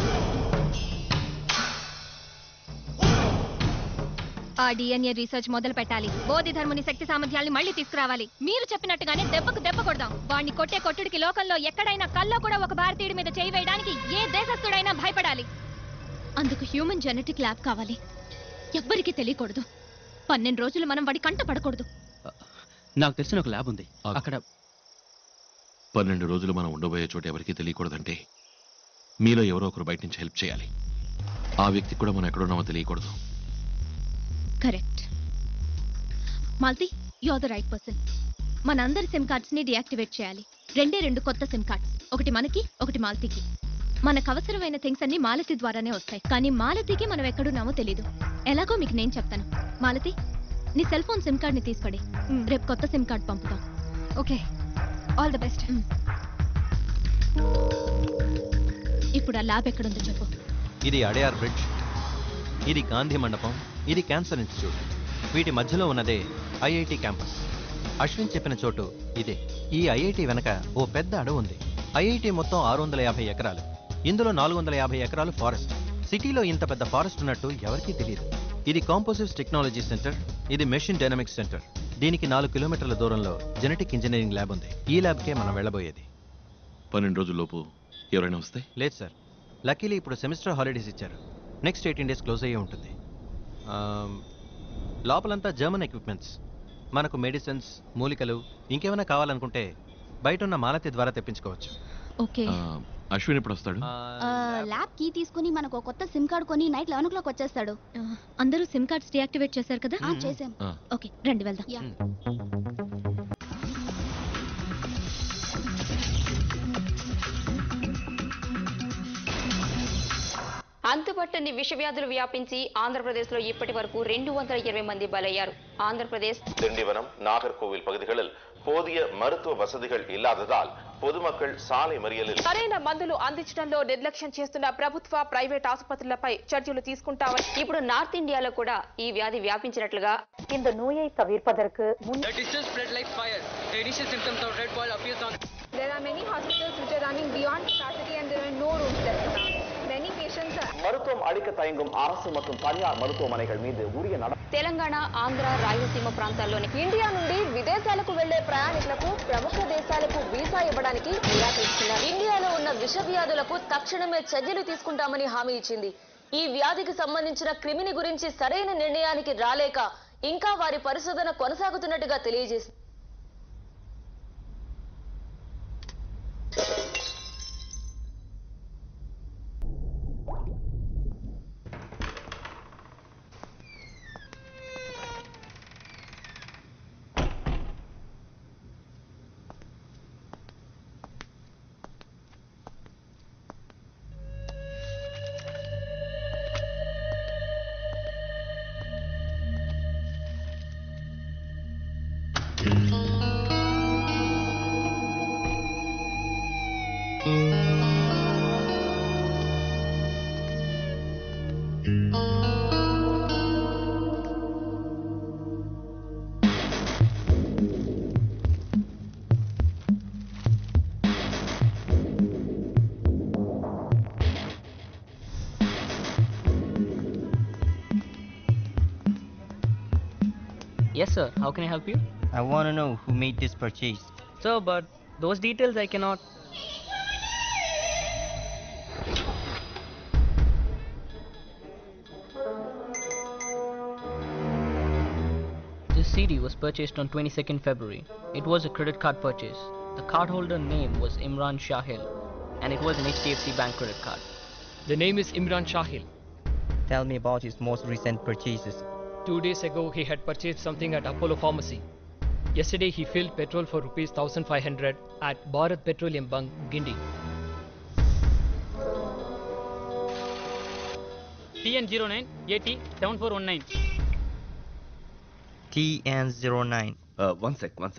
ఆ డిఎన్ఏ రీసెర్చ్ మొదలు పెట్టాలి బోధి ధర్ముని శక్తి సామర్థ్యాల్ని మళ్ళీ తీసుకురావాలి మీరు చెప్పినట్టుగానే దెబ్బకు దెబ్బ కొడదాం వాడిని కొట్టే కొట్టుడికి లోకంలో ఎక్కడైనా కల్లో కూడా ఒక భారతీయుడి మీద చేయి వేయడానికి ఏ దేశస్థుడైనా భయపడాలి అందుకు హ్యూమన్ జెనెటిక్ ల్యాబ్ కావాలి ఎవ్వరికీ తెలియకూడదు పన్నెండు రోజులు మనం వాడి కంట పడకూడదు నాకు తెలిసిన ఒక ల్యాబ్ ఉంది అక్కడ పన్నెండు రోజులు మనం ఉండబోయే చోట ఎవరికీ తెలియకూడదంటే మీలో ఎవరో ఒకరు బయట నుంచి హెల్ప్ చేయాలి ఆ వ్యక్తికి కూడా మనం ఎక్కడున్నామో తెలియకూడదు correct Malathi you are the right person మనందరి సిమ్ కార్డ్స్ ని డియాక్టివేట్ చేయాలి రెండే రెండు కొత్త సిమ్ కార్డ్స్ ఒకటి మనకి ఒకటి మాలతికి మనకు అవసరమైన థింగ్స్ అన్ని మాలతి ద్వారానే వస్తాయి కానీ మాలతికి మనం ఎక్కడున్నామో తెలీదు ఎలాగో మీకు నేను చెప్తాను మాలతి నీ సెల్ ఫోన్ సిమ్ కార్డ్ ని తీసుకోండి రేపు కొత్త సిమ్ కార్డ్ పంపుతాం ఓకే ఆల్ ద బెస్ట్ ఇప్పుడు ఆ ల్యాబ్ ఎక్కడుందో చెప్పు ఇది అడయార్ బ్రిడ్జ్ ఇది గాంధీ మండపం ఇది క్యాన్సర్ ఇన్స్టిట్యూట్ వీటి మధ్యలో ఉన్నదే ఐఐటి క్యాంపస్ అశ్విన్ చెప్పిన చోటు ఇదే ఈ ఐఐటి వెనక ఓ పెద్ద అడవి ఉంది ఐఐటి మొత్తం ఆరు వందల యాభై ఎకరాలు ఇందులో నాలుగు వందల యాభై ఎకరాలు ఫారెస్ట్ సిటీలో ఇంత పెద్ద ఫారెస్ట్ ఉన్నట్టు ఎవరికీ తెలియదు ఇది కాంపోజిట్స్ టెక్నాలజీ సెంటర్ ఇది మెషిన్ డైనమిక్స్ సెంటర్ దీనికి నాలుగు కిలోమీటర్ల దూరంలో జెనెటిక్ ఇంజనీరింగ్ ల్యాబ్ ఉంది ఈ ల్యాబ్కే మనం వెళ్ళబోయేది పన్నెండు రోజుల్లోపు ఎవరైనా వస్తే లేదు సార్ లక్కీలీ ఇప్పుడు సెమిస్టర్ హాలిడేస్ ఇచ్చారు నెక్స్ట్ ఎయిటీన్ డేస్ క్లోజ్ అయ్యే ఉంటుంది ఆమ్, లోపలంతా జర్మన్ ఎక్విప్మెంట్స్ మనకు మెడిసిన్స్ మూలికలు ఇంకేమైనా కావాలనుకుంటే బయట ఉన్న మాలతి ద్వారా తెప్పించుకోవచ్చు ఓకే అశ్విన్ ఎప్పుడు వస్తాడు ల్యాబ్ కీ తీసుకుని మనకు ఒక కొత్త సిమ్ కార్డ్ కొని నైట్ లెవెన్ ఓ క్లాక్ వచ్చేస్తాడు అందరూ సిమ్ కార్డ్స్ డియాక్టివేట్ చేశారు కదా ఆ, చేశాం ఓకే రండి వెళ్దాం అంతుపట్టని విషవ్యాధులు వ్యాపించి ఆంధ్రప్రదేశ్లో ఇప్పటి వరకు రెండు వందల ఇరవై మంది బలయ్యారు ஆந்திரப்பிரதேஷ் திண்டிவனம் நாகர்கோவில் பகுதிகளில் போதிய மருத்துவ வசதிகள் இல்லாததால் பொதுமக்கள் சாலை மறியலில் సరైన మందులు అందించడంలో నిర్లక్ష్యం చేస్తున్న ప్రభుత్వ ప్రైవేట్ ఆసుపత్రులపై చర్యలు తీసుకుంటామని ఇప్పుడు నార్త్ ఇండియాలో కూడా ఈ వ్యాధి వ్యాపించినట్లుగా இந்த நோயை தவிர்ப்பதற்கு The disease spread like fire. The initial symptoms of red boil appears on There are many hospitals which are running beyond capacity and there are no rooms left now. Many patients are மருத்துவம் அளிக்க தயங்கும் அரசு மற்றும் தனியார் மருத்துவமனைகள் மீது உரிய நட తెలంగాణ ఆంధ్ర రాయలసీమ ప్రాంతాల్లోని ఇండియా నుండి విదేశాలకు వెళ్లే ప్రయాణికులకు ప్రముఖ దేశాలకు వీసా ఇవ్వడానికి నిరాకరిస్తున్నారు ఇండియాలో ఉన్న విషవ్యాధులకు తక్షణమే చర్యలు తీసుకుంటామని హామీ ఇచ్చింది ఈ వ్యాధికి సంబంధించిన క్రిమిని గురించి సరైన నిర్ణయానికి రాలేక ఇంకా వారి పరిశోధన కొనసాగుతున్నట్టుగా తెలియజేసింది Yes, sir. How can I help you? I want to know who made this purchase. Sir, but those details I cannot. This CD was purchased on 22nd February. It was a credit card purchase. The cardholder name was Imran Shahil, and it was an HDFC Bank credit card. The name is Imran Shahil. Tell me about his most recent purchases. Two days ago, he had purchased something at Apollo Pharmacy. Yesterday, he filled petrol for rupees 1500 at Bharat Petroleum Bunk, Gindi. TN09 AT 7419. TN09. Uh, one sec, one sec.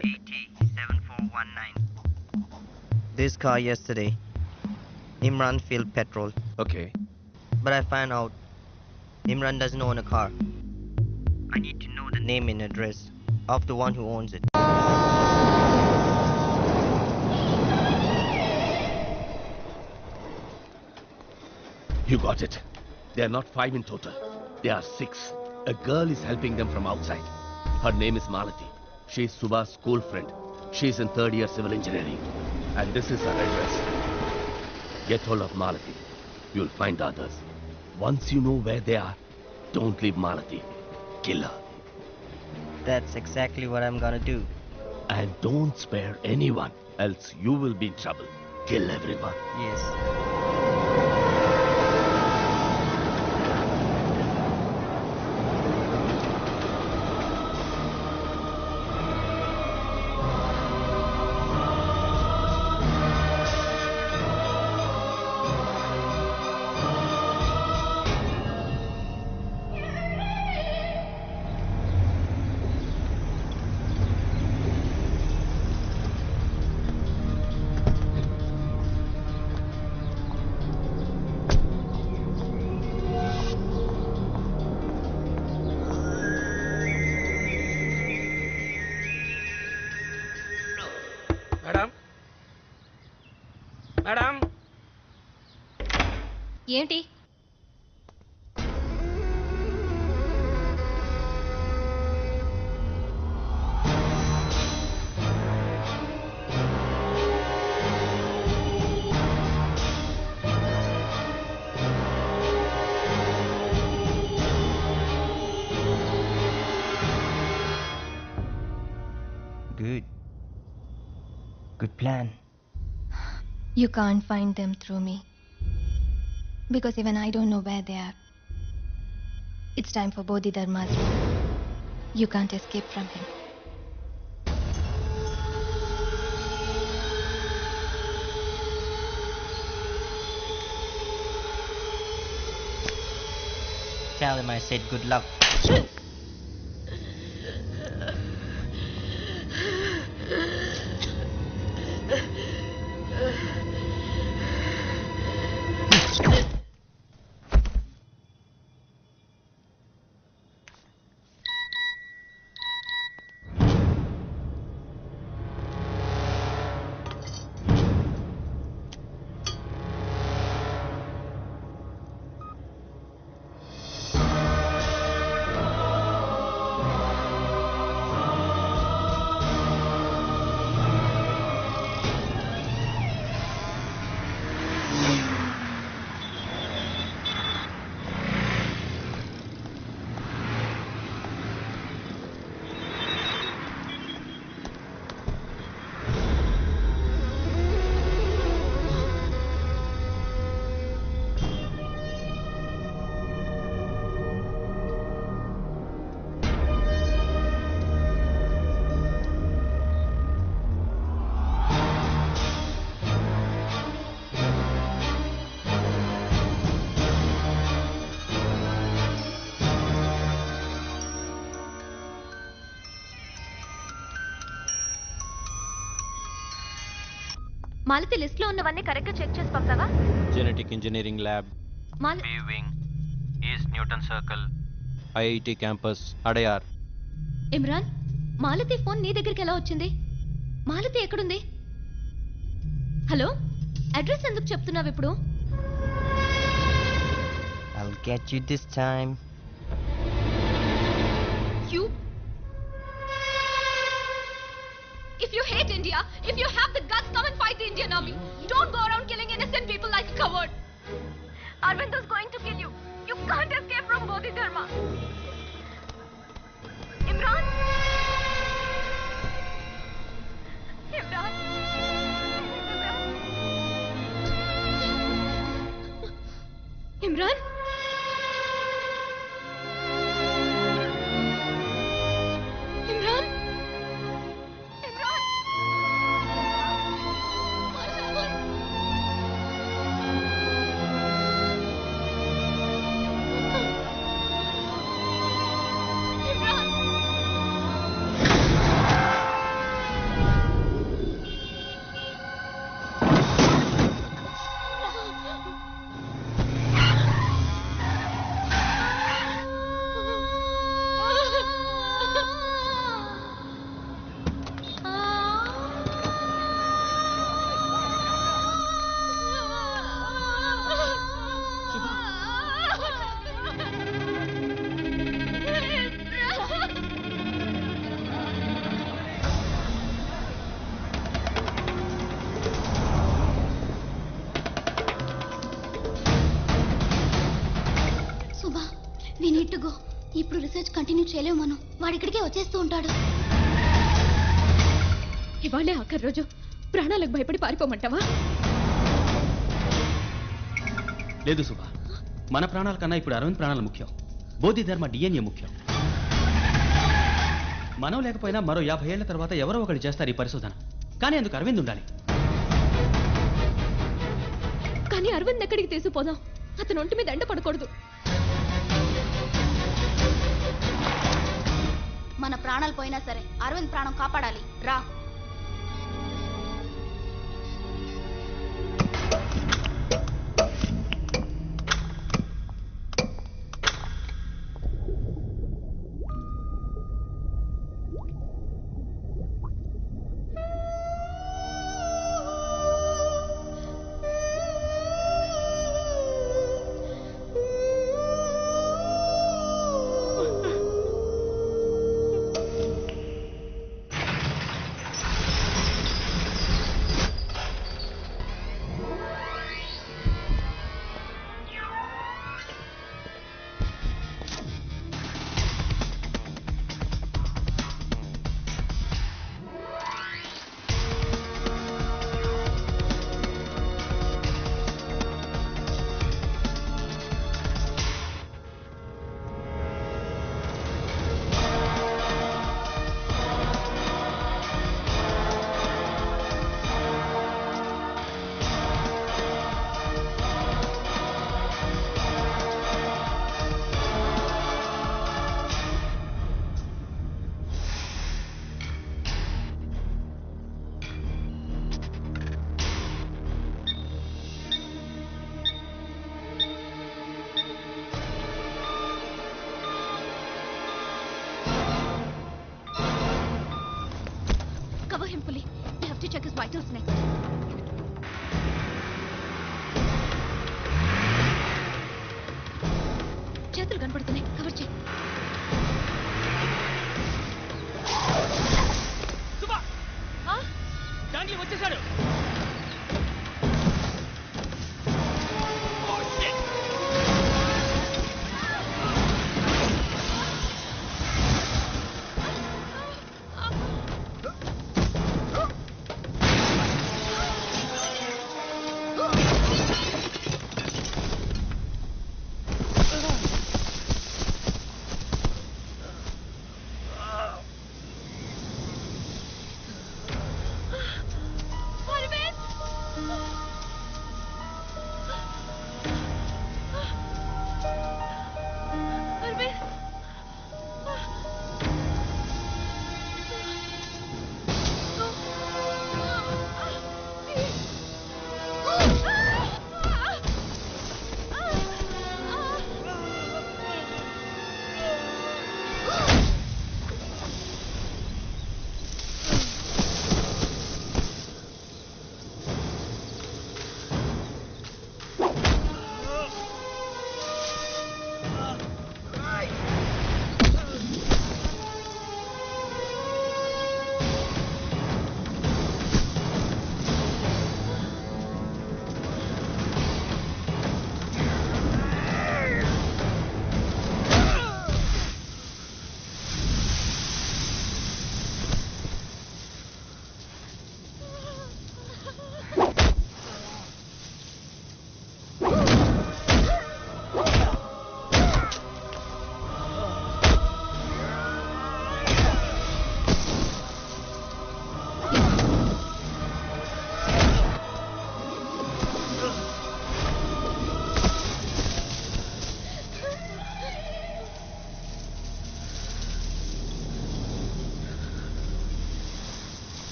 7419. This car yesterday. Imran filled petrol. Okay. But I found out Imran doesn't own a car. I need to know the name and address of the one who owns it. You got it. They are not five in total. They are six. A girl is helping them from outside. Her name is Malati. She is Subha's school friend. She is in third year civil engineering. And this is her address. Get hold of Malati. You'll find the others. Once you know where they are, don't leave Malati. Kill her. That's exactly what I'm gonna do. And don't spare anyone, else you will be in trouble. Kill everyone. Yes. Madam madam ఏంటి Good. Good plan. You can't find them through me. Because even I don't know where they are. It's time for Bodhidharma's rule. You can't escape from him. Tell him I said good luck. Malathi list లో ఉన్నవన్నీ correct గా check చేసి పంపావా genetic engineering lab మాల wing east Newton circle IIT campus Adyar Imran Malathi phone నీ దగ్గరికి ఎలా వచ్చింది మాలతి ఎక్కడుంది హలో అడ్రస్ ఎందుకు చెప్తున్నావు ఇప్పుడు I'll get you this time. You. If you hate India, if you have the guts, come and fight the Indian army. Don't go around killing innocent people like a coward. Arvind is going to kill you. You can't escape from Bodhi Dharma. Imran? Imran? Imran? Imran? Imran? What happened? Imran? Suma we need to go ఇప్పుడు research continue చేయలేము మనం వాడు ఇక్కడికే వచ్చేస్తూ ఉంటాడు ఇవాళే ఆఖరి రోజు ప్రాణాలకు భయపడి పారిపోమంటావా లేదు సుభా మన ప్రాణాల కన్నా ఇప్పుడు అరవింద్ ప్రాణాలు ముఖ్యం బోధి ధర్మ డిఎన్ఏ ముఖ్యం మనం లేకపోయినా మరో యాభై ఏళ్ల తర్వాత ఎవరో ఒకరు చేస్తారు ఈ పరిశోధన కానీ అందుకు అరవింద్ ఉండాలి కానీ అరవింద్ ఎక్కడికి తీసుకుపోదాం అతను ఒంటి మీద ఎండ పడకూడదు మన ప్రాణాలు పోయినా సరే అరవింద్ ప్రాణం కాపాడాలి రా Cover him fully. We have to check his vitals next. చేతులు కనపడుతున్నాయి కవర్ చేయి దాంట్లో వచ్చేసాడు ఆ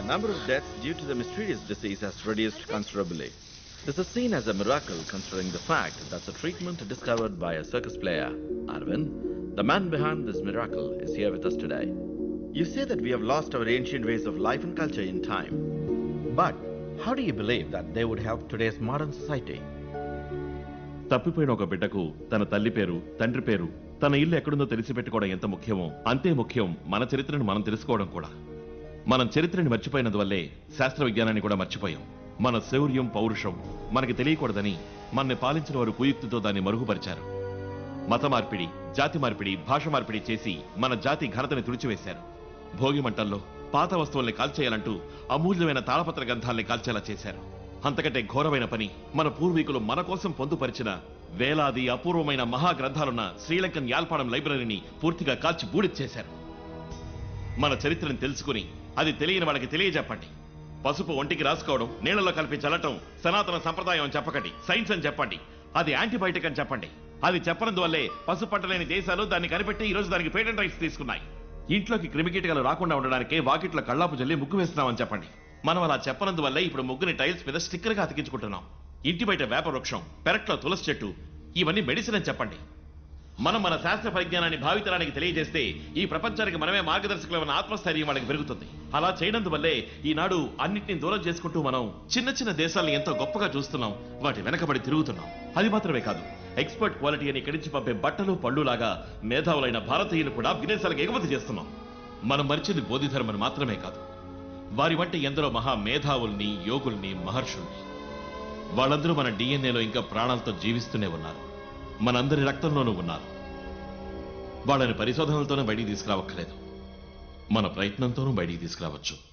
number of deaths due to the mysterious disease has reduced considerably. This is seen as a miracle considering the fact that the treatment discovered by a circus player, Arvind, the man behind this miracle, is here with us today. You say that we have lost our ancient ways of life and culture in time. But how do you believe that they would help today's modern society? తప్పిపోయిన ఒక బిడ్డకు తన తల్లి పేరు తండ్రి పేరు తన ఇల్లు ఎక్కడుందో తెలిసి పెట్టుకోవడం ఎంత ముఖ్యమో అంతే ముఖ్యం మన చరిత్రను మనం తెలుసుకోవడం కూడా మనం చరిత్రని మర్చిపోయినందువల్లే శాస్త్ర విజ్ఞానాన్ని కూడా మర్చిపోయాం మన శౌర్యం పౌరుషం మనకి తెలియకూడదని మనని పాలించిన వారు కుయుక్తితో దాన్ని మరుగుపరిచారు మత మార్పిడి జాతి మార్పిడి భాష మార్పిడి చేసి మన జాతి ఘనతని తుడిచివేశారు భోగి మంటల్లో పాత వస్తువుల్ని కాల్చేయాలంటూ అమూల్యమైన తాళపత్ర గ్రంథాల్ని కాల్చేలా చేశారు అంతకంటే ఘోరమైన పని మన పూర్వీకులు మన కోసం పొందుపరిచిన వేలాది అపూర్వమైన మహా గ్రంథాలున్న శ్రీలంకన్ యాల్పాడం లైబ్రరీని పూర్తిగా కాల్చి బూడిచ్చేశారు మన చరిత్రను తెలుసుకుని అది తెలియని వాళ్ళకి తెలియజెప్పండి పసుపు ఒంటికి రాసుకోవడం నీళ్లలో కలిపి చల్లటం సనాతన సంప్రదాయం అని చెప్పకండి సైన్స్ అని చెప్పండి అది యాంటీబయాటిక్ అని చెప్పండి అది చెప్పనందువల్లే పసుపు పంట లేని దేశాలు దాన్ని కనిపెట్టి ఈ రోజు దానికి పేటెంట్ రైట్స్ తీసుకున్నాయి ఇంట్లోకి క్రిమికీటకాలు రాకుండా ఉండడానికే వాకిట్లో కళ్ళాపు జల్లి ముగ్గు వేస్తున్నామని చెప్పండి మనం అలా చెప్పనందువల్లే ఇప్పుడు ముగ్గుని టైల్స్ మీద స్టిక్కర్ గా అతికించుకుంటున్నాం ఇంటి బయట వేప వృక్షం పెరట్లో తులసి చెట్టు ఇవన్నీ మెడిసిన్ అని చెప్పండి మనం మన శాస్త్ర పరిజ్ఞానాన్ని భావితరానికి తెలియజేస్తే ఈ ప్రపంచానికి మనమే మార్గదర్శకులమైన ఆత్మస్థైర్యం వాళ్ళకి పెరుగుతుంది అలా చేయనందువల్లే ఈనాడు అన్నింటినీ దూరం చేసుకుంటూ మనం చిన్న చిన్న దేశాలను ఎంతో గొప్పగా చూస్తున్నాం వాటి వెనకబడి తిరుగుతున్నాం అది మాత్రమే కాదు ఎక్స్పర్ట్ క్వాలిటీ అని ఇక్కడి నుంచి పంపే బట్టలు పళ్ళు లాగా మేధావులైన భారతీయులు కూడా విదేశాలకు ఎగుమతి చేస్తున్నాం మనం మరిచింది బోధిధర్మని మాత్రమే కాదు వారి వంటి ఎందరో మహా మేధావుల్ని యోగుల్ని మహర్షుల్ని వాళ్ళందరూ మన డిఎన్ఏలో ఇంకా ప్రాణాలతో జీవిస్తూనే ఉన్నారు మనందరి రక్తంలోనూ ఉన్నారు వాళ్ళని పరిశోధనలతోనే బయటికి తీసుకురావక్కర్లేదు మన ప్రయత్నంతోనూ బయటికి తీసుకురావచ్చు